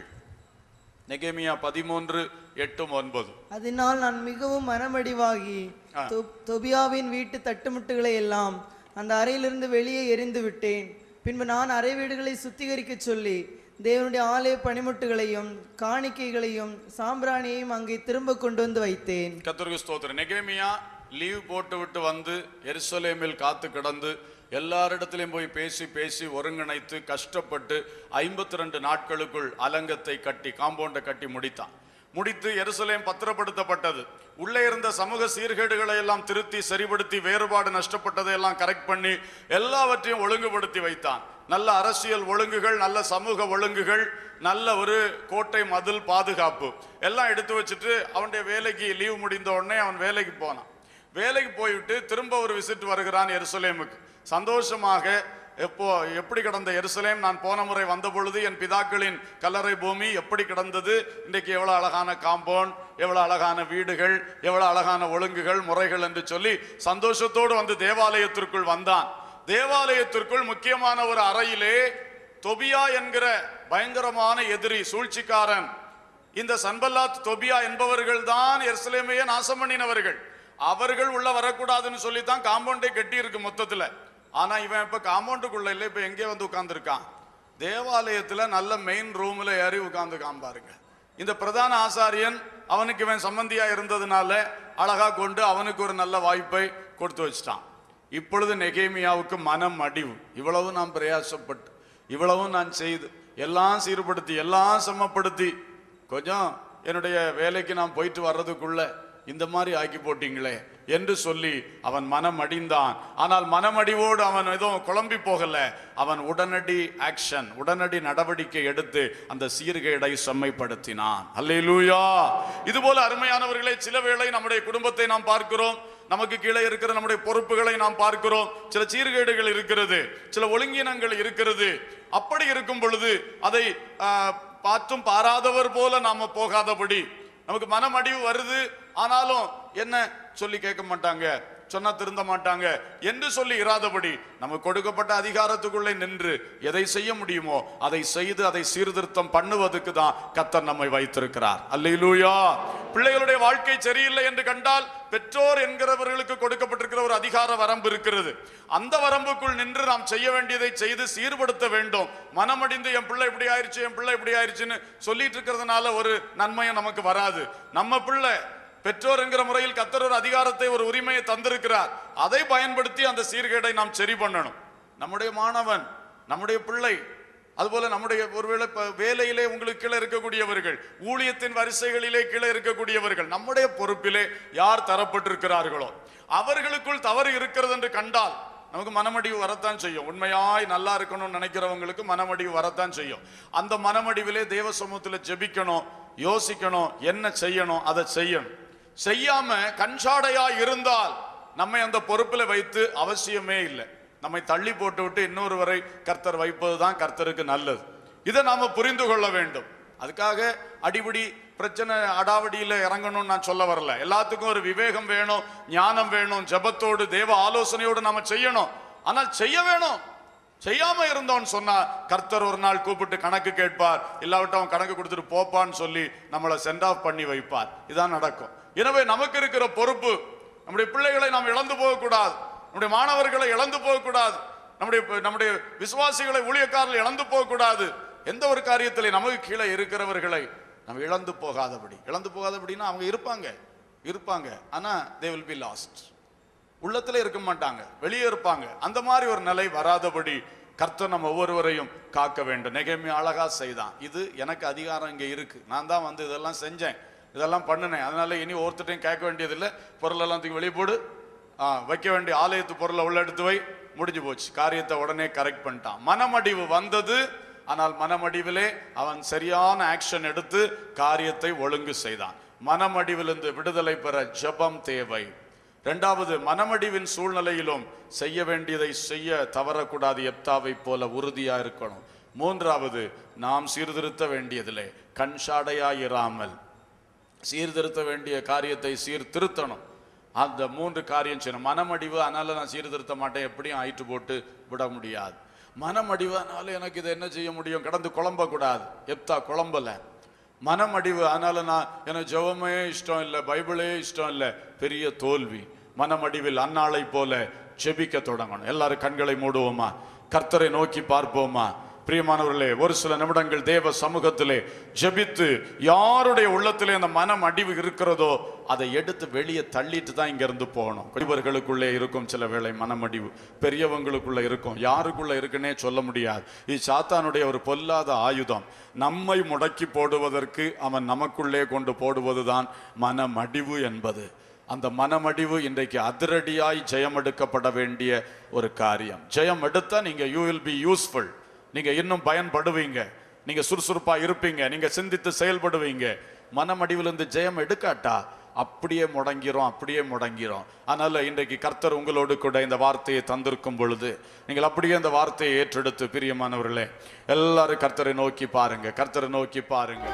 நெகேமியா பதிமூன்று எட்டும் ஒன்பது அதனால் நான் மிகவும் மனமடிவாகி ஆ. தொ- தொபியாவின் வீட்டு தட்டுமுட்டுகளை எல்லாம் அந்த அறையிலிருந்து வெளியே எறிந்து விட்டேன் பின்பு நான் அறை வீடுகளை சுத்திகரிக்க சொல்லி தேவனுடைய ஆலய பனிமுட்டுகளையும் காணிக்கைகளையும் சாம்பிராணியையும் அங்கே திரும்ப கொண்டு வந்து வைத்தேன் கத்தருக்கு ஸ்தோத்திரம் நெகேமியா லீவ் போட்டு விட்டு வந்து எருசலேமில் காத்து கிடந்து எல்லாரிடத்திலையும் போய் பேசி பேசி ஒருங்கிணைத்து கஷ்டப்பட்டு ஐம்பத்தி ரெண்டு நாட்களுக்குள் அலங்கத்தை கட்டி காம்பவுண்டை கட்டி முடித்தான் முடித்து எருசலேம் பத்திரப்படுத்தப்பட்டது உள்ளே இருந்த சமூக சீர்கேடுகளை எல்லாம் திருத்தி சரிப்படுத்தி வேறுபாடு நஷ்டப்பட்டதை எல்லாம் கரெக்ட் பண்ணி எல்லாவற்றையும் ஒழுங்குபடுத்தி வைத்தான் நல்ல அரசியல் ஒழுங்குகள் நல்ல சமூக ஒழுங்குகள் நல்ல ஒரு கோட்டை மதில் பாதுகாப்பு எல்லாம் எடுத்து வச்சுட்டு அவனுடைய வேலைக்கு லீவ் முடிந்த உடனே அவன் வேலைக்கு போனான் வேலைக்கு போய்விட்டு திரும்ப ஒரு விசிட் வருகிறான் எருசலேமுக்கு சந்தோஷமாக எப்போ எப்படி கிடந்த எருசலேம் நான் போன முறை வந்த பொழுது என் பிதாக்களின் கல்லறை பூமி எப்படி கிடந்தது இன்றைக்கு எவ்வளவு அழகான காம்பவுண்ட் எவ்வளவு அழகான வீடுகள் எவ்வளவு அழகான ஒழுங்குகள் முறைகள் என்று சொல்லி சந்தோஷத்தோடு வந்து தேவாலயத்திற்குள் வந்தான் தேவாலயத்திற்குள் முக்கியமான ஒரு அறையிலே தொபியா என்கிற பயங்கரமான எதிரி சூழ்ச்சிக்காரன் இந்த சன்பல்லாத் தொபியா என்பவர்கள் தான் எருசலேமையே நாசம் பண்ணினவர்கள் அவர்கள் உள்ள வரக்கூடாதுன்னு சொல்லி தான் காம்பவுண்டே கட்டி இருக்கு மொத்தத்துல ஆனா இவன் இப்ப காம்பவுண்டுக்குள்ள இல்ல இப்ப எங்கே வந்து உட்கார்ந்துருக்கான் தேவாலயத்துல நல்ல மெயின் ரூம்ல ஏறி உட்கார்ந்துருக்கான் பாருங்க இந்த பிரதான ஆசாரியன் அவனுக்கு இவன் சம்பந்தியா இருந்ததுனால அழகா கொண்டு அவனுக்கு ஒரு நல்ல வாய்ப்பை கொடுத்து வச்சிட்டான் இப்பொழுது நெகேமியாவுக்கு மனம் அடிவு இவ்வளவு நான் பிரயாசப்பட்டு இவ்வளவும் நான் செய்து எல்லாம் சீர்படுத்தி எல்லாம் சமப்படுத்தி கொஞ்சம் என்னுடைய வேலைக்கு நான் போயிட்டு வர்றதுக்குள்ள இந்த மாதிரி ஆக்கி போட்டீங்களே என்று சொல்லி அவன் மனம் அடிந்தான் ஆனால் மனமடிவோடு அவன் எதுவும் குழம்பி போகல அவன் உடனடி ஆக்ஷன் உடனடி நடவடிக்கை எடுத்து அந்த சீர்கேடை செம்மைப்படுத்தினான் அல்லேலூயா இது போல அருமையானவர்களே சில வேளை நம்முடைய குடும்பத்தை நாம் பார்க்கிறோம் நமக்கு கீழே இருக்கிற நம்முடைய பொறுப்புகளை நாம் பார்க்கிறோம் சில சீர்கேடுகள் இருக்கிறது சில ஒழுங்கினங்கள் இருக்கிறது அப்படி இருக்கும் பொழுது அதை ஆஹ், பார்த்தும் பாராதவர் போல நாம போகாதபடி நமக்கு மனமடிவு வருது ஆனாலும் என்ன சொல்லி கேட்க மாட்டாங்க சொன்னா திருந்த மாட்டாங்க என்று சொல்லி இராதபடி நமக்கு கொடுக்கப்பட்ட அதிகாரத்துக்குள்ளே நின்று எதை செய்ய முடியுமோ அதை செய்து அதை சீர்திருத்தம் பண்ணுவதற்கு தான் கத்தர் நம்மை வைத்திருக்கிறார் அல்லேலூயா பிள்ளைகளுடைய வாழ்க்கை சரியில்லை என்று கண்டால் பெற்றோர் என்கிறவர்களுக்கு கொடுக்கப்பட்டிருக்கிற ஒரு அதிகார வரம்பு இருக்கிறது அந்த வரம்புக்குள் நின்று நாம் செய்ய வேண்டியதை செய்து சீர்படுத்த வேண்டும் மனமடிந்து என் பிள்ளை இப்படி ஆயிருச்சு என் பிள்ளை இப்படி ஆயிருச்சுன்னு சொல்லிட்டு இருக்கிறதுனால ஒரு நன்மையும் நமக்கு வராது நம்ம பிள்ளை பெற்றோர் என்கிற முறையில் கத்தர் ஒரு அதிகாரத்தை ஒரு உரிமையை தந்திருக்கிறார் அதை பயன்படுத்தி அந்த சீர்கேடை நாம் சரி பண்ணணும் நம்முடைய மாணவன் நம்முடைய பிள்ளை அதுபோல நம்முடைய ஒருவேளை இப்ப வேலையிலே உங்களுக்கு கீழே இருக்கக்கூடியவர்கள் ஊழியத்தின் வரிசைகளிலே கீழே இருக்கக்கூடியவர்கள் நம்முடைய பொறுப்பிலே யார் தரப்பட்டிருக்கிறார்களோ அவர்களுக்குள் தவறு இருக்கிறது என்று கண்டால் நமக்கு மனமடிவு வரத்தான் செய்யும் உண்மையாய் நல்லா இருக்கணும்னு நினைக்கிறவங்களுக்கு மனமடிவு வரத்தான் செய்யும் அந்த மனமடிவிலே தேவ சமூகத்தில் ஜெபிக்கணும் யோசிக்கணும் என்ன செய்யணும் அதை செய்யணும் செய்யாம கண்சாடையா இருந்தால் நம்மை அந்த பொறுப்பில் வைத்து அவசியமே இல்லை நம்மை தள்ளி போட்டு விட்டு இன்னொருவரை கர்த்தர் வைப்பது தான் கர்த்தருக்கு நல்லது இதை நாம புரிந்து கொள்ள வேண்டும் அதுக்காக அடிபடி பிரச்சனை அடாவடியில இறங்கணும்னு நான் சொல்ல வரல எல்லாத்துக்கும் ஒரு விவேகம் வேணும் ஞானம் வேணும் ஜெபத்தோடு தேவ ஆலோசனையோடு நாம செய்யணும் ஆனால் செய்ய வேணும் செய்யாம இருந்தோம்னு சொன்னா கர்த்தர் ஒரு நாள் கூப்பிட்டு கணக்கு கேட்பார் இல்லாவிட்டு அவன் கணக்கு கொடுத்துட்டு போப்பான்னு சொல்லி நம்மளை சென்ட் ஆஃப் பண்ணி வைப்பார் இதான் நடக்கும் எனவே நமக்கு இருக்கிற பொறுப்பு நம்முடைய பிள்ளைகளை நாம் இழந்து போகக்கூடாது நம்முடைய மாணவர்களை இழந்து போகக்கூடாது நம்முடைய நம்முடைய விசுவாசிகளை ஊழியக்காரர்கள் இழந்து போகக்கூடாது எந்த ஒரு காரியத்திலே நமக்கு கீழே இருக்கிறவர்களை நம்ம இழந்து போகாதபடி இழந்து போகாதபடின்னா அவங்க இருப்பாங்க இருப்பாங்க ஆனா தே வில் பி லாஸ்ட் உள்ளத்துல இருக்க மாட்டாங்க வெளியே இருப்பாங்க அந்த மாதிரி ஒரு நிலை வராதபடி கர்த்தர் நம்ம ஒவ்வொருவரையும் காக்க வேண்டும் நெகமி அழகா செய்தான் இது எனக்கு அதிகாரம் இங்க இருக்கு நான் தான் வந்து இதெல்லாம் செஞ்சேன் இதெல்லாம் பண்ணினேன் அதனால இனி ஒருத்தட்டையும் கேட்க வேண்டியதில்லை பொருளெல்லாம் தூக்கி வெளியே போடு ஆ, வைக்க வேண்டிய ஆலயத்து பொருளை உள்ள எடுத்து வை முடிஞ்சு போச்சு காரியத்தை உடனே கரெக்ட் பண்ணிட்டான் மனமடிவு வந்தது ஆனால் மனமடிவிலே அவன் சரியான ஆக்ஷன் எடுத்து காரியத்தை ஒழுங்கு செய்தான் மனமடிவிலிருந்து விடுதலை பெற ஜெபம் தேவை இரண்டாவது மனமடிவின் சூழ்நிலையிலும் செய்ய வேண்டியதை செய்ய தவறக்கூடாது எப்தாவை போல உறுதியா இருக்கணும் மூன்றாவது நாம் சீர்திருத்த வேண்டியதிலே கண்சாடையாயிராமல் சீர்திருத்த வேண்டிய காரியத்தை சீர்திருத்தணும் அந்த மூன்று காரியம் செய்யணும் மனமடிவு அதனால நான் சீர்திருத்த மாட்டேன் எப்படியும் ஆயிட்டு போட்டு விட முடியாது மனமடிவு அதனால எனக்கு இதை என்ன செய்ய முடியும் கடந்து குழம்ப கூடாது எப்தா குழம்பல மனமடிவு அதனால நான் எனக்கு ஜெபமே இஷ்டம் இல்லை பைபிளே இஷ்டம் இல்லை பெரிய தோல்வி மனமடிவில் அன்னாளை போல ஜெபிக்க தொடங்கணும் எல்லாரும் கண்களை மூடுவோமா கர்த்தரை நோக்கி பார்ப்போமா பிரியமானவர்களே ஒரு சில நிமிடங்கள் தேவ சமூகத்திலே ஜெபித்து யாருடைய உள்ளத்திலே அந்த மனம் அடிவு இருக்கிறதோ அதை எடுத்து வெளியே தள்ளிட்டு தான் இங்க இருந்து போகணும் இவர்களுக்குள்ளே இருக்கும் சில வேளை மனமடிவு பெரியவங்களுக்குள்ள இருக்கும் யாருக்குள்ள இருக்குன்னே சொல்ல முடியாது இது சாத்தானுடைய ஒரு பொல்லாத ஆயுதம் நம்மை முடக்கி போடுவதற்கு அவன் நமக்குள்ளே கொண்டு போடுவதுதான் மனமடிவு என்பது அந்த மனமடிவு இன்றைக்கு அதிரடியாய் ஜெயம் எடுக்கப்பட வேண்டிய ஒரு காரியம் ஜெயம் எடுத்தா நீங்க யூ வில் பி யூஸ்ஃபுல் நீங்க இன்னும் பயன்படுவீங்க நீங்க சுறுசுறுப்பா இருப்பீங்க நீங்க சிந்தித்து செயல்படுவீங்க மனமடிவிலிருந்து ஜெயம் எடுக்காட்டா அப்படியே முடங்கிறோம் அப்படியே முடங்கிறோம் அதனால இன்றைக்கு கர்த்தர் உங்களோடு கூட இந்த வார்த்தையை தந்திருக்கும் பொழுது நீங்கள் அப்படியே அந்த வார்த்தையை ஏற்றெடுத்து பிரியமானவர்களே எல்லாரும் கர்த்தரை நோக்கி பாருங்க கர்த்தரை நோக்கி பாருங்க